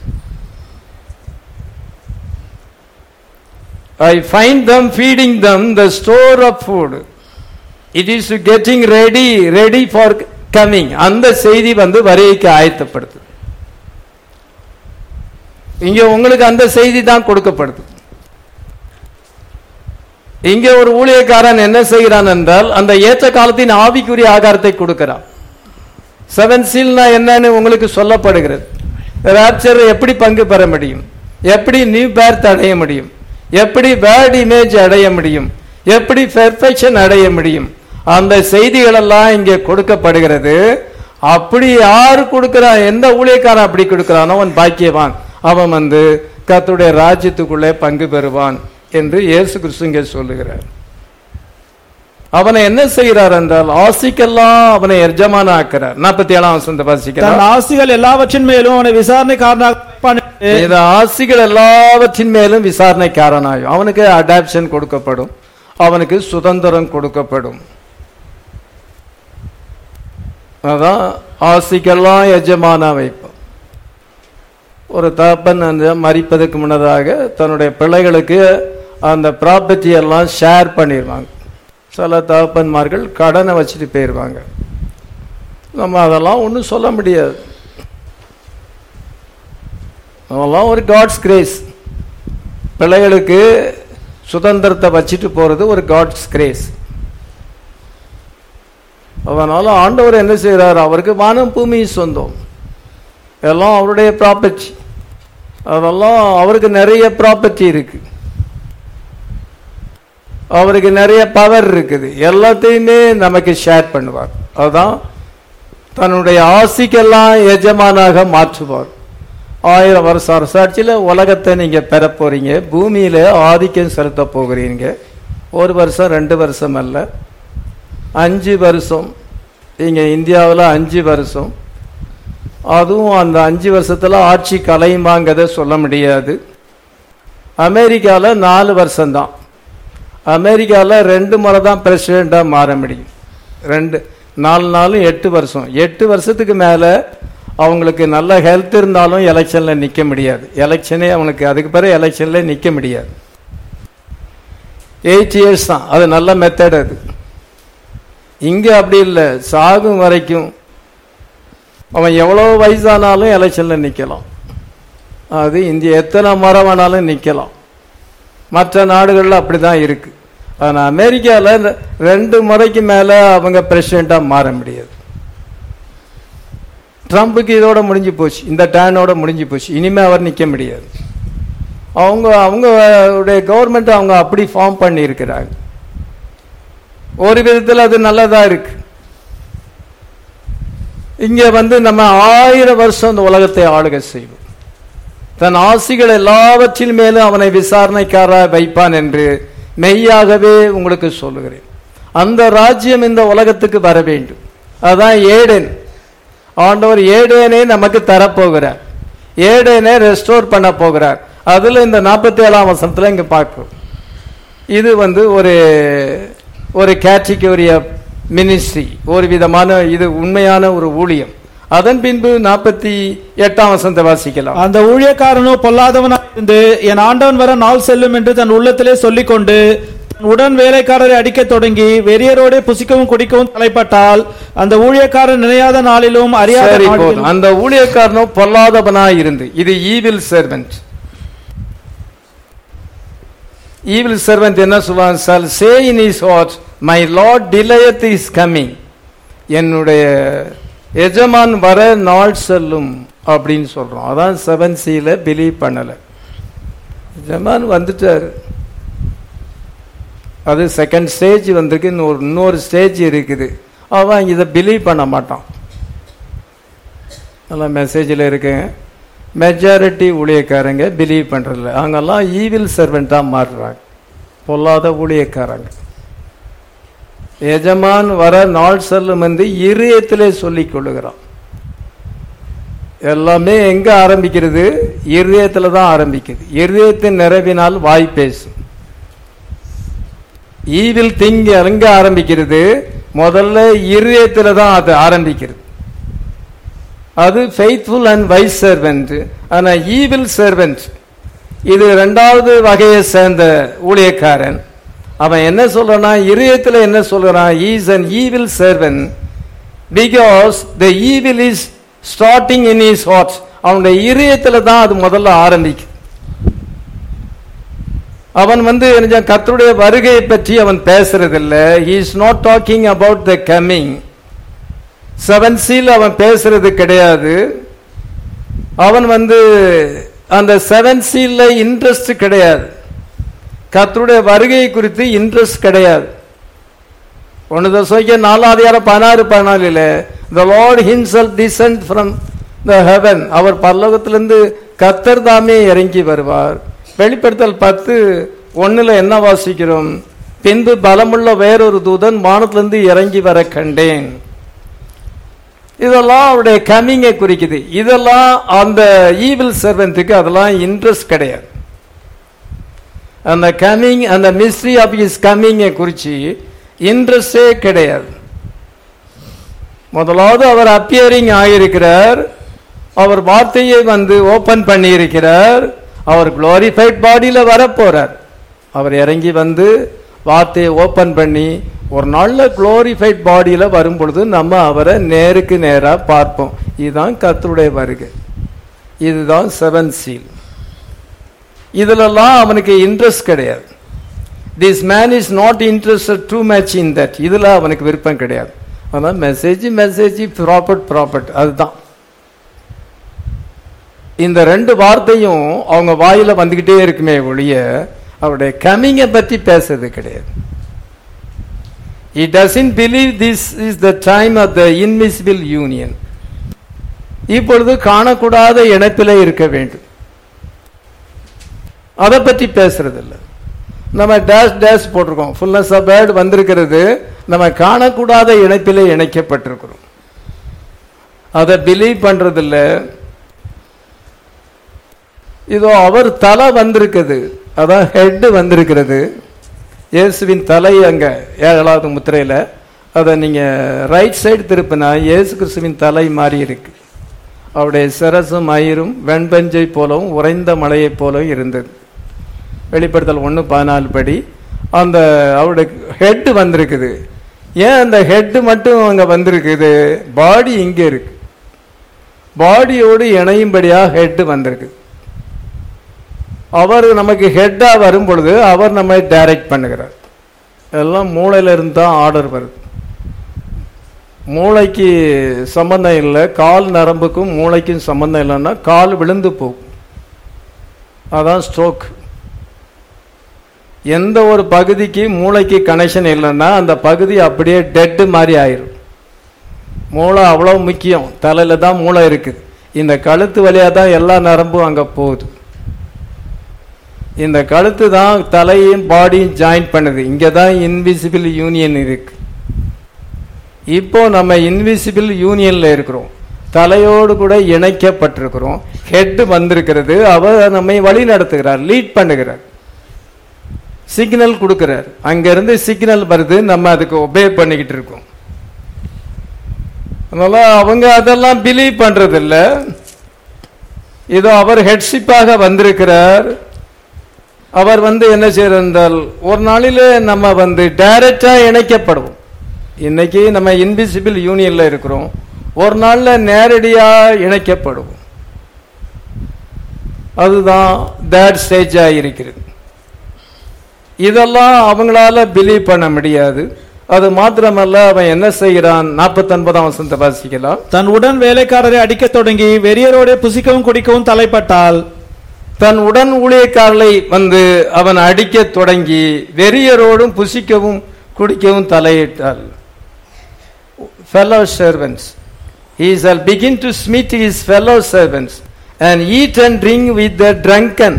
I find them feeding them the store of food it is getting ready ready for coming அந்த செய்தி வந்து வருகைக்கு ஆயத்தப்படுது இங்க உங்களுக்கு அந்த செய்தி தான் கொடுக்கப்படுது இங்க ஒரு ஊழியக்காரன் என்ன செய்கிறான் என்றால் அந்த ஏற்ற காலத்தின் ஆவிக்குரிய ஆகாரத்தை கொடுக்கிறான் செவன் சீல்னா என்னன்னு உங்களுக்கு சொல்லப்படுகிறது ராப்சர் எப்படி பங்கு பெற முடியும் எப்படி நியூ பேர்த் அடைய முடியும் எப்படி பேட் இமேஜ் அடைய முடியும் எப்படி பெர்ஃபெக்ஷன் அடைய முடியும் அந்த செய்திகள் எல்லாம் இங்கே கொடுக்கப்படுகிறது அப்படி யாரு கொடுக்கிறான் எந்த ஊழியக்காரன் அப்படி கொடுக்கிறானோ அவன் பாக்கியவான் அவன் வந்து கர்த்தருடைய ராஜ்யத்துக்குள்ளே பங்கு பெறுவான் என்று இயேசு கிறிஸ்து இங்கே சொல்லுகிறார் அவனை என்ன செய்கிறார் என்றால் ஆசிக்கெல்லாம் அவனை எஜமான ஆக்கிறார் நாற்பத்தி ஏழாம் வசந்த தன் வாசிக்கிறார் ஆசிகள் எல்லாவற்றின் மேலும் அவனை விசாரணைக்காரனாக வைப்பான் என்று இந்த ஆசிகள் எல்லாவற்றின் மேலும் விசாரணைக்காரனாயும் அவனுக்கு அடாப்ஷன் கொடுக்கப்படும் அவனுக்கு சுதந்திரம் கொடுக்கப்படும் அதான் ஆசிக்கெல்லாம் எஜமானா வைப்பான் ஒரு தகப்பன் அந்த மறிப்பதற்கு முன்னதாக தன்னுடைய பிள்ளைகளுக்கு அந்த ப்ராப்பர்ட்டி எல்லாம் ஷேர் பண்ணிடுவாங்க சில தகப்பன்மார்கள் கடனை வச்சுட்டு போயிடுவாங்க நம்ம அதெல்லாம் ஒன்றும் சொல்ல முடியாது அதெல்லாம் ஒரு காட்ஸ் கிரேஸ் பிள்ளைகளுக்கு சுதந்திரத்தை வச்சுட்டு போறது ஒரு காட்ஸ் கிரேஸ் அதனால ஆண்டவர் என்ன செய்கிறார் அவருக்கு வானம் பூமி சொந்தம் எல்லாம் அவருடைய ப்ராப்பர்ட்டி அதெல்லாம் அவருக்கு நிறைய ப்ராப்பர்ட்டி இருக்கு அவருக்கு நிறைய பவர் இருக்குது எல்லாத்தையுமே நமக்கு ஷேர் பண்ணுவார் அதுதான் தன்னுடைய ஆசிக்கெல்லாம் எஜமானாக மாற்றுவார் ஆயிரம் வருஷம் அரசாட்சியில் உலகத்தை நீங்க பெற போறீங்க பூமியில ஆதிக்கம் செலுத்த போகிறீங்க ஒரு வருஷம் ரெண்டு வருஷம் அல்ல அஞ்சு வருஷம் இங்க இந்தியாவில் அஞ்சு வருஷம் அதுவும் அந்த அஞ்சு வருஷத்துல ஆட்சி கலையுமாங்கிறத சொல்ல முடியாது அமெரிக்காவில் நாலு வருஷம்தான் அமெரிக்காவில் ரெண்டு முறை தான் பிரசிடெண்ட்டாக மாற முடியும் ரெண்டு நாலு நாளும் எட்டு வருஷம் எட்டு வருஷத்துக்கு மேலே அவங்களுக்கு நல்ல ஹெல்த் இருந்தாலும் எலெக்ஷனில் நிற்க முடியாது எலெக்ஷனே அவனுக்கு அதுக்கு பிறகு எலெக்ஷனில் நிற்க முடியாது எயிட் இயர்ஸ் தான் அது நல்ல மெத்தட் அது இங்கே அப்படி இல்லை சாகும் வரைக்கும் அவன் எவ்வளோ வயசானாலும் எலெக்ஷனில் நிற்கலாம் அது இந்திய எத்தனை முறை வேணாலும் நிற்கலாம் மற்ற நாடுகளில் அப்படி தான் இருக்கு ஆனால் அமெரிக்காவில் ரெண்டு முறைக்கு மேலே அவங்க பிரசிடெண்ட்டாக மாற முடியாது ட்ரம்புக்கு இதோட முடிஞ்சு போச்சு இந்த டேனோட முடிஞ்சு போச்சு இனிமே அவர் நிற்க முடியாது அவங்க அவங்களுடைய கவர்மெண்ட் அவங்க அப்படி ஃபார்ம் பண்ணி இருக்கிறாங்க ஒரு விதத்தில் அது நல்லதா இருக்கு இங்க வந்து நம்ம ஆயிரம் வருஷம் இந்த உலகத்தை ஆளுகை செய்வோம் தன் ஆசிகள் எல்லாவற்றின் மேலும் அவனை விசாரணைக்காரா வைப்பான் என்று மெய்யாகவே உங்களுக்கு சொல்லுகிறேன் அந்த ராஜ்யம் இந்த உலகத்துக்கு வர வேண்டும் அதான் ஏடேன் ஆண்டவர் ஏடேனை நமக்கு தரப்போகிறார் ஏடேனை ரெஸ்டோர் பண்ண போகிறார் அதுல இந்த நாற்பத்தி ஏழாம் வசனத்துல இங்க பார்க்கிறோம் இது வந்து ஒரு ஒரு கேட்டகரி ஆஃப் மினிஸ்ட்ரி ஒரு விதமான இது உண்மையான ஒரு ஊழியம் அதன் பின்பு நாற்பத்தி எட்டாம் வசனத்தை வாசிக்கலாம் அந்த ஊழியக்காரனோ பொல்லாதவனாய் இருந்து என் ஆண்டவன் வர நாள் செல்லும் என்று தன் உள்ளத்திலே சொல்லிக்கொண்டு தன் உடன் வேலைக்காரரை அடிக்கத் தொடங்கி வெறியரோடே புசிக்கவும் குடிக்கவும் தலைப்பட்டால் அந்த ஊழியக்காரன் நினையாத நாளிலும் அறியாத சரி நாளிலும் போதும் அந்த ஊழியக்காரனும் பொல்லாதவனாய் இருந்து இது ஈவில் சர்வெண்ட் ஈவில் சர்வெண்ட் என்ன சொல்லுவான் sir say in his what my lord delayeth his coming என்னுடைய எஜமான் வர நாள் செல்லும் அப்படின்னு சொல்றோம் அதான் செவன் சியில பிலீவ் பண்ணல எஜமான் வந்துட்டாரு அது செகண்ட் ஸ்டேஜ் வந்திருக்கு இன்னொரு இன்னொரு ஸ்டேஜ் இருக்குது அவன் இதை பிலீவ் பண்ண மாட்டான் நல்லா மெசேஜில் இருக்கேன் மெஜாரிட்டி ஊழியக்காரங்க பிலீவ் பண்ணுறதில்ல அவங்கெல்லாம் ஈவில் சர்வெண்ட்டாக மாறுறாங்க பொல்லாத ஊழியக்காரங்க எஜமான் வர நாள் செல்லும் என்று இருதயத்திலே சொல்லிக் கொள்ளுகிறான் எல்லாமே எங்க ஆரம்பிக்கிறது இருதயத்துல தான் ஆரம்பிக்குது இருதயத்தின் நிறைவினால் வாய் பேசும் ஈவில் திங்க எங்க ஆரம்பிக்கிறது முதல்ல இருதயத்துல தான் அது ஆரம்பிக்கிறது அது ஃபெய்த்ஃபுல் அண்ட் வைஸ் சர்வெண்ட் ஆனா ஈவில் சர்வெண்ட் இது ரெண்டாவது வகையை சேர்ந்த ஊழியக்காரன் அவன் என்ன சொல்றானா இருதயத்துல என்ன சொல்றான் is an evil servant because the evil is starting in his heart அவனுடைய இருதயத்துல தான் அது முதல்ல ஆரம்பிக்குது அவன் வந்து என்ன கர்த்தருடைய வருகையை பற்றி அவன் பேசுறதில்ல he is not talking about the coming seven seal அவன் பேசுறது கிடையாது அவன் வந்து அந்த செவன் சீல்ல இன்ட்ரெஸ்ட் கிடையாது கர்த்தருடைய வருகை குறித்து இன்ட்ரெஸ்ட் கிடையாது ஒன்று தசைக்க நாலாதிகாரம் பதினாறு பதினாலில் the lord himself descend from the heaven அவர் பரலோகத்திலிருந்து கத்தர் தாமே இறங்கி வருவார் வெளிப்படுத்தல் பத்து ஒண்ணுல என்ன வாசிக்கிறோம் பின்பு பலமுள்ள வேறொரு தூதன் வானத்திலிருந்து இறங்கி வர கண்டேன் இதெல்லாம் அவருடைய கம்மிங்கை குறிக்குது இதெல்லாம் அந்த ஈவில் சர்வெண்ட்டுக்கு அதெல்லாம் இன்ட்ரெஸ்ட் கிடையாது அந்த கம்மிங் அந்த மிஸ்ட்ரி ஆஃப் இஸ் கம்மிங்கை குறித்து இன்ட்ரெஸ்டே கிடையாது முதலாவது அவர் அப்பியரிங் ஆகியிருக்கிறார் அவர் வார்த்தையை வந்து ஓபன் பண்ணியிருக்கிறார் அவர் குளோரிஃபைட் பாடியில வரப்போறார் அவர் இறங்கி வந்து வார்த்தையை ஓபன் பண்ணி ஒரு நல்ல குளோரிஃபைட் பாடியில வரும் பொழுது நம்ம அவரை நேருக்கு நேரா பார்ப்போம் இதுதான் கர்த்தருடைய வருகை இதுதான் செவன் சீல் இதுலலாம் அவனுக்கு இன்ட்ரெஸ்ட் கிடையாது this man is not interested to match in that இதுல அவனுக்கு விருப்பம் கிடையாது அதான் மெசேஜ் மெசேஜ் ப்ராப்பர்ட் ப்ராப்பர்ட் அதுதான் இந்த ரெண்டு வார்த்தையும் அவங்க வாயில வந்துகிட்டே இருக்குமே ஒழிய அவருடைய கமிங்கை பத்தி பேசுறது கிடையாது He doesn't believe this is the time of the invisible union. இப்பொழுது காணக்கூடாத இணைப்பிலே இருக்க வேண்டும் அதை பற்றி பேசுறது இல்ல நம்ம டேஷ் டேஷ் போட்டிருக்கோம் ஃபுல்னஸ் ஆஃப் வேர்ட் வந்திருக்கிறது நம்ம காணக்கூடாத இணைப்பிலே இணைக்கப்பட்டிருக்கிறோம் அதை பிலீவ் பண்றது இல்ல இதோ அவர் தலை வந்திருக்குது அதான் ஹெட் வந்திருக்கிறது இயேசுவின் தலை அங்க ஏழாவது முத்திரையில அதை நீங்க ரைட் சைடு திருப்பினா இயேசு கிறிஸ்துவின் தலை மாறி இருக்கு அவருடைய சிரசும் மயிரும் வெண்பஞ்சை போலவும் உறைந்த மலையைப் போலவும் இருந்தது வெளிப்படுத்தல் ஒன்று பதினாலு படி அந்த அவருடைய ஹெட் வந்திருக்குது ஏன் அந்த ஹெட் மட்டும் அங்க வந்திருக்குது பாடி இங்க இருக்கு பாடியோடு இணையும்படியா ஹெட் வந்திருக்கு அவர் நமக்கு ஹெட்டா வரும் பொழுது அவர் நம்மை டைரக்ட் பண்ணுகிறார் எல்லாம் மூளையில இருந்து தான் ஆர்டர் வருது மூளைக்கு சம்பந்தம் இல்லை கால் நரம்புக்கும் மூளைக்கும் சம்பந்தம் இல்லைன்னா கால் விழுந்து போகும் அதான் ஸ்ட்ரோக் எந்த ஒரு பகுதிக்கு மூளைக்கு கனெக்ஷன் இல்லைன்னா அந்த பகுதி அப்படியே டெட்டு மாதிரி ஆயிரும் மூளை அவ்வளோ முக்கியம் தலையில தான் மூளை இருக்குது இந்த கழுத்து வழியாக தான் எல்லா நரம்பும் அங்கே போகுது இந்த கழுத்து தான் தலையும் பாடியும் ஜாயின் பண்ணுது இங்க தான் இன்விசிபிள் யூனியன் இருக்கு இப்போ நம்ம இன்விசிபிள் யூனியன்ல இருக்கிறோம் தலையோடு கூட இணைக்கப்பட்டிருக்கிறோம் ஹெட் வந்திருக்கிறது அவர் நம்மை வழி நடத்துகிறார் லீட் பண்ணுகிறார் சிக்னல் கொடுக்கிறார் அங்கிருந்து சிக்னல் வருது நம்ம அதுக்கு ஒபே பண்ணிக்கிட்டு இருக்கோம் அதனால அவங்க அதெல்லாம் பிலீவ் பண்றது இல்ல இதோ அவர் ஹெட்ஷிப்பாக வந்திருக்கிறார் அவர் வந்து என்ன செய்யறால் ஒரு நாளில நம்ம வந்து டைரக்டா இணைக்கப்படுவோம் இன்னைக்கு நம்ம இன்விசிபிள் யூனியன்ல இருக்கிறோம் ஒரு நாள்ல நேரடியா இணைக்கப்படுவோம் அதுதான் தேர்ட் ஸ்டேஜா இருக்கிறது இதெல்லாம் அவங்களால பிலீவ் பண்ண முடியாது அது மாத்திரமல்ல அவன் என்ன செய்கிறான் நாற்பத்தி ஒன்பதாம் வசனத்தை வாசிக்கலாம் தன் உடன் வேலைக்காரரை அடிக்கத் தொடங்கி வெறியரோடே புசிக்கவும் குடிக்கவும் தலைப்பட்டால் தன் உடன் ஊழியக்காரர்களை வந்து அவன் அடிக்கத் தொடங்கி வெறியரோடும் புசிக்கவும் குடிக்கவும் தலையிட்டாள் fellow servants he shall begin to smite his fellow servants and eat and drink with the drunken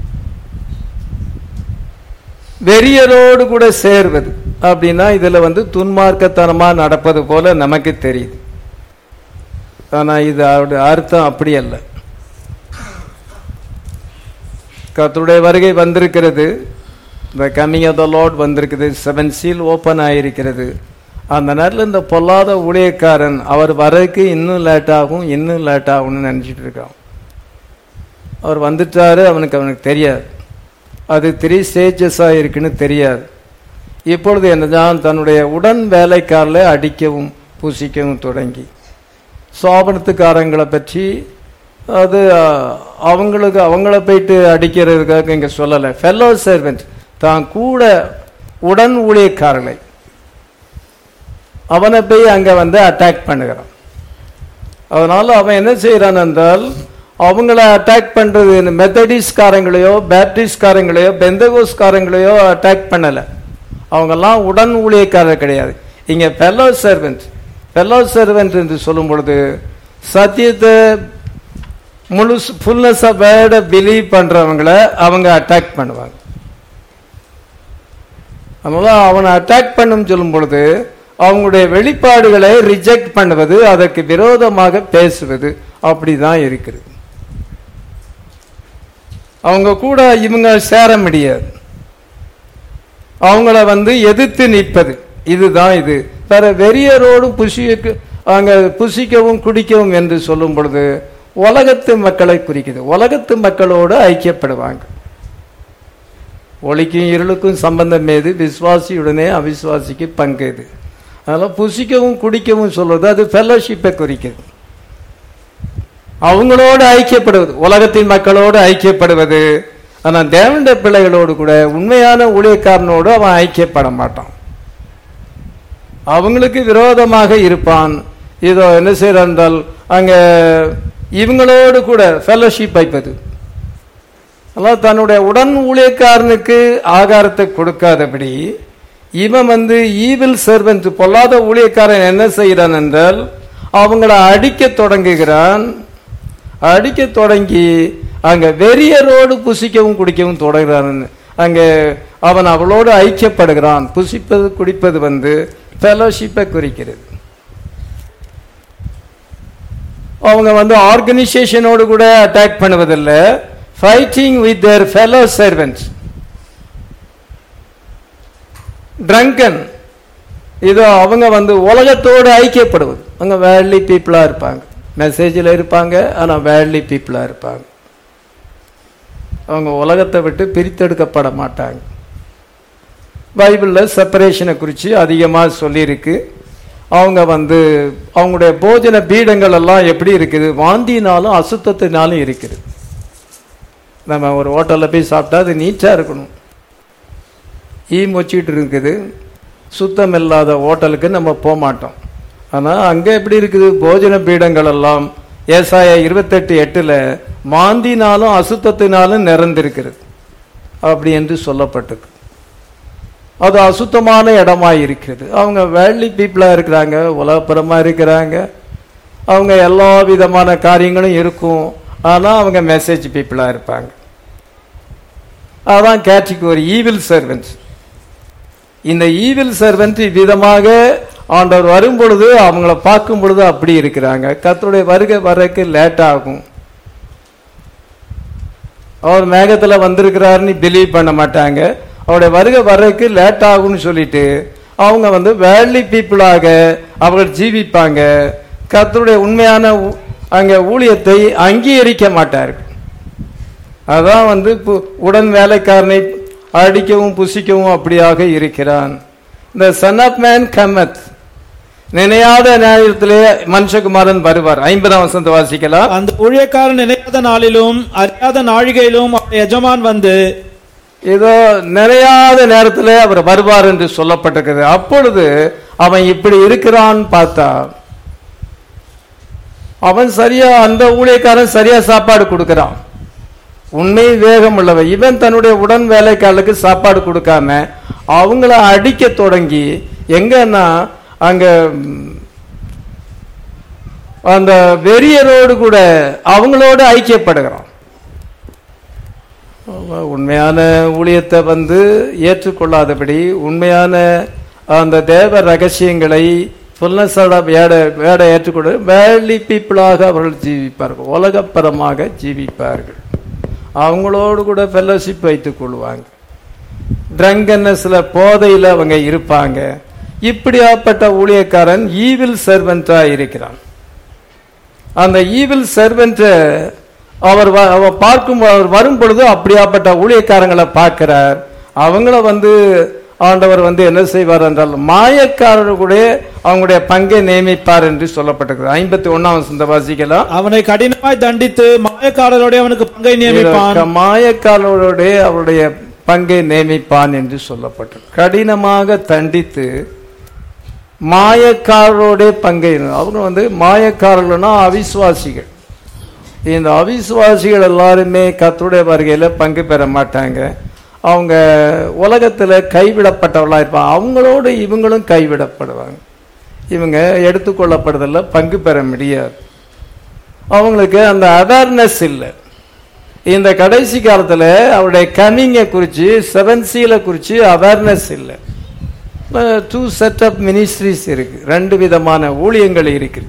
வெறியரோடு கூட சேர்வது அப்படின்னா இதுல வந்து துன்மார்க்கத்தனமா நடப்பது போல நமக்கு தெரியுது ஆனா இது அவருடைய அர்த்தம் அப்படி அல்ல கர்த்தருடைய வருகை வந்திருக்கிறது இந்த கம்மிங் ஆஃப் த லார்ட் வந்திருக்குது செவன் சீல் ஓப்பன் ஆயிருக்கிறது அந்த நேரத்தில் இந்த பொல்லாத ஊழியக்காரன் அவர் வரதுக்கு இன்னும் லேட் ஆகும் இன்னும் லேட் ஆகும்னு நினைச்சிட்டு இருக்கான் அவர் வந்துட்டாரு அவனுக்கு அவனுக்கு தெரியாது அது த்ரீ ஸ்டேஜஸாக இருக்குன்னு தெரியாது இப்பொழுது என்னதான் தன்னுடைய உடன் வேலைக்காரர்களை அடிக்கவும் பூசிக்கவும் தொடங்கி சோபனத்துக்காரங்களை பற்றி அது அஹ், அவங்களுக்கு அவங்கள போயிட்டு அடிக்கிறதுக்காக இங்க சொல்லலை ஃபெல்லோ சர்வெண்ட் தான் கூட உடன் ஊழியக்காரர்களை அவனை போய் அங்க வந்து அட்டாக் பண்ணுகிறான் அதனால அவன் என்ன செய்யறான் என்றால் அவங்கள அட்டாக் பண்றது இந்த மெத்தடிஸ்காரங்களையோ பேப்டிஸ்ட்காரங்களையோ பெந்தகோஸ்காரங்களையோ அட்டாக் பண்ணல அவங்கெல்லாம் உடன் ஊழியக்காரர் கிடையாது இங்க ஃபெல்லோ சர்வெண்ட் ஃபெல்லோ சர்வெண்ட் என்று சொல்லும் பொழுது சத்தியத்தை முழு ஃபுல்னஸ் ஆஃப் வேர்டை பிலீவ் பண்றவங்கள அவங்க அட்டாக் பண்ணுவாங்க அதனால அவனை அட்டாக் பண்ணும் சொல்லும் பொழுது அவங்களுடைய வெளிப்பாடுகளை ரிஜெக்ட் பண்ணுவது அதற்கு விரோதமாக பேசுவது அப்படிதான் இருக்கிறது அவங்க கூட இவங்க சேர முடியாது அவங்கள வந்து எதிர்த்து நிற்பது இதுதான் இது வேற வெறியரோடு புசிக்கு அங்க புசிக்கவும் குடிக்கவும் என்று சொல்லும் பொழுது உலகத்து மக்களை குறிக்குது உலகத்து மக்களோடு ஐக்கியப்படுவாங்க ஒளிக்கும் இருளுக்கும் சம்பந்தம் ஏது விசுவாசியுடனே அவிசுவாசிக்கு பங்கு இது அதனால புசிக்கவும் குடிக்கவும் சொல்றது அது ஃபெல்லோஷிப்பை குறிக்குது அவங்களோடு ஐக்கியப்படுவது உலகத்தின் மக்களோடு ஐக்கியப்படுவது ஆனா தேவண்ட பிள்ளைகளோடு கூட உண்மையான ஊழியக்காரனோடு அவன் ஐக்கியப்பட மாட்டான் அவங்களுக்கு விரோதமாக இருப்பான் இதோ என்ன செய்யறான் என்றால் அங்க இவங்களோடு கூட ஃபெல்லோஷிப் வைப்பது அதாவது தன்னுடைய உடன் ஊழியக்காரனுக்கு ஆகாரத்தை கொடுக்காதபடி இவன் வந்து ஈவில் சர்வெண்ட் பொல்லாத ஊழியக்காரன் என்ன செய்கிறான் என்றால் அவங்கள அடிக்க தொடங்குகிறான் அடிக்க தொடங்கி அங்க வெறியரோடு புசிக்கவும் குடிக்கவும் தொடங்குறான் அங்க அவன் அவளோடு ஐக்கியப்படுகிறான் புசிப்பது குடிப்பது வந்து ஃபெலோஷிப்பை குறிக்கிறது அவங்க வந்து ஆர்கனைசேஷனோடு கூட அட்டாக் பண்ணுவதில்லை fighting with their fellow servants drunken இதோ அவங்க வந்து உலகத்தோடு ஐக்கியப்படுவது அவங்க வேர்லி பீப்புளா இருப்பாங்க மெசேஜில் இருப்பாங்க ஆனா வேர்லி பீப்புளா இருப்பாங்க அவங்க உலகத்தை விட்டு பிரித்தெடுக்கப்பட மாட்டாங்க பைபிளில் செப்பரேஷனை குறித்து அதிகமாக சொல்லியிருக்கு அவங்க வந்து அவங்களுடைய போஜன பீடங்கள் எல்லாம் எப்படி இருக்குது வாந்தினாலும் அசுத்தத்தினாலும் இருக்குது நம்ம ஒரு ஹோட்டலில் போய் சாப்பிட்டா அது நீட்டாக இருக்கணும் ஈ மொச்சிட்டு இருக்குது சுத்தம் இல்லாத ஹோட்டலுக்கு நம்ம போக மாட்டோம் ஆனால் அங்கே எப்படி இருக்குது போஜன பீடங்கள் எல்லாம் ஏசாய இருபத்தெட்டு எட்டில் மாந்தினாலும் அசுத்தத்தினாலும் நிறந்திருக்கிறது அப்படி என்று சொல்லப்பட்டிருக்கு அது அசுத்தமான இடமா இருக்கிறது அவங்க வேர்லி பீப்புளா இருக்கிறாங்க உலகப்புறமா இருக்கிறாங்க அவங்க எல்லா விதமான காரியங்களும் இருக்கும் ஆனா அவங்க மெசேஜ் பீப்புளா இருப்பாங்க அதான் கேட்டகரி ஈவில் சர்வெண்ட் இந்த ஈவில் சர்வெண்ட் விதமாக ஆண்டவர் வரும் பொழுது அவங்கள பார்க்கும் பொழுது அப்படி இருக்கிறாங்க கர்த்தருடைய வருகை வர்றதுக்கு லேட் ஆகும் அவர் மேகத்துல வந்திருக்கிறாருன்னு பிலீவ் பண்ண மாட்டாங்க அவருடைய வருகை வர்றதுக்கு லேட் ஆகும்னு சொல்லிட்டு அவங்க வந்து வேர்லி பீப்புளாக அவர்கள் ஜீவிப்பாங்க கர்த்தருடைய உண்மையான ஊ- அங்க ஊழியத்தை அங்கீகரிக்க மாட்டார்கள் அதான் வந்து பு- உடன் வேலைக்காரனை அடிக்கவும் புசிக்கவும் அப்படியாக இருக்கிறான் இந்த சன் ஆஃப் மேன் கமத் நினையாத நேரத்திலே மனுஷகுமாரன் வருவார் ஐம்பதாம் வசந்த வாசிக்கலாம் அந்த ஊழியக்காரன் நினையாத நாளிலும் அறியாத நாழிகையிலும் அவருடைய எஜமான் வந்து ஏதோ நிறையாத நேரத்தில் அவர் வருவார் என்று சொல்லப்பட்டிருக்கிறது அப்பொழுது அவன் இப்படி இருக்கிறான்னு பார்த்தா அவன் சரியா அந்த ஊழியக்காரன் சரியா சாப்பாடு கொடுக்கறான் உண்மை வேகம் உள்ளவன் இவன் தன்னுடைய உடன் வேலைக்காரர்களுக்கு சாப்பாடு கொடுக்காம அவங்கள அடிக்க தொடங்கி எங்கன்னா அங்க ம், அந்த வெறியரோடு கூட அவங்களோடு ஐக்கியப்படுகிறான் ஆமா, உண்மையான ஊழியத்தை வந்து ஏற்றுக்கொள்ளாதபடி உண்மையான அந்த தேவ ரகசியங்களை ஃபுல்னஸோட வேட வேட ஏற்றுக்கொண்டு வேலி பீப்புளாக அவர்கள் ஜீவிப்பார்கள் உலகப்பரமாக ஜீவிப்பார்கள் அவங்களோடு கூட ஃபெல்லோஷிப் வைத்துக் கொள்வாங்க ட்ரங்கன்னஸ்ல போதையில் அவங்க இருப்பாங்க இப்படியாப்பட்ட ஊழியக்காரன் ஈவில் சர்வெண்டா இருக்கிறான் அந்த ஈவில் சர்வெண்ட் அவர் வ- அவர் பார்க்கும் அவர் வரும் பொழுது அப்படியாப்பட்ட ஊழியக்காரங்களை பார்க்கிறார் அவங்கள வந்து ஆண்டவர் வந்து என்ன செய்வார் என்றால் மாயக்காரர் கூட அவங்களுடைய பங்கை நியமிப்பார் என்று சொல்லப்பட்டிருக்கிறது ஐம்பத்தி ஒன்னாம் வசந்த வாசிக்கலாம் அவனை கடினமாய் தண்டித்து மாயக்காரரோட அவனுக்கு பங்கை நியமிப்பான் மாயக்காரரோட அவருடைய பங்கை நியமிப்பான் என்று சொல்லப்பட்டது கடினமாக தண்டித்து மாயக்காரரோட பங்கை அவங்க வந்து மாயக்காரர்கள்னா அவிசுவாசிகள் இந்த அவிசுவாசிகள் எல்லாருமே கர்த்தருடைய வருகையில பங்கு பெற மாட்டாங்க அவங்க உலகத்துல கைவிடப்பட்டவர்களா இருப்பாங்க அவங்களோட இவங்களும் கைவிடப்படுவாங்க இவங்க எடுத்துக்கொள்ளப்படுறதில்ல பங்கு பெற முடியாது அவங்களுக்கு அந்த அவேர்னஸ் இல்லை இந்த கடைசி காலத்துல அவருடைய கமிங்கை குறித்து செவன் சீல குறித்து அவேர்னஸ் இல்லை டூ செட் ஆஃப் மினிஸ்ட்ரிஸ் இருக்கு ரெண்டு விதமான ஊழியங்கள் இருக்குது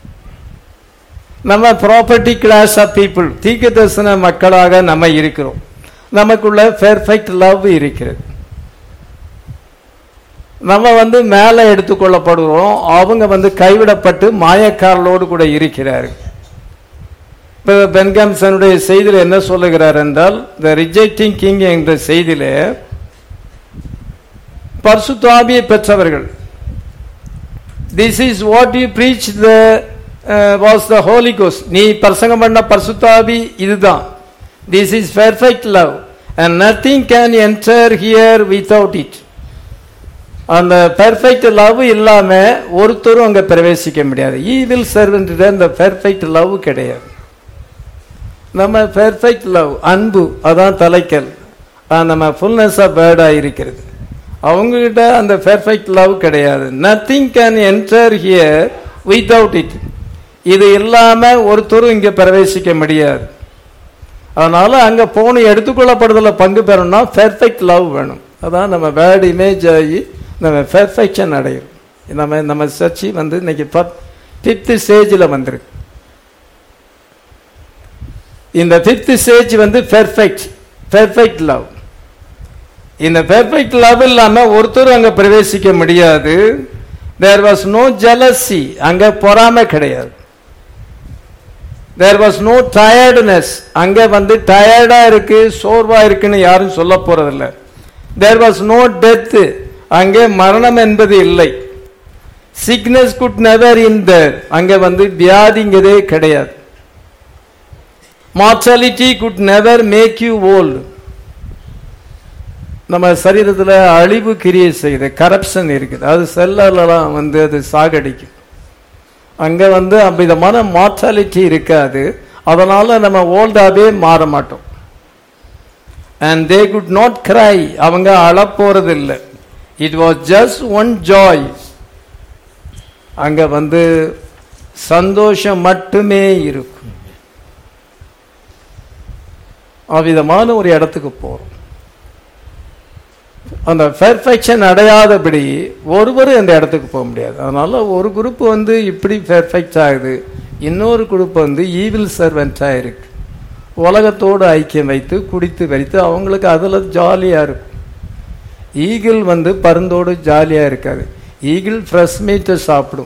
நம்ம ப்ராப்பர்ட்டி கிளாஸ் ஆஃப் பீப்புள் தீர்க்க தரிசன மக்களாக நம்ம இருக்கிறோம் நமக்குள்ள பெர்ஃபெக்ட் லவ் இருக்கிறது நம்ம வந்து மேலே எடுத்துக்கொள்ளப்படுகிறோம் அவங்க வந்து கைவிடப்பட்டு மாயக்காரர்களோடு கூட இருக்கிறார்கள் இப்போ பென்காம்சனுடைய செய்தியில் என்ன சொல்லுகிறார் என்றால் த ரிஜெக்டிங் கிங் என்ற செய்தியில பர்சுத்தாபியை பெற்றவர்கள் this is what you preach the was the Holi கோஸ் நீ பிரசங்கம் பண்ண பர்சுத்தாபி இதுதான் this is perfect love and nothing can enter here without it அந்த பெர்ஃபெக்ட் லவ் இல்லாம ஒருத்தரும் அங்க பிரவேசிக்க முடியாது ஈவில் சர்வெண்ட் அந்த பெர்ஃபெக்ட் லவ் கிடையாது நம்ம பெர்ஃபெக்ட் லவ் அன்பு அதான் தலைக்கல் ஆஹ் நம்ம ஃபுல்னஸ் ஆஃப் பேர்டா இருக்கிறது அவங்க கிட்ட அந்த பெர்ஃபெக்ட் லவ் கிடையாது nothing can enter here without it இது இல்லாம ஒருத்தரும் இங்க பிரவேசிக்க முடியாது அதனால அங்க போன எடுத்துக்கொள்ளப்படுதல பங்கு பெறணும்னா பெர்ஃபெக்ட் லவ் வேணும் அதான் நம்ம பேர்ட் இமேஜ் ஆகி நம்ம பெர்ஃபெக்ஷன் அடையும் நம்ம நம்ம சர்ச்சி வந்து இன்னைக்கு ஃபிஃப்த் ஸ்டேஜில் வந்திருக்கு இந்த ஃபிஃப்த் ஸ்டேஜ் வந்து பெர்ஃபெக்ட் பெர்ஃபெக்ட் லவ் இந்த பெர்ஃபெக்ட் லவ் இல்லாம ஒருத்தரும் அங்க பிரவேசிக்க முடியாது தேர் வாஸ் நோ ஜெலசி அங்க பொறாமை கிடையாது தேர் வாஸ் நோ டயர்டுனஸ் அங்க வந்து டயர்டா இருக்கு சோர்வா இருக்குன்னு யாரும் சொல்ல போறதில்ல தேர் வாஸ் நோ டெத் அங்கே மரணம் என்பது இல்லை sickness could never in there அங்க வந்து வியாதிங்கிறதே கிடையாது mortality could never make you old நம்ம சரீரத்தில் அழிவு கிரியை செய்யுது கரப்ஷன் இருக்குது அது செல்லலாம் வந்து அது சாகடிக்கும் அங்க வந்து அவ்விதமான மார்டாலிட்டி இருக்காது அதனால நம்ம ஓல்டாவே மாற மாட்டோம் and they could not cry அவங்க அழப்போறது இல்லை it was just one joy அங்க வந்து சந்தோஷம் மட்டுமே இருக்கும் அவ்விதமான ஒரு இடத்துக்கு போறோம் அந்த பெர்ஃபெக்ஷன் அடையாதபடி ஒருவரும் அந்த இடத்துக்கு போக முடியாது அதனால ஒரு குரூப் வந்து இப்படி பெர்ஃபெக்ட் ஆகுது இன்னொரு குரூப் வந்து ஈவில் சர்வெண்ட்டாக இருக்கு உலகத்தோடு ஐக்கியம் வைத்து குடித்து வைத்து அவங்களுக்கு அதில் ஜாலியாக இருக்கும் ஈகிள் வந்து பருந்தோடு ஜாலியாக இருக்காது ஈகிள் ஃப்ரெஷ் மீட்டை சாப்பிடும்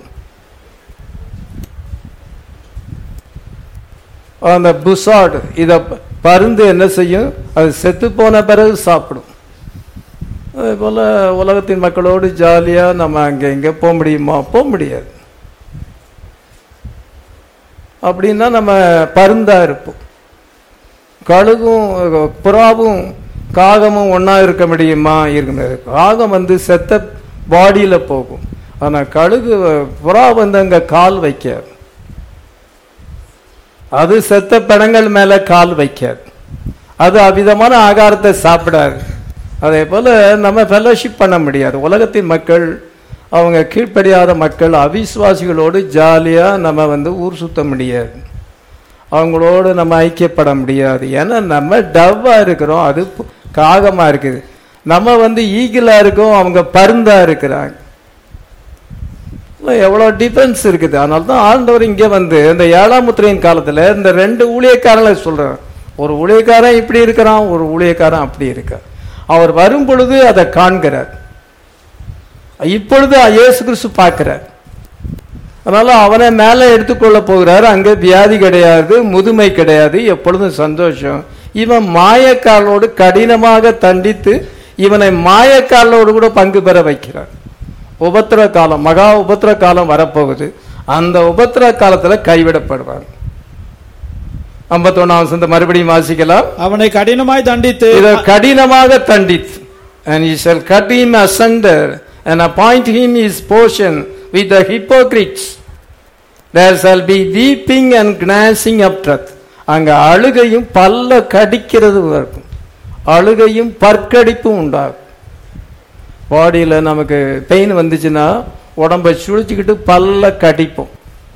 அந்த புசாடு இதை பருந்து என்ன செய்யும் அது செத்து போன பிறகு சாப்பிடும் அதே போல் உலகத்தின் மக்களோடு ஜாலியாக நம்ம அங்கே இங்கே போக முடியுமா போக முடியாது அப்படின்னா நம்ம பருந்தா இருப்போம் கழுகும் புறாவும் காகமும் ஒன்றா இருக்க முடியுமா இருக்க முடியாது காகம் வந்து செத்த பாடியில் போகும் ஆனால் கழுகு புறா வந்து அங்கே கால் வைக்காது அது செத்த பிணங்கள் மேல கால் வைக்காது அது அவ்விதமான ஆகாரத்தை சாப்பிடாது அதே போல நம்ம ஃபெலோஷிப் பண்ண முடியாது உலகத்தின் மக்கள் அவங்க கீழ்ப்படியாத மக்கள் அவிசுவாசிகளோடு ஜாலியா நம்ம வந்து ஊர் சுத்த முடியாது அவங்களோடு நம்ம ஐக்கியப்பட முடியாது ஏன்னா நம்ம டவ்வா இருக்கிறோம் அது பு- காகமா இருக்குது நம்ம வந்து ஈகிளா இருக்கோம் அவங்க பருந்தா இருக்கிறாங்க எவ்வளோ டிஃபரன்ஸ் இருக்குது அதனால தான் ஆண்டவர் இங்கே வந்து இந்த ஏழாம் முத்திரையின் காலத்தில் இந்த ரெண்டு ஊழியக்காரங்களை சொல்றார் ஒரு ஊழியக்காரன் இப்படி இருக்கிறான் ஒரு ஊழியக்காரன் அப்படி இருக்கார் அவர் வரும் பொழுது அதை காண்கிறார் இப்பொழுது இயேசு கிறிஸ்து பார்க்கிறார் அதனால அவனை மேலே எடுத்துக்கொள்ள போகிறார் அங்கே வியாதி கிடையாது முதுமை கிடையாது எப்பொழுதும் சந்தோஷம் இவன் மாயக்காலோடு கடினமாக தண்டித்து இவனை மாயக்காலோடு கூட பங்கு பெற வைக்கிறார் உபத்திர காலம் மகா உபத்திர காலம் வரப்போகுது அந்த உபத்திர காலத்துல கைவிடப்படுவார் ஐம்பத்தொன்னாம் வசந்த மறுபடியும் வாசிக்கலாம் அவனை கடினமாய் தண்டித்து இதை கடினமாக தண்டித்து and he shall cut him asunder and appoint him his portion with the hypocrites there shall be weeping and gnashing of teeth அங்க அழுகையும் பல்ல கடிக்கிறது இருக்கும் அழுகையும் பற்கடிப்பும் உண்டாகும் பாடியில் நமக்கு பெயின் வந்துச்சுன்னா உடம்பை சுழிச்சுக்கிட்டு பல்ல கடிப்போம்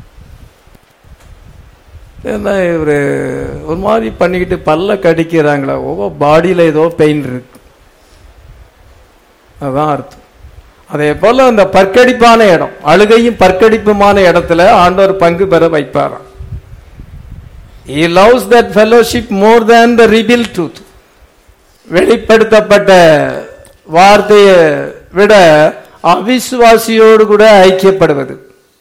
ஏன்னா இவர் ஒரு மாதிரி பண்ணிக்கிட்டு பல்ல கடிக்கிறாங்களா ஓ பாடியில் ஏதோ பெயின் இருக்கு அதான் அர்த்தம் அதே போல அந்த பற்கடிப்பான இடம் அழுகையும் பற்கடிப்புமான இடத்துல ஆண்டவர் பங்கு பெற வைப்பாராம் He loves that fellowship more than the revealed truth. வெளிப்படுத்தப்பட்ட வார்த்தையை விட அவிசுவாசியோடு கூட ஐக்கியப்படுவது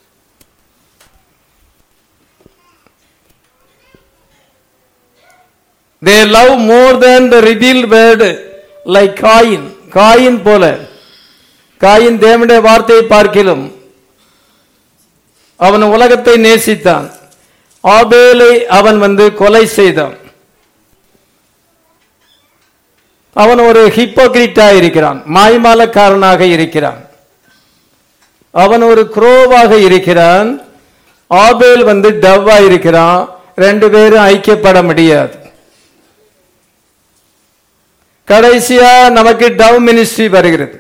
they love more than the revealed word like Cain Cain போல காயின் தேவனுடைய வார்த்தையை பார்க்கிலும் அவன் உலகத்தை நேசித்தான் ஆபேலை அவன் வந்து கொலை செய்தான் அவன் ஒரு ஹிப்போகிரிட்டா இருக்கிறான் மாய்மாலக்காரனாக இருக்கிறான் அவன் ஒரு குரோவாக இருக்கிறான் ஆபேல் வந்து டவ்வா இருக்கிறான் ரெண்டு பேரும் ஐக்கியப்பட முடியாது கடைசியா நமக்கு டவ் மினிஸ்ட்ரி வருகிறது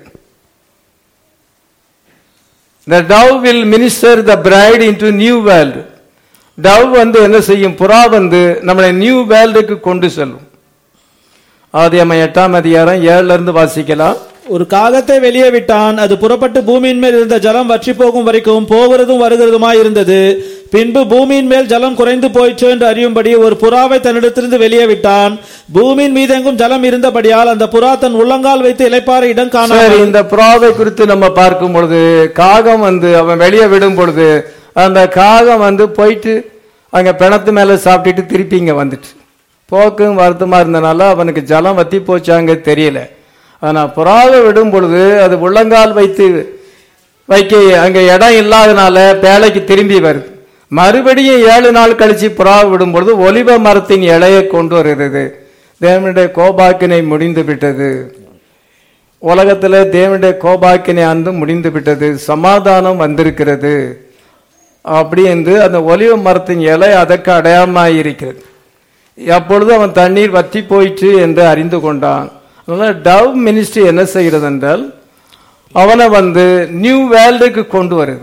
The dove will minister the bride into new world. Dove வந்து என்ன செய்யும் புறா வந்து நம்மளை நியூ வேர்ல்டுக்கு கொண்டு செல்லும் ஆதியம்ம எட்டாம் அதிகாரம் ஏழுல இருந்து வாசிக்கலாம் ஒரு காகத்தை வெளியே விட்டான் அது புறப்பட்டு பூமியின் மேல் இருந்த ஜலம் வற்றி போகும் வரைக்கும் போகிறதும் வருகிறதுமாய் இருந்தது பின்பு பூமியின் மேல் ஜலம் குறைந்து போயிற்று என்று அறியும்படி ஒரு புறாவை தன்னிடத்திலிருந்து வெளியே விட்டான் பூமியின் மீதெங்கும் ஜலம் இருந்தபடியால் அந்த புறா தன் உள்ளங்கால் வைத்து இளைப்பாற இடம் சரி காணாமல் இந்த புறாவை குறித்து நம்ம பார்க்கும் பொழுது காகம் வந்து அவன் வெளியே விடும் பொழுது அந்த காகம் வந்து போயிட்டு அங்க பிணத்து மேல சாப்பிட்டுட்டு திருப்பி இங்க வந்துட்டு போக்கும் வருத்தமா இருந்தனால அவனுக்கு ஜலம் வத்தி போச்சாங்க தெரியல ஆனா புறாவை விடும் பொழுது அது உள்ளங்கால் வைத்து வைக்க அங்க இடம் இல்லாதனால பேழைக்கு திரும்பி வருது மறுபடியும் ஏழு நாள் கழிச்சு புறாவை விடும் பொழுது ஒலிவ மரத்தின் இலையை கொண்டு வருகிறது தேவனுடைய கோபாக்கினை முடிந்து விட்டது உலகத்துல தேவனுடைய கோபாக்கினை அந்து முடிந்து விட்டது சமாதானம் வந்திருக்கிறது அப்படி என்று அந்த ஒலிவ மரத்தின் இலை அதற்கு அடையாளமாய் இருக்கிறது அப்பொழுது அவன் தண்ணீர் வற்றி போயிற்று என்று அறிந்து கொண்டான் அதனால டவ் மினிஸ்ட்ரி என்ன செய்கிறது என்றால் அவனை வந்து நியூ வேர்ல்டுக்கு கொண்டு வருது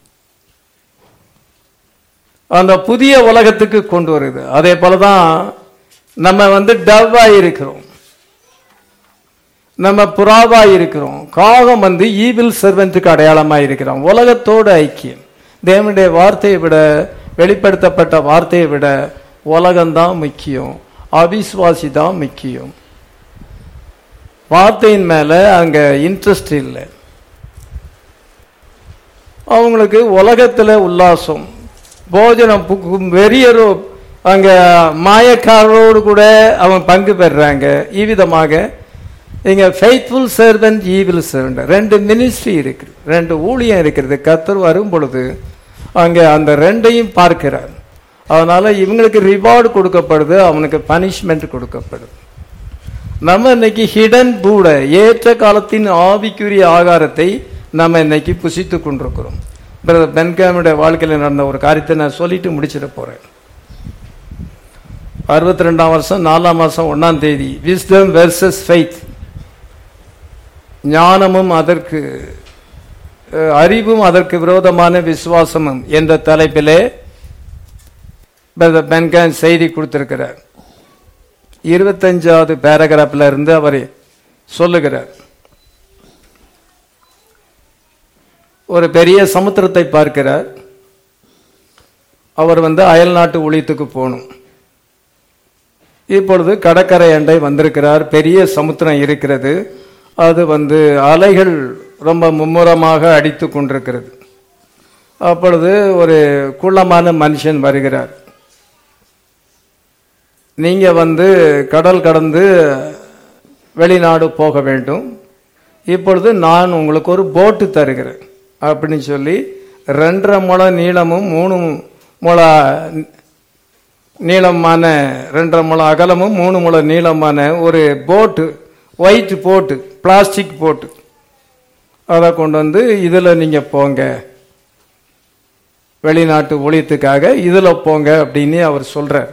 அந்த புதிய உலகத்துக்கு கொண்டு வருது அதே போலதான் நம்ம வந்து டவ்வா இருக்கிறோம் நம்ம புறாவா இருக்கிறோம் காகம் வந்து ஈவில் சர்வெண்ட்டுக்கு அடையாளமா இருக்கிறோம் உலகத்தோடு ஐக்கியம் தேவனுடைய வார்த்தையை விட வெளிப்படுத்தப்பட்ட வார்த்தையை விட உலகம்தான் முக்கியம் அவிசுவாசி தான் முக்கியம் வார்த்தையின் மேல அங்க இன்ட்ரெஸ்ட் இல்லை அவங்களுக்கு உலகத்துல உல்லாசம் போஜனம் பு- வெறியரோ அங்க மாயக்காரரோடு கூட அவன் பங்கு பெறுறாங்க இவ்விதமாக இங்க ஃபெய்த்ஃபுல் சர்வன்ட் ஈவில் சர்வன்ட் ரெண்டு மினிஸ்ட்ரி இருக்கு ரெண்டு ஊழியம் இருக்கிறது கத்தர் வரும் பொழுது அங்க அந்த ரெண்டையும் பார்க்கிறார் அதனால இவங்களுக்கு ரிவார்டு கொடுக்கப்படுது அவனுக்கு பனிஷ்மெண்ட் கொடுக்கப்படுது நம்ம இன்னைக்கு ஹிடன் பூட ஏற்ற காலத்தின் ஆவிக்குரிய ஆகாரத்தை நம்ம இன்னைக்கு புசித்து கொண்டிருக்கிறோம் பிரதர் பென்காமுடைய வாழ்க்கையில் நடந்த ஒரு காரியத்தை நான் சொல்லிட்டு முடிச்சிட போறேன் அறுபத்தி ரெண்டாம் வருஷம் நாலாம் மாசம் ஒன்னாம் தேதி விஸ்டம் வெர்சஸ் ஃபெய்த் ஞானமும் அதற்கு அஹ், அறிவும் அதற்கு விரோதமான விசுவாசமும் என்ற தலைப்பிலே பிரதர் பென்கான் செய்தி கொடுத்திருக்கிறார் இருபத்தஞ்சாவது பேராகிராஃப்ல இருந்து அவர் சொல்லுகிறார் ஒரு பெரிய சமுத்திரத்தை பார்க்கிறார் அவர் வந்து அயல் நாட்டு ஊழியத்துக்கு போகணும் இப்பொழுது கடற்கரை அண்டை வந்திருக்கிறார் பெரிய சமுத்திரம் இருக்கிறது அது வந்து அலைகள் ரொம்ப மும்முரமாக அடித்து கொண்டிருக்கிறது அப்பொழுது ஒரு குள்ளமான மனுஷன் வருகிறார் நீங்க வந்து கடல் கடந்து வெளிநாடு போக வேண்டும் இப்பொழுது நான் உங்களுக்கு ஒரு போட்டு தருகிறேன் அப்படின்னு சொல்லி ரெண்டரை முழம் நீளமும் மூணு முழ நீளமான ரெண்டரை முழம் அகலமும் மூணு முழம் நீளமான ஒரு போட்டு ஒயிட் போட்டு பிளாஸ்டிக் போட்டு அதை கொண்டு வந்து இதில் நீங்க போங்க வெளிநாட்டு ஒழியத்துக்காக இதில் போங்க அப்படின்னு அவர் சொல்றார்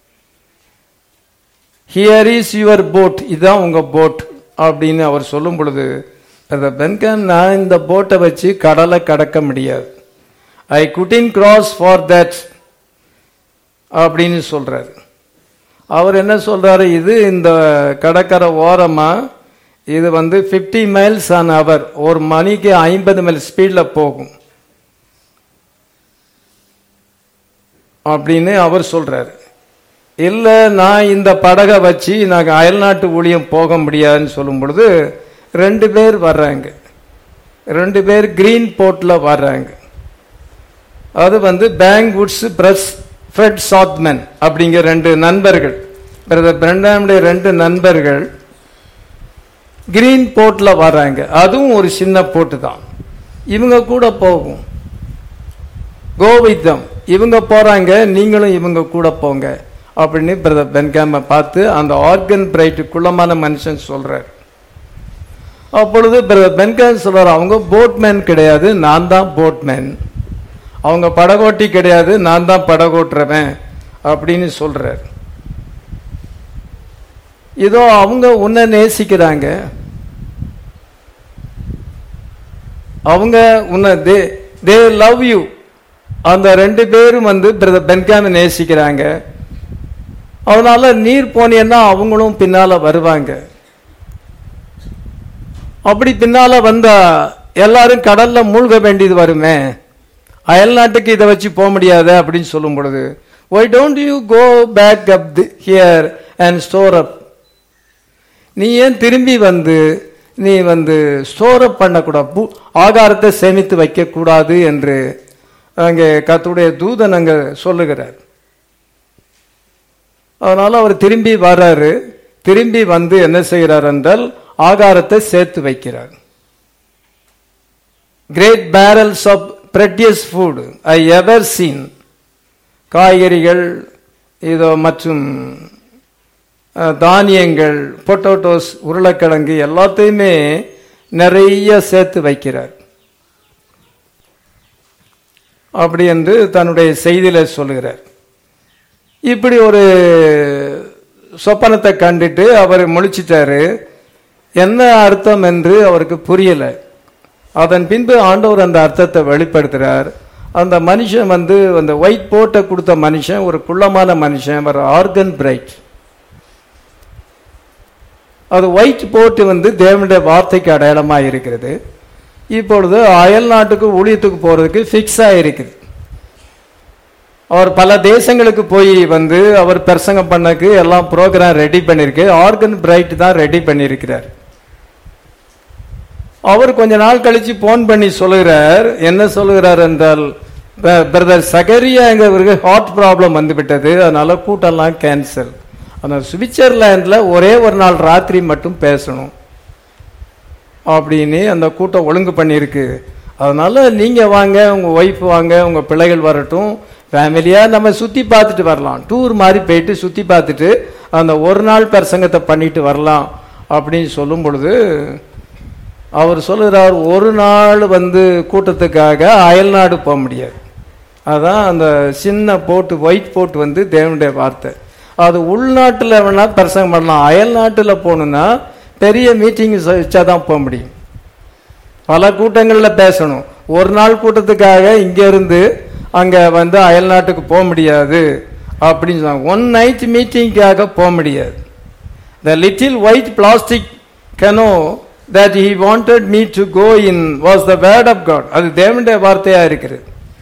ஹியர் இஸ் யுவர் போட் இதுதான் உங்க போட் அப்படின்னு அவர் சொல்லும் பொழுது அந்த பென்கன் நான் இந்த போட்டை வச்சு கடலை கடக்க முடியாது I couldn't cross for that அப்படின்னு சொல்றாரு அவர் என்ன சொல்றாரு இது இந்த கடற்கரை ஓரமா இது வந்து 50 மைல்ஸ் ஆன் அவர் ஒரு மணிக்கு ஐம்பது மைல் ஸ்பீட்ல போகும் அப்படின்னு அவர் சொல்றாரு இல்ல நான் இந்த படகை வச்சு நாங்க அயல்நாட்டு ஊழியம் போக முடியாதுன்னு சொல்லும் பொழுது ரெண்டு பேர் வர்றாங்க ரெண்டு பேர் கிரீன் போர்ட்ல வர்றாங்க அது வந்து பேங்க் வுட்ஸ் பிரஸ் ஃப்ரெட் சாத்மன் அப்படிங்கிற ரெண்டு நண்பர்கள் பிரதர் பிரண்டாமுடைய ரெண்டு நண்பர்கள் கிரீன் போர்ட்ல வர்றாங்க அதுவும் ஒரு சின்ன போட்டு தான் இவங்க கூட போகும் கோவித்தம் இவங்க போறாங்க நீங்களும் இவங்க கூட போங்க அப்படின்னு பிரதர் பென்காம பார்த்து அந்த ஆர்கன் பிரைட் குள்ளமான மனுஷன் சொல்றாரு அப்பொழுது பிரதர் பென்காம் சொல்றாரு அவங்க போட்மேன் கிடையாது நான் தான் போட்மேன் அவங்க படகோட்டி கிடையாது நான் தான் படகோட்டுறவன் அப்படின்னு சொல்றாரு இதோ அவங்க உன்னை நேசிக்கிறாங்க அவங்க உன்னை தே தே லவ் யூ அந்த ரெண்டு பேரும் வந்து பிரதர் பென்காம நேசிக்கிறாங்க அதனால நீர் போனீங்கன்னா அவங்களும் பின்னால வருவாங்க அப்படி பின்னால வந்தா எல்லாரும் கடல்ல மூழ்க வேண்டியது வருமே அயல் நாட்டுக்கு இதை வச்சு போக முடியாது அப்படின்னு சொல்லும் பொழுது why don't you go back up here and store up நீ ஏன் திரும்பி வந்து நீ வந்து ஸ்டோர் அப் பண்ணக்கூடாது பூ- ஆகாரத்தை சேமித்து வைக்க கூடாது என்று அங்கே கத்துடைய தூதன் அங்க சொல்லுகிறார் அதனால அவர் திரும்பி வர்றாரு திரும்பி வந்து என்ன செய்கிறார் என்றால் ஆகாரத்தை சேர்த்து வைக்கிறார் great barrels of precious food I ever seen காய்கறிகள் இதோ மற்றும் அஹ், தானியங்கள் பொட்டோட்டோஸ் உருளைக்கிழங்கு எல்லாத்தையுமே நிறைய சேர்த்து வைக்கிறார் அப்படி என்று தன்னுடைய செய்தியில சொல்லுகிறார் இப்படி ஒரு சொப்பனத்தை கண்டுட்டு அவர் முழிச்சிட்டாரு என்ன அர்த்தம் என்று அவருக்கு புரியல அதன் பின்பு ஆண்டவர் அந்த அர்த்தத்தை வெளிப்படுத்துறார் அந்த மனுஷன் வந்து அந்த ஒயிட் போட்டை கொடுத்த மனுஷன் ஒரு குள்ளமான மனுஷன் ஒரு ஆர்கன் பிரைட் அது ஒயிட் போட்டு வந்து தேவனுடைய வார்த்தைக்கு அடையாளமாக இருக்கிறது இப்பொழுது அயல் நாட்டுக்கு ஊழியத்துக்கு போறதுக்கு ஃபிக்ஸ் ஆயிருக்குது அவர் பல தேசங்களுக்கு போய் வந்து அவர் பிரசங்கம் பண்ணக்கு எல்லாம் ப்ரோக்ராம் ரெடி பண்ணிருக்கு ஆர்கன் பிரைட் தான் ரெடி பண்ணியிருக்கிறார் அவர் கொஞ்ச நாள் கழிச்சு போன் பண்ணி சொல்லுகிறார் என்ன சொல்லுகிறார் என்றால் பிரதர் சகரியாங்கிறவருக்கு ஹார்ட் ப்ராப்ளம் வந்து விட்டது அதனால கூட்டம்லாம் கேன்சல் ஆனால் சுவிட்சர்லாண்டில் ஒரே ஒரு நாள் ராத்திரி மட்டும் பேசணும் அப்படின்னு அந்த கூட்டம் ஒழுங்கு பண்ணியிருக்கு அதனால நீங்க வாங்க உங்க ஒய்ஃப் வாங்க உங்க பிள்ளைகள் வரட்டும் ஃபேமிலியா நம்ம சுத்தி பார்த்துட்டு வரலாம் டூர் மாதிரி போயிட்டு சுத்தி பார்த்துட்டு அந்த ஒரு நாள் பிரசங்கத்தை பண்ணிட்டு வரலாம் அப்படின்னு சொல்லும் பொழுது அவர் சொல்லுகிறார் ஒரு நாள் வந்து கூட்டத்துக்காக அயல்நாடு போக முடியாது அதான் அந்த சின்ன போட்டு ஒயிட் போட்டு வந்து தேவனுடைய வார்த்தை அது உள்நாட்டில் வேணா பிரசங்கம் பண்ணலாம் அயல் நாட்டில் போகணுன்னா பெரிய மீட்டிங் வச்சா தான் போக முடியும் பல கூட்டங்களில் பேசணும் ஒரு நாள் கூட்டத்துக்காக இங்க இருந்து அங்க வந்து அயல் நாட்டுக்கு போக முடியாது அப்படின்னு சொன்னாங்க ஒன் நைட் மீட்டிங்காக போக முடியாது the little white plastic canoe that he wanted me to go in was the word of God அது தேவனுடைய வார்த்தையா இருக்கிறது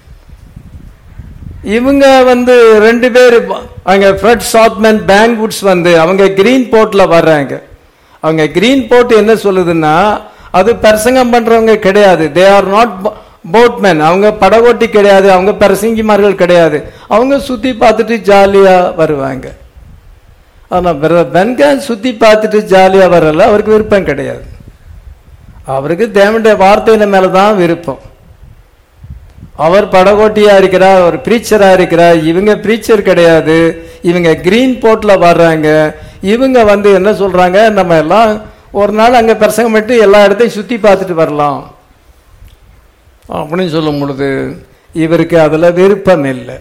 இவங்க வந்து ரெண்டு பேர் அங்க ஃப்ரெட் சாத்மேன் பேங்க்வுட்ஸ் வந்து அவங்க கிரீன் போர்ட்ல வர்றாங்க அவங்க கிரீன் போர்ட் என்ன சொல்லுதுன்னா அது பிரசங்கம் பண்றவங்க கிடையாது தே ஆர் நாட் போட்மேன் அவங்க படகோட்டி கிடையாது அவங்க பிரசங்கிமார்கள் கிடையாது அவங்க சுத்தி பார்த்துட்டு ஜாலியா வருவாங்க ஆனா பென்கான் சுத்தி பார்த்துட்டு ஜாலியா வரல அவருக்கு விருப்பம் கிடையாது அவருக்கு தேவனுடைய வார்த்தையின மேலதான் விருப்பம் அவர் படகோட்டியா இருக்கிறார் அவர் பிரீச்சரா இருக்கிறார் இவங்க பிரீச்சர் கிடையாது இவங்க கிரீன் போர்ட்ல வர்றாங்க இவங்க வந்து என்ன சொல்றாங்க நம்ம எல்லாம் ஒரு நாள் அங்க பிரசங்கம் பண்ணிட்டு எல்லா இடத்தையும் சுத்தி பார்த்துட்டு வரலாம் அப்படின்னு சொல்லும் பொழுது இவருக்கு அதுல விருப்பம் இல்லை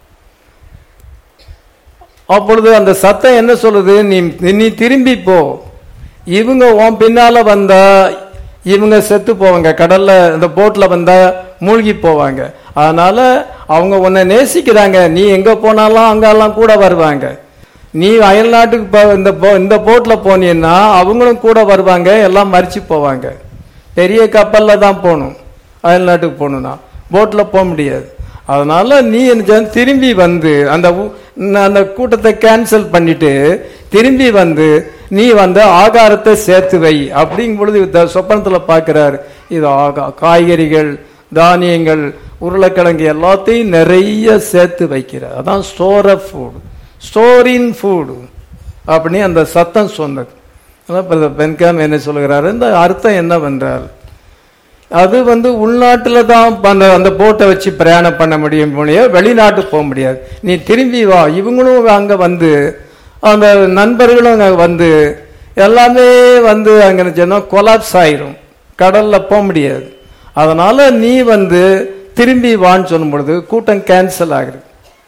அப்பொழுது அந்த சத்தம் என்ன சொல்லுது நீ நீ திரும்பி போ இவங்க உன் பின்னால வந்தா இவங்க செத்து போவாங்க கடல்ல இந்த போட்ல வந்தா மூழ்கி போவாங்க அதனால அவங்க உன்னை நேசிக்கிறாங்க நீ எங்க போனாலும் அங்கெல்லாம் கூட வருவாங்க நீ அயல் நாட்டுக்கு போ இந்த போ இந்த போட்ல போனீன்னா அவங்களும் கூட வருவாங்க எல்லாம் மறிச்சு போவாங்க பெரிய கப்பல்ல தான் போகணும் அயல் நாட்டுக்கு போகணும்னா போட்ல போக முடியாது அதனால நீ என்ன திரும்பி வந்து அந்த ஊ- அந்த கூட்டத்தை கேன்சல் பண்ணிட்டு திரும்பி வந்து நீ வந்து ஆகாரத்தை சேர்த்து வை அப்படிங்கும் பொழுது இந்த சொப்பனத்துல பார்க்கிறார் இது ஆகா காய்கறிகள் தானியங்கள் உருளைக்கிழங்கு எல்லாத்தையும் நிறைய சேர்த்து வைக்கிறார் அதான் store of food store in food அப்படின்னு அந்த சத்தம் சொன்னது அதான் பென்காம் என்ன சொல்கிறாரு இந்த அர்த்தம் என்னவென்றால் அது வந்து உள்நாட்டுல தான் அந்த அந்த போட்டை வச்சு பிரயாணம் பண்ண முடியும் மொழிய வெளிநாட்டு போக முடியாது நீ திரும்பி வா இவங்களும் அங்க வந்து அந்த நண்பர்களும் அங்க வந்து எல்லாமே வந்து அங்க சொன்னா கொலாப்ஸ் ஆயிரும் கடல்ல போக முடியாது அதனால நீ வந்து திரும்பி வான்னு சொல்லும் பொழுது கூட்டம் கேன்சல் ஆகுது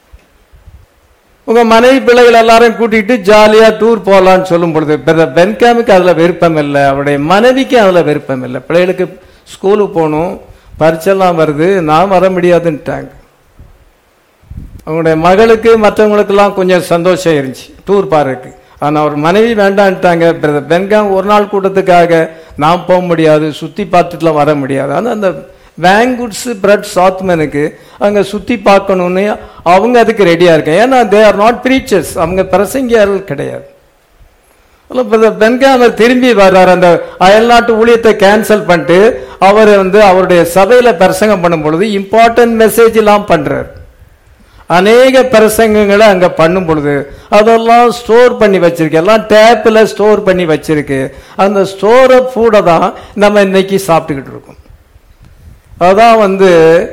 உங்க மனைவி பிள்ளைகள் எல்லாரும் கூட்டிட்டு ஜாலியா டூர் போகலான்னு சொல்லும் பொழுது பிரதர் பென்காமுக்கு அதுல விருப்பம் இல்லை அவருடைய மனைவிக்கு அதுல விருப்பம் இல்லை பிள்ளைகளுக்கு ஸ்கூலுக்கு போகணும் பரீட்சைலாம் வருது நான் வர முடியாதுன்ட்டாங்க அவங்களுடைய மகளுக்கு மற்றவங்களுக்கெல்லாம் கொஞ்சம் சந்தோஷம் இருந்துச்சு டூர் பாருக்கு ஆனா அவர் மனைவி வேண்டான்ட்டாங்க பிரதர் பென்காம் ஒரு நாள் கூட்டத்துக்காக நான் போக முடியாது சுத்தி பார்த்துட்டுலாம் வர முடியாது ஆனா அந்த வேங்குட்ஸ் பிரெட் சாத்மனுக்கு அங்க சுத்தி பார்க்கணும்னு அவங்க அதுக்கு ரெடியா இருக்காங்க ஏன்னா தே ஆர் நாட் பிரீச்சர்ஸ் அவங்க பிரசங்கியார்கள் கிடையாது பென்காம் அவர் திரும்பி வர்றார் அந்த அயல்நாட்டு ஊழியத்தை கேன்சல் பண்ணிட்டு அவர் வந்து அவருடைய சபையில பிரசங்கம் பண்ணும் பொழுது இம்பார்ட்டன்ட் மெசேஜ் எல்லாம் பண்றார் அநேக பிரசங்கங்களை அங்க பண்ணும் பொழுது அதெல்லாம் ஸ்டோர் பண்ணி வச்சிருக்கு எல்லாம் டேப்ல ஸ்டோர் பண்ணி வச்சிருக்கு அந்த ஸ்டோர் ஆஃப் ஃபுட்டை தான் நம்ம இன்னைக்கு சாப்பிட்டுக்கிட்டு இருக்கோம் அதான் வந்து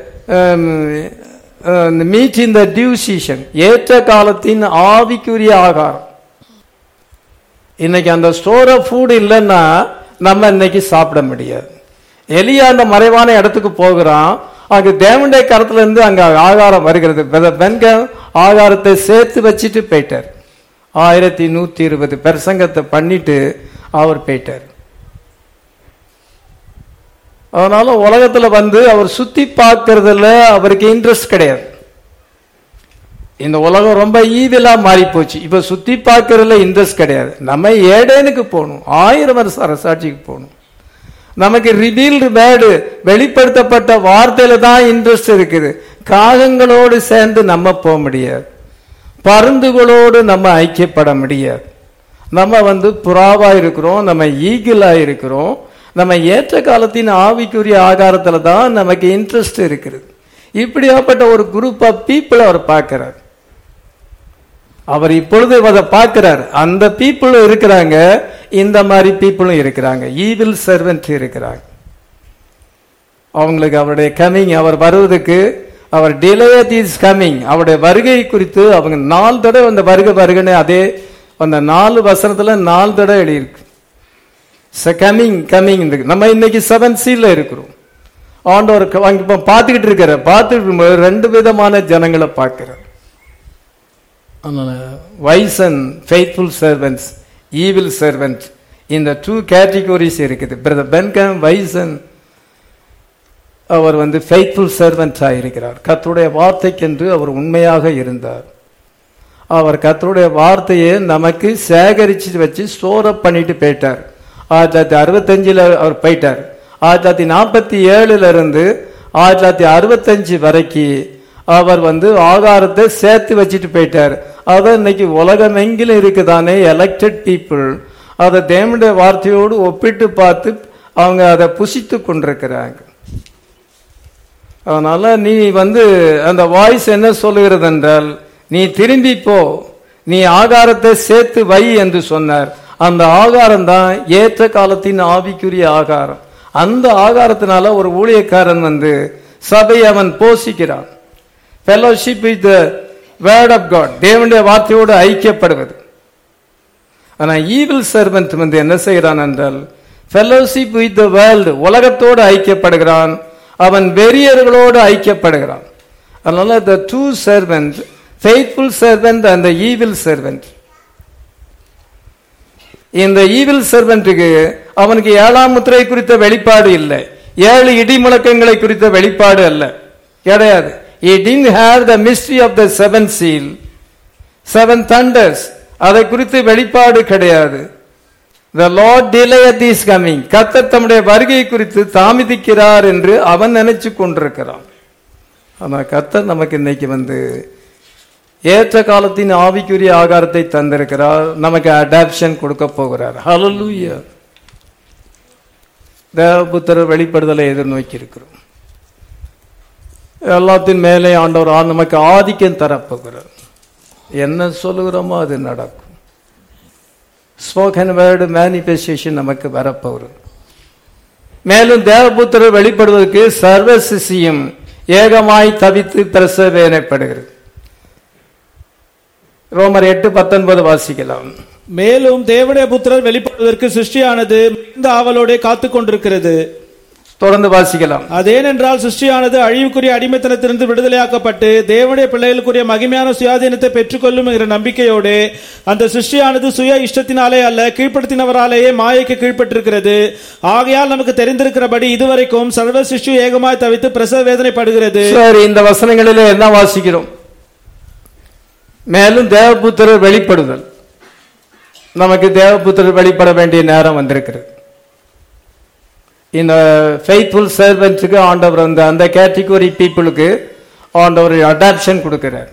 மீட் இந்த டியூ சீசன் ஏற்ற காலத்தின் ஆவிக்குரிய ஆகாரம் இன்னைக்கு அந்த ஸ்டோர் ஆஃப் ஃபுட் இல்லைன்னா நம்ம இன்னைக்கு சாப்பிட முடியாது எலியா அந்த மறைவான இடத்துக்கு போகிறான் அங்க தேவனுடைய கரத்துல இருந்து அங்க ஆகாரம் வருகிறது பிரதர் பென்காம் ஆகாரத்தை சேர்த்து வச்சுட்டு போயிட்டார் ஆயிரத்தி நூத்தி இருபது பிரசங்கத்தை பண்ணிட்டு அவர் போயிட்டார் அதனால உலகத்துல வந்து அவர் சுத்தி பார்க்கறதுல அவருக்கு இன்ட்ரெஸ்ட் கிடையாது இந்த உலகம் ரொம்ப ஈவிலா மாறி போச்சு இப்ப சுத்தி பார்க்கறதுல இன்ட்ரெஸ்ட் கிடையாது நம்ம ஏடேனுக்கு போகணும் ஆயிரம் வருஷம் அரசாட்சிக்கு போகணும் நமக்கு ரிவீல்டு வேர்டு வெளிப்படுத்தப்பட்ட வார்த்தையில தான் இன்ட்ரெஸ்ட் இருக்குது காகங்களோடு சேர்ந்து நம்ம போக முடியாது பருந்துகளோடு நம்ம ஐக்கியப்பட முடியாது நம்ம வந்து புறாவா இருக்கிறோம் நம்ம ஈகிளா இருக்கிறோம் நம்ம ஏற்ற காலத்தின் ஆவிக்குரிய ஆகாரத்துல தான் நமக்கு இன்ட்ரெஸ்ட் இருக்கிறது இப்படியாப்பட்ட ஒரு குரூப் ஆஃப் பீப்புள் அவர் பார்க்கிறார் அவர் இப்பொழுது அதை பார்க்கிறார் அந்த பீப்புள் இருக்கிறாங்க இந்த மாதிரி பீப்புளும் இருக்கிறாங்க ஈவில் சர்வெண்ட் இருக்கிறாங்க அவங்களுக்கு அவருடைய கமிங் அவர் வருவதற்கு அவர் டிலே இஸ் கமிங் அவருடைய வருகை குறித்து அவங்க நாலு தடவை அந்த வருகை வருகைன்னு அதே அந்த நாலு வசனத்துல நாலு தடவை எழுதியிருக்கு கமிங் கமிங் நம்ம இன்னைக்கு செவன் சீல இருக்கிறோம் ஆண்டவர் க- அங்க இப்ப பார்த்துக்கிட்டு இருக்கிற பார்த்துட்டு இருக்கும்போது ரெண்டு விதமான ஜனங்களை பார்க்கிறார் wise and faithful servants evil servant இந்த டூ கேட்டகரிஸ் இருக்குது பிரதர் பென்கம் வைஸ் அண்ட் அவர் வந்து ஃபெய்த்ஃபுல் சர்வெண்டாக இருக்கிறார் கர்த்தருடைய வார்த்தைக்கென்று அவர் உண்மையாக இருந்தார் அவர் கர்த்தருடைய வார்த்தையை நமக்கு சேகரிச்சு வச்சு ஸ்டோர் அப் பண்ணிட்டு போயிட்டார் ஆயிரத்தி தொள்ளாயிரத்தி அறுபத்தஞ்சில் அவர் போயிட்டார் ஆயிரத்தி தொள்ளாயிரத்தி நாற்பத்தி ஏழுல இருந்து ஆயிரத்தி தொள்ளாயிரத்தி அறுபத்தஞ்சு வரைக்கும் அவர் வந்து ஆகாரத்தை சேர்த்து வச்சுட்டு போயிட்டார் அதை இன்னைக்கு உலகமெங்கிலும் இருக்குதானே எலெக்டட் பீப்புள் அதை தேவனுடைய வார்த்தையோடு ஒப்பிட்டு பார்த்து அவங்க அதை புசித்து கொண்டிருக்கிறாங்க அதனால நீ வந்து அந்த வாய்ஸ் என்ன சொல்லுகிறது என்றால் நீ திரும்பி போ நீ ஆகாரத்தை சேர்த்து வை என்று சொன்னார் அந்த ஆகாரம் தான் ஏற்ற காலத்தின் ஆவிக்குரிய ஆகாரம் அந்த ஆகாரத்தினால ஒரு ஊழியக்காரன் வந்து சபையை அவன் போஷிக்கிறான் fellowship with word of God தேவனுடைய வார்த்தையோடு ஐக்கியப்படுவது ஆனா ஈவில் சர்வெண்ட் வந்து என்ன செய்கிறான் என்றால் ஃபெலோஷிப் வித் த வேர்ல்டு உலகத்தோடு ஐக்கியப்படுகிறான் அவன் வெறியர்களோடு ஐக்கியப்படுகிறான் அதனால the two servant faithful servant and evil servant இந்த ஈவில் சர்வெண்ட்டுக்கு அவனுக்கு ஏழாம் முத்திரை குறித்த வெளிப்பாடு இல்லை ஏழு இடி முழக்கங்களை குறித்த வெளிப்பாடு அல்ல கிடையாது he didn't have the mystery of the seven seal seven thunders அதை குறித்து வெளிப்பாடு கிடையாது the lord delayeth his coming கர்த்தர் தம்முடைய வருகை குறித்து தாமதிக்கிறார் என்று அவன் நினைச்சு கொண்டிருக்கிறான் ஆனா கர்த்தர் நமக்கு இன்னைக்கு வந்து ஏற்ற காலத்தின் ஆவிக்குரிய ஆகாரத்தை தந்திருக்கிறார் நமக்கு அடாப்ஷன் கொடுக்க போகிறார் ஹalleluya தேவபுத்திர வெளிப்படுதலை எதிர்நோக்கி இருக்கிறோம் எல்லாத்தின் மேலே ஆண்டவர் ஆ- நமக்கு ஆதிக்கம் தரப்போகிறார் என்ன சொல்லுகிறோமோ அது நடக்கும் ஸ்போக்கன் வேர்டு மேனிஃபெஸ்டேஷன் நமக்கு வரப்போகிறது மேலும் தேவபுத்திரர் வெளிப்படுவதற்கு சர்வ சிசியும் ஏகமாய் தவித்து பிரசவேனைப்படுகிறது ரோமர் எட்டு பத்தொன்பது வாசிக்கலாம் மேலும் தேவனுடைய புத்திரர் வெளிப்படுவதற்கு சிருஷ்டியானது மிகுந்த ஆவலோட காத்து கொண்டிருக்கிறது தொடர்ந்து வாசிக்கலாம் அதேனென்றால் சிருஷ்டியானது அழிவுக்குரிய அடிமைத்தனத்திலிருந்து விடுதலையாக்கப்பட்டு தேவனுடைய பிள்ளைகளுக்குரிய மகிமையான சுயாதீனத்தை பெற்றுக்கொள்ளும் என்ற நம்பிக்கையோடு அந்த சிருஷ்டியானது சுய இஷ்டத்தினாலே அல்ல கீழ்ப்படுத்தினவராலேயே மாயைக்கு கீழ்ப்பட்டிருக்கிறது ஆகையால் நமக்கு தெரிந்திருக்கிறபடி இதுவரைக்கும் சர்வ சிருஷ்டி ஏகமாய் தவித்து பிரசவ வேதனைப்படுகிறது சரி இந்த வசனங்களிலே என்ன வாசிக்கிறோம் மேலும் தேவபுத்திரர் வெளிப்படுதல் நமக்கு தேவபுத்திரர் வெளிப்பட வேண்டிய நேரம் வந்திருக்கிறது இந்த ஃபெய்த்ஃபுல் சர்வெண்ட்ஸுக்கு ஆண்டவர் அந்த அந்த கேட்டகரி பீப்புளுக்கு ஆண்டவர் அடாப்ஷன் கொடுக்கிறார்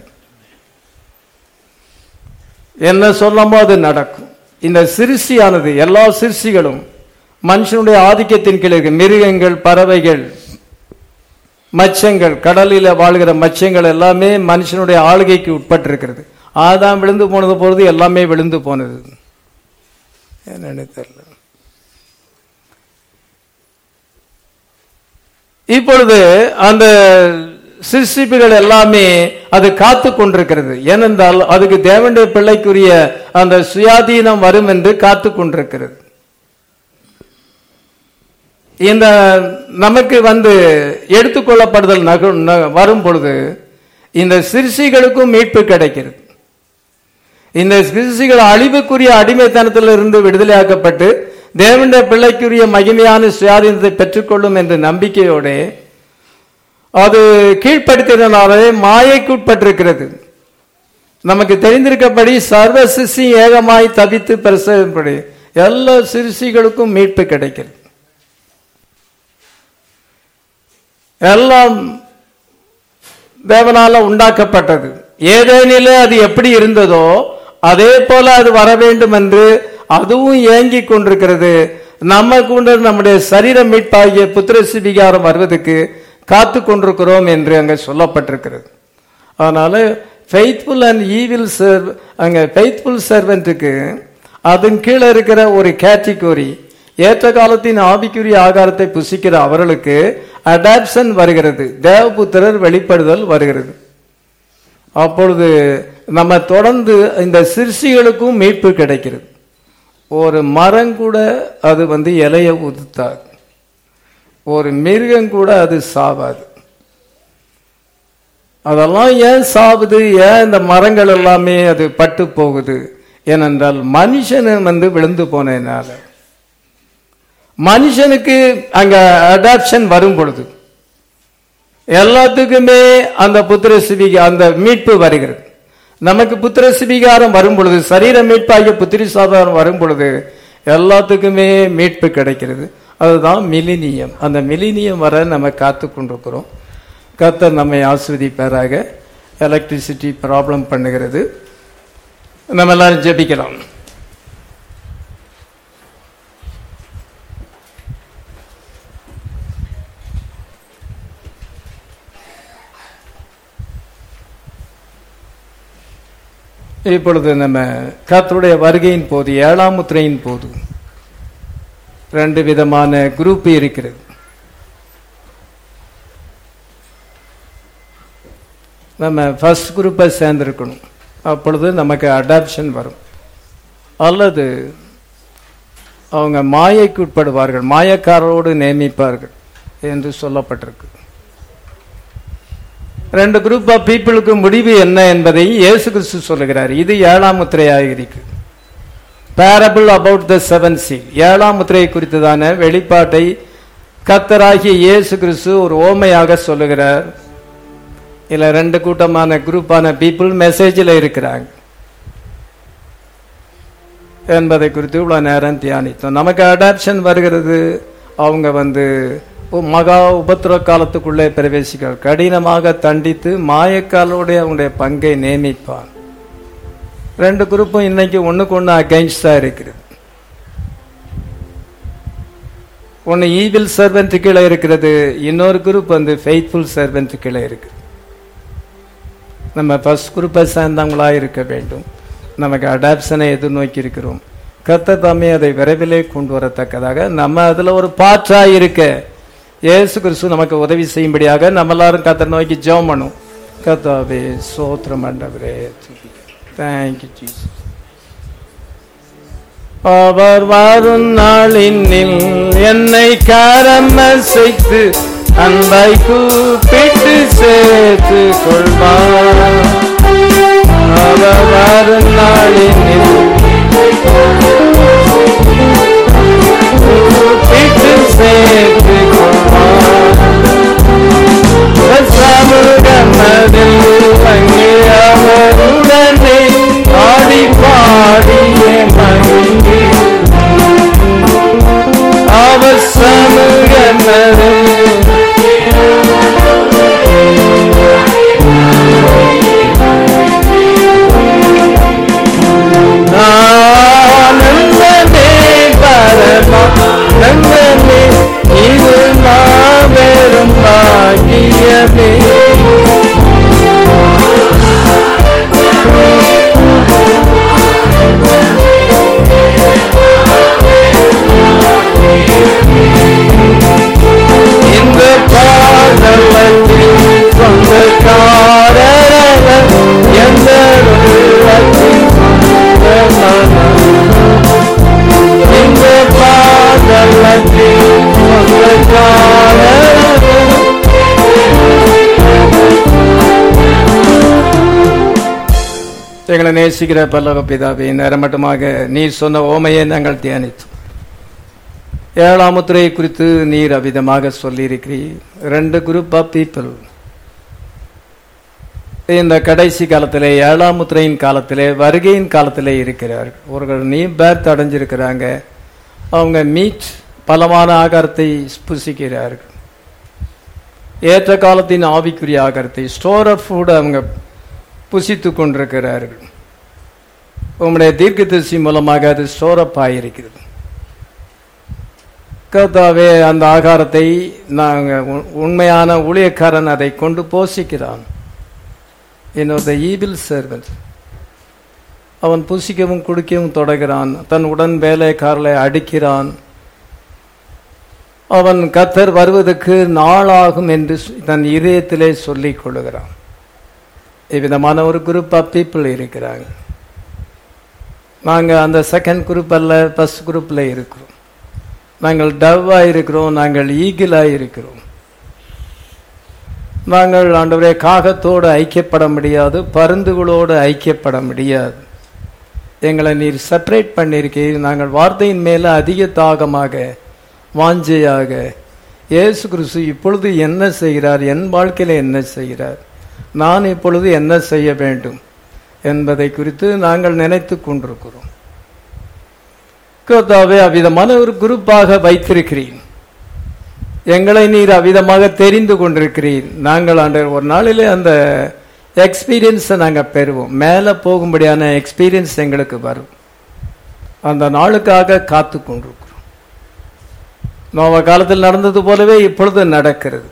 என்ன சொல்லமோ அது நடக்கும் இந்த சிருஷ்டியானது எல்லா சிருஷ்டிகளும் மனுஷனுடைய ஆதிக்கத்தின் கீழ் இருக்கு மிருகங்கள் பறவைகள் மச்சங்கள் கடலில் வாழ்கிற மச்சங்கள் எல்லாமே மனுஷனுடைய ஆளுகைக்கு உட்பட்டிருக்கிறது ஆதாம் விழுந்து போனது பொழுது எல்லாமே விழுந்து போனது என்னன்னு தெரியல இப்பொழுது அந்த சிருஷ்டிப்புகள் எல்லாமே அது காத்து கொண்டிருக்கிறது ஏனென்றால் அதுக்கு தேவனுடைய பிள்ளைக்குரிய அந்த சுயாதீனம் வரும் என்று காத்து கொண்டிருக்கிறது இந்த நமக்கு வந்து எடுத்துக்கொள்ளப்படுதல் நகு ந- வரும் பொழுது இந்த சிறுசிகளுக்கும் மீட்பு கிடைக்கிறது இந்த சிறுசிகள் அழிவுக்குரிய அடிமைத்தனத்திலிருந்து விடுதலையாக்கப்பட்டு தேவனுடைய பிள்ளைக்குரிய மகிமையான சுயாதீனத்தை பெற்றுக்கொள்ளும் என்ற நம்பிக்கையோட அது கீழ்ப்படுத்தினாலே மாயைக்குட்பட்டிருக்கிறது நமக்கு தெரிந்திருக்கபடி சர்வ சிசி ஏகமாய் தவித்து பிரசவப்படி எல்லா சிறுசிகளுக்கும் மீட்பு கிடைக்கிறது எல்லாம் தேவனால உண்டாக்கப்பட்டது ஏதேனிலே அது எப்படி இருந்ததோ அதே போல அது வர வேண்டும் என்று அதுவும் ஏங்கிக் கொண்டிருக்கிறது நம்ம கூட நம்முடைய சரீர மீட்பாகிய புத்திர சிவிகாரம் வருவதற்கு காத்து கொண்டிருக்கிறோம் என்று அங்க சொல்லப்பட்டிருக்கிறது அதனால ஃபெய்த்ஃபுல் அண்ட் ஈவில் சர்வ் அங்க ஃபெய்த்ஃபுல் சர்வெண்ட்டுக்கு அதன் கீழே இருக்கிற ஒரு கேட்டகரி ஏற்ற காலத்தின் ஆவிக்குரிய ஆகாரத்தை புசிக்கிற அவர்களுக்கு அடாப்ஷன் வருகிறது தேவபுத்திரர் வெளிப்படுதல் வருகிறது அப்பொழுது நம்ம தொடர்ந்து இந்த சிறுசிகளுக்கும் மீட்பு கிடைக்கிறது ஒரு மரம் கூட அது வந்து இலைய உதுத்தாது ஒரு மிருகம் கூட அது சாவாது அதெல்லாம் ஏன் சாவுது ஏன் இந்த மரங்கள் எல்லாமே அது பட்டு போகுது ஏனென்றால் மனுஷன் வந்து விழுந்து போனதுனால மனுஷனுக்கு அங்க அடாப்ஷன் வரும் பொழுது எல்லாத்துக்குமே அந்த புத்திர சிவிக அந்த மீட்பு வருகிறது நமக்கு புத்திர சிவிகாரம் வரும் பொழுது சரீர மீட்பாகிய புத்திரி சாதாரம் வரும் பொழுது எல்லாத்துக்குமே மீட்பு கிடைக்கிறது அதுதான் மிலினியம் அந்த மிலினியம் வர நம்ம காத்து கொண்டிருக்கிறோம் கர்த்தர் நம்மை ஆஸ்வதிப்பாராக எலக்ட்ரிசிட்டி ப்ராப்ளம் பண்ணுகிறது நம்ம எல்லாரும் ஜெபிக்கலாம் இப்பொழுது நம்ம கர்த்தருடைய வருகையின் போது ஏழாம் முத்திரையின் போது ரெண்டு விதமான குரூப் இருக்கிறது நம்ம ஃபர்ஸ்ட் குரூப்பை சேர்ந்திருக்கணும் அப்பொழுது நமக்கு அடாப்ஷன் வரும் அல்லது அவங்க மாயைக்கு உட்படுவார்கள் மாயக்காரரோடு நியமிப்பார்கள் என்று சொல்லப்பட்டிருக்கு ரெண்டு குரூப் ஆஃப் பீப்புளுக்கு முடிவு என்ன என்பதை இயேசு கிறிஸ்து சொல்லுகிறார் இது ஏழாம் முத்திரையாக இருக்கு parable about the seven seal ஏழாம் முத்திரை குறித்ததான வெளிப்பாட்டை கத்தராகிய இயேசு கிறிஸ்து ஒரு ஓமையாக சொல்லுகிறார் இல்ல ரெண்டு கூட்டமான குரூப்பான பீப்புள் மெசேஜில் இருக்கிறாங்க என்பதை குறித்து இவ்வளவு நேரம் தியானித்தோம் நமக்கு அடாப்ஷன் வருகிறது அவங்க வந்து மகா உபத்திர காலத்துக்குள்ளே பிரவேசிக்கிறார் கடினமாக தண்டித்து மாயக்காலோடைய அவங்களுடைய பங்கை நியமிப்பான் ரெண்டு குரூப்பும் இன்னைக்கு ஒண்ணுக்கு ஒண்ணு அகைன்ஸ்டா இருக்கிறது ஒன்னு ஈவில் சர்வெண்ட் கீழே இருக்கிறது இன்னொரு குரூப் வந்து ஃபெய்த்ஃபுல் சர்வெண்ட் கீழே இருக்கு நம்ம ஃபர்ஸ்ட் குரூப்பை சேர்ந்தவங்களா இருக்க வேண்டும் நமக்கு அடாப்ஷனை எதிர்நோக்கி இருக்கிறோம் கத்த தாமே அதை விரைவிலே கொண்டு வரத்தக்கதாக நம்ம அதுல ஒரு பாற்றா இருக்க இயேசு கிறிஸ்து நமக்கு உதவி செய்யும்படியாக நம்ம எல்லாரும் கத்தர் நோக்கி ஜெபம் பண்ணும் கத்தாவே சோத்திரம் ஆண்டவரே தேங்க்யூ ஜீசஸ் அவர் வரும் நாளினில் என்னை கரம் அசைத்து அன்பை கூப்பிட்டு சேர்த்து கொள்வார் அவர் வரும் நாளினில் கூப்பிட்டு சேர்த்து கொள்வார் சமுகமதில் அங்கே அவருடனே ஆடி பாடிய மகிழ்ந்து அவர் சமுகமதில் ஆனந்தமே பரமா நந்தமே இது மாபெரும் பாக்கியமே இந்த பாடலத்தில் சொந்தக்காரர்கள் எந்த உள்ளத்தின் சொந்தமானார். இந்த பாடலத்தில் சொந்தக்காரர்கள் எங்களை நேசிக்கிற பல்லவ பிதாவே நேரம் மட்டுமாக நீர் சொன்ன ஓமையை நாங்கள் தியானித்தோம் ஏழாம் முத்திரை குறித்து நீர் அவ்விதமாக சொல்லியிருக்கிறீர் ரெண்டு குரூப் ஆஃப் பீப்புள் இந்த கடைசி காலத்திலே ஏழாம் முத்திரையின் காலத்திலே வருகையின் காலத்திலே இருக்கிறார்கள் ஒருவர் நீ பேர்த் அடைஞ்சிருக்கிறாங்க அவங்க மீட் பலமான ஆகாரத்தை புசிக்கிறார்கள் ஏற்ற காலத்தின் ஆவிக்குரிய ஆகாரத்தை ஸ்டோர் ஆஃப் ஃபுட் அவங்க புசித்து கொண்டிருக்கிறார்கள் உங்களுடைய தீர்க்கதரிசி மூலமாக அது ஸ்டோர் அப் ஆகியிருக்கிறது கர்த்தாவே அந்த ஆகாரத்தை நாங்கள் உண்மையான ஊழியக்காரன் அதை கொண்டு போஷிக்கிறான் என்னோட ஈவில் சர்வன்ட் அவன் புசிக்கவும் குடிக்கவும் தொடகிறான் தன் உடன் வேலைக்காரலை அடிக்கிறான் அவன் கத்தர் வருவதற்கு நாளாகும் என்று தன் இதயத்திலே சொல்லிக் கொள்ளுகிறான் இவ்விதமான ஒரு குரூப் ஆஃப் பீப்புள் இருக்கிறாங்க நாங்கள் அந்த செகண்ட் குரூப் அல்ல ஃபர்ஸ்ட் குரூப்பில் இருக்கிறோம் நாங்கள் டவ்வாக இருக்கிறோம் நாங்கள் ஈகிளாக இருக்கிறோம் நாங்கள் ஆண்டவரே காகத்தோடு ஐக்கியப்பட முடியாது பருந்துகளோடு ஐக்கியப்பட முடியாது எங்களை நீர் செப்பரேட் பண்ணியிருக்கீர் நாங்கள் வார்த்தையின் மேலே அதிக தாகமாக வாஞ்சையாக இயேசு கிறிஸ்து இப்பொழுது என்ன செய்கிறார் என் வாழ்க்கையில் என்ன செய்கிறார் நான் இப்பொழுது என்ன செய்ய வேண்டும் என்பதை குறித்து நாங்கள் நினைத்து கொண்டிருக்கிறோம் கர்த்தாவே அவ்விதமான ஒரு குரூப்பாக வைத்திருக்கிறேன் எங்களை நீர் அவ்விதமாக தெரிந்து கொண்டிருக்கிறீர் நாங்கள் ஆண்டு ஒரு நாளிலே அந்த எக்ஸ்பீரியன்ஸை நாங்கள் பெறுவோம் மேலே போகும்படியான எக்ஸ்பீரியன்ஸ் எங்களுக்கு வரும் அந்த நாளுக்காக காத்து கொண்டிருக்கிறோம் நோவ காலத்தில் நடந்தது போலவே இப்பொழுது நடக்கிறது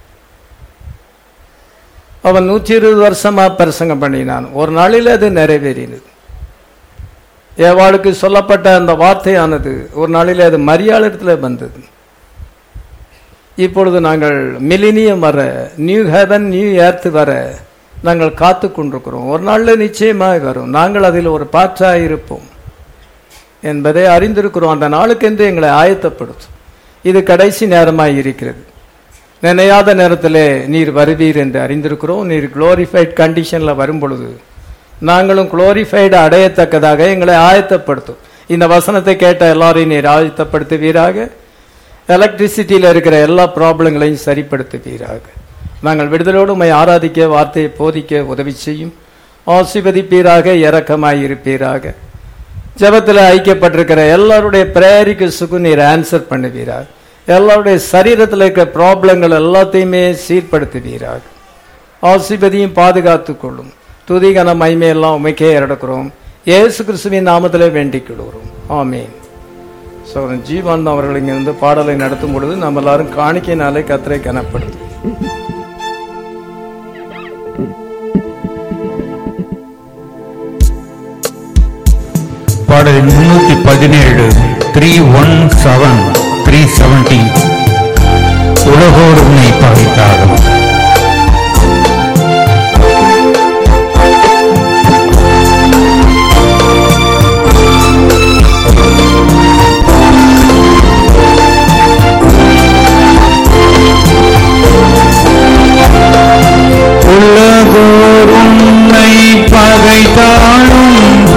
அவன் நூற்றி இருபது வருஷமா பிரசங்கம் பண்ணினான் ஒரு நாளில் அது நிறைவேறினது ஏவாளுக்கு சொல்லப்பட்ட அந்த வார்த்தையானது ஒரு நாளில் அது மரியாளத்தில் வந்தது இப்பொழுது நாங்கள் மிலினியம் வர நியூ ஹெவன் நியூ ஏர்த் வர நாங்கள் காத்து கொண்டிருக்கிறோம் ஒரு நாளில் நிச்சயமாக வரும் நாங்கள் அதில் ஒரு பாற்றாக இருப்போம் என்பதை அறிந்திருக்கிறோம் அந்த நாளுக்கென்று எங்களை ஆயத்தப்படுத்தும் இது கடைசி நேரமாக இருக்கிறது நினையாத நேரத்தில் நீர் வருவீர் என்று அறிந்திருக்கிறோம் நீர் குளோரிஃபைட் கண்டிஷனில் வரும் பொழுது நாங்களும் குளோரிஃபைடு அடையத்தக்கதாக எங்களை ஆயத்தப்படுத்தும் இந்த வசனத்தை கேட்ட எல்லாரையும் நீர் ஆயத்தப்படுத்துவீராக எலக்ட்ரிசிட்டியில் இருக்கிற எல்லா ப்ராப்ளங்களையும் சரிப்படுத்துவீராக நாங்கள் விடுதலோடு உண்மை ஆராதிக்க வார்த்தையை போதிக்க உதவி செய்யும் ஆசிர்வதிப்பீராக இரக்கமாய் இருப்பீராக ஜெபத்தில் ஐக்கியப்பட்டிருக்கிற எல்லாருடைய பிரேயருக்கு சுகு நீர் ஆன்சர் பண்ணுவீராக எல்லாருடைய சரீரத்தில் இருக்கிற ப்ராப்ளங்கள் எல்லாத்தையுமே சீர்படுத்துவீராக ஆசிர்வதியும் பாதுகாத்து கொள்ளும் துதிகன மைமையெல்லாம் உமைக்கே எடுக்கிறோம் இயேசு கிறிஸ்துவின் நாமத்திலே வேண்டிக் கொள்கிறோம் ஆமீன் சோதரன் ஜீவானந்தம் அவர்கள் இங்கிருந்து பாடலை நடத்தும் பொழுது நம்ம எல்லாரும் காணிக்கையினாலே கத்தரை கனப்படுது பாடல் முன்னூத்தி பதினேழு three one seven three seventy உலகோர் உன்னை பகைத்தாலும் உலகோர் உன்னை பகைத்தாலும்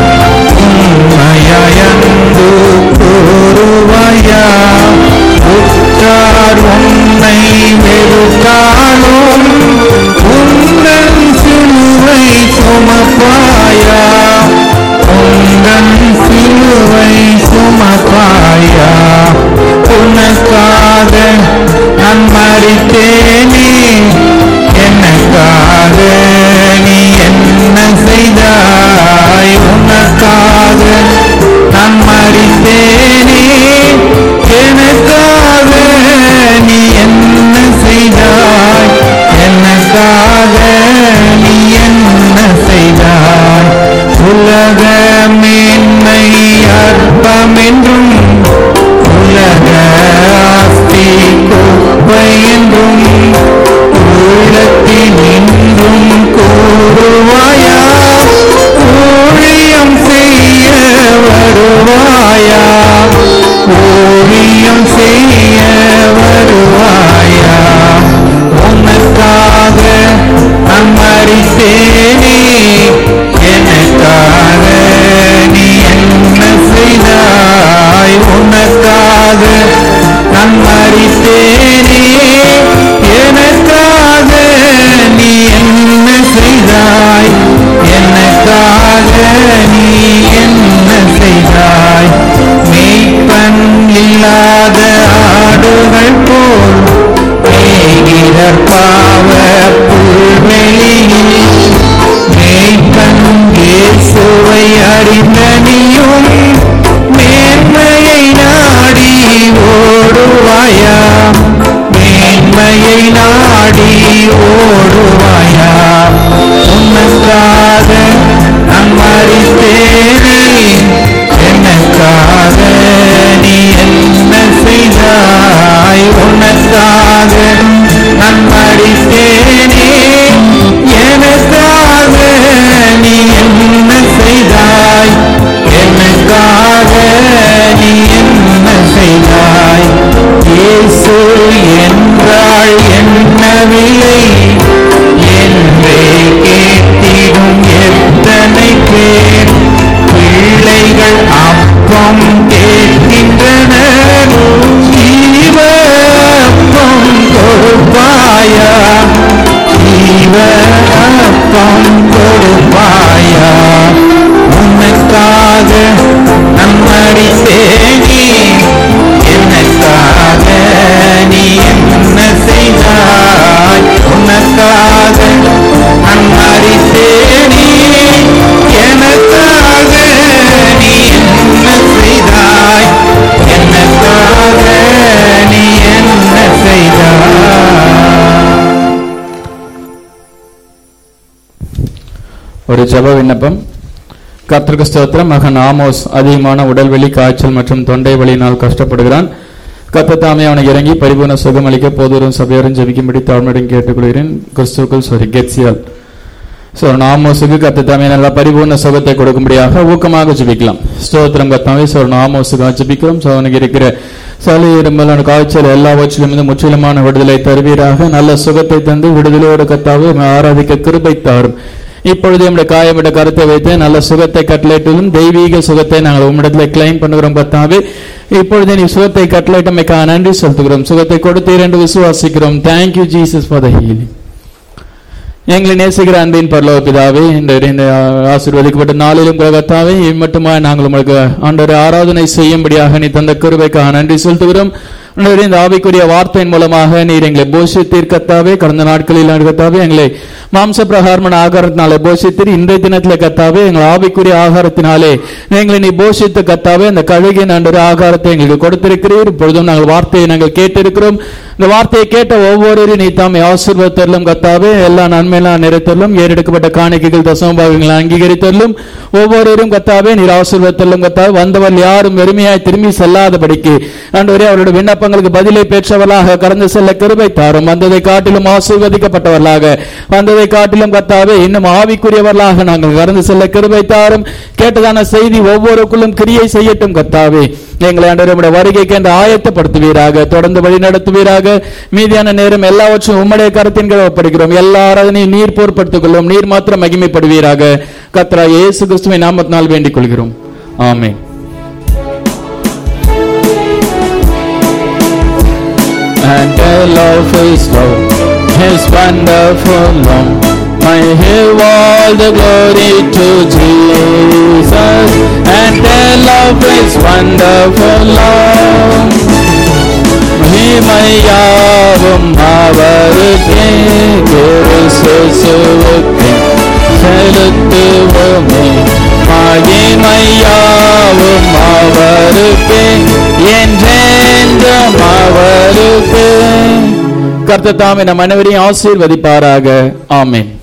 உண்மையந்து கூறுவாயா உற்றார் உன்னை வெறுத்தாலும் உந்தன் சிலுவை சுமப்பாயா உந்தன் சிலுவை சுமப்பாயா உனக்காக நான் மறித்தேனே எனக்காக நீ என்ன செய்தாய் உனக்காக நான் மறித்தேனே எனக்காக நீ என்ன செய்தாய் எனக்காக நீ என்ன செய்தாய் உலக மேன்மை அற்பமென்றும் உலக ஆஸ்தி குப்பை என்றும் உள்ளத்தில் நின்றும் கூறுவாயா ஊழியம் செய்ய வருவாயா ஊழியம் செய்ய வருவாயா உனக்காக நான் மறித்தேனே எனக்காக நீ என்ன செய்தாய் உனக்காக நான் மறித்தேனே எனக்காக நீ என்ன செய்தாய் போடுவாயா உனக்காக நான் மறித்தேனே எனக்காக நீ என்ன செய்தாய் உனக்காக நான் மறித்தேனே எனக்காக நீ என்ன செய்தாய் எனக்காக நீ என்ன செய்தாய் இயேசு என்றால் என்ன விலை என்றே கேட்டிடும் எத்தனை பேர் பிள்ளைகள் அப்பம் கேட்கின்றனர் ஜீவ அப்பம் கொடுப்பாயா ஜீவ அப்பம் கொடுப்பாயா உனக்காக நான் மறித்தேனே எனக்காக நீ என்ன செய்தாய் உனக்காக நான் மறித்தேனே எனக்காக நீ என்ன செய்தாய் எனக்காக நீ என்ன செய்தாய் ஒரு ஜெப விண்ணப்பம் கர்த்தருக்கு ஸ்தோத்திரம் மகன் ஆமோஸ் அதிகமான உடல்வலி காய்ச்சல் மற்றும் தொண்டை வலியினால் கஷ்டப்படுகிறான் கர்த்தர் தாமே அவனுக்கு இறங்கி பரிபூர்ண சுகமளிக்க போதூரும் சபையோரும் ஜெபிக்கும்படி தாழ்மையுடன் கேட்டுக்கொள்கிறேன் கிறிஸ்துக்கள் சாரி கெட்சியால் ஸோ நாமோஸுக்கு கத்த தாமே நல்ல பரிபூர்ண சுகத்தை கொடுக்கும்படியாக ஊக்கமாக ஜெபிக்கலாம் ஸ்தோத்திரம் கத்தாவே ஸோ நாமோஸுக்காக ஜெபிக்கிறோம் ஸோ அவனுக்கு இருக்கிற சளி இரும்பலான காய்ச்சல் எல்லாவற்றிலும் இருந்து முற்றிலுமான விடுதலை தருவீராக நல்ல சுகத்தை தந்து விடுதலையோடு கத்தாவே உம்மை ஆராதிக்க கிருபை தாரும் இப்பொழுது நம்முடைய காயமிட்ட கருத்தை வைத்து நல்ல சுகத்தை கட்டளையிட்டதும் தெய்வீக சுகத்தை நாங்கள் உம்மிடத்துல கிளைம் பண்ணுகிறோம் கத்தாவே இப்பொழுது நீ சுகத்தை கட்டளையிட்டமைக்காக நன்றி செலுத்துகிறோம் சுகத்தை கொடுத்தீர் என்று விசுவாசிக்கிறோம் thank you Jesus for the healing எங்களை நேசிக்கிற அன்பின் பரலோக பிதாவே இந்த இந்த ஆசீர்வதிக்கப்பட்ட நாளிலும் கத்தாவே இம்மட்டுமா நாங்கள் உங்களுக்கு ஆண்டவரை ஆராதனை செய்யும்படியாக நீ தந்த கிருபைக்காக நன்றி செலுத்துகிறோம் ஆண்டவரே, இந்த ஆவிக்குரிய வார்த்தையின் மூலமாக நீர் எங்களை போஷித்தீர் கத்தாவே கடந்த நாட்களில் கத்தாவே எங்களை மாம்ச பிரகாரமான ஆகாரத்தினாலே போஷித்தீர் இன்றைய தினத்திலே கத்தாவே எங்கள் ஆவிக்குரிய ஆகாரத்தினாலே எங்களை நீ போஷித்த கத்தாவே அந்த கழுகின் ஆண்டவரே ஆகாரத்தை எங்களுக்கு கொடுத்திருக்கிறீர் இப்பொழுதும் நாங்கள் வார்த்தையை நாங்கள் கேட்டிருக்கிறோம் இந்த வார்த்தையை கேட்ட ஒவ்வொருவரையும் நீ தாமே ஆசீர்வத்தரலும் கத்தாவே எல்லா நன்மையெல்லாம் நிறைத்தரலும் ஏறெடுக்கப்பட்ட காணிக்கைகள் தசமபாகங்களை அங்கீகரித்தரலும் ஒவ்வொருவரும் கத்தாவே நீர் ஆசீர்வத்தரலும் கத்தாவே வந்தவர் யாரும் வெறுமையாய் திரும்பி செல்லாதபடிக்கு ஆண்டவரே அவருடைய விண்ணப்பங்களுக்கு பதிலை பெற்றவர்களாக கடந்து செல்ல கிருபை தாரும் வந்ததை காட்டிலும் ஆசீர்வதிக்கப்பட்டவர்களாக வந்ததை காட்டிலும் கத்தாவே இன்னும் ஆவிக்குரியவர்களாக நாங்கள் கடந்து செல்ல கிருபை தாரும் கேட்டதான செய்தி ஒவ்வொருக்குள்ளும் கிரியை செய்யட்டும் கத்தாவே எங்களை ஆண்டவரே உம்முடைய வருகைக்கு என்று ஆயத்தப்படுத்துவீராக தொடர்ந்து வழி நடத்துவீராக மீதியான நேரம் எல்லாவற்றும் உம்முடைய கருத்தின் கீழ் ஒப்படைக்கிறோம் எல்லா ஆராதனையும் நீர் பொறுப்படுத்திக் கொள்ளும் நீர் மாத்திரம் மகிமைப்படுவீராக கத்ரா இயேசு கிறிஸ்துவை நாமத்தினால் வேண்டிக் கொள்கிறோம் ஆமென் and tell of his love, his wonderful love. I give all the glory to Jesus and tell of his wonderful love. மகிமையாவும் அவருக்கே கிறிஸ்துவுக்கே செலுத்துவோமே மகிமையாவும் அவருக்கே என்றென்றும் அவருக்கே கர்த்தர் தாமே நம் அனைவரையும் ஆசீர்வதிப்பாராக ஆமென்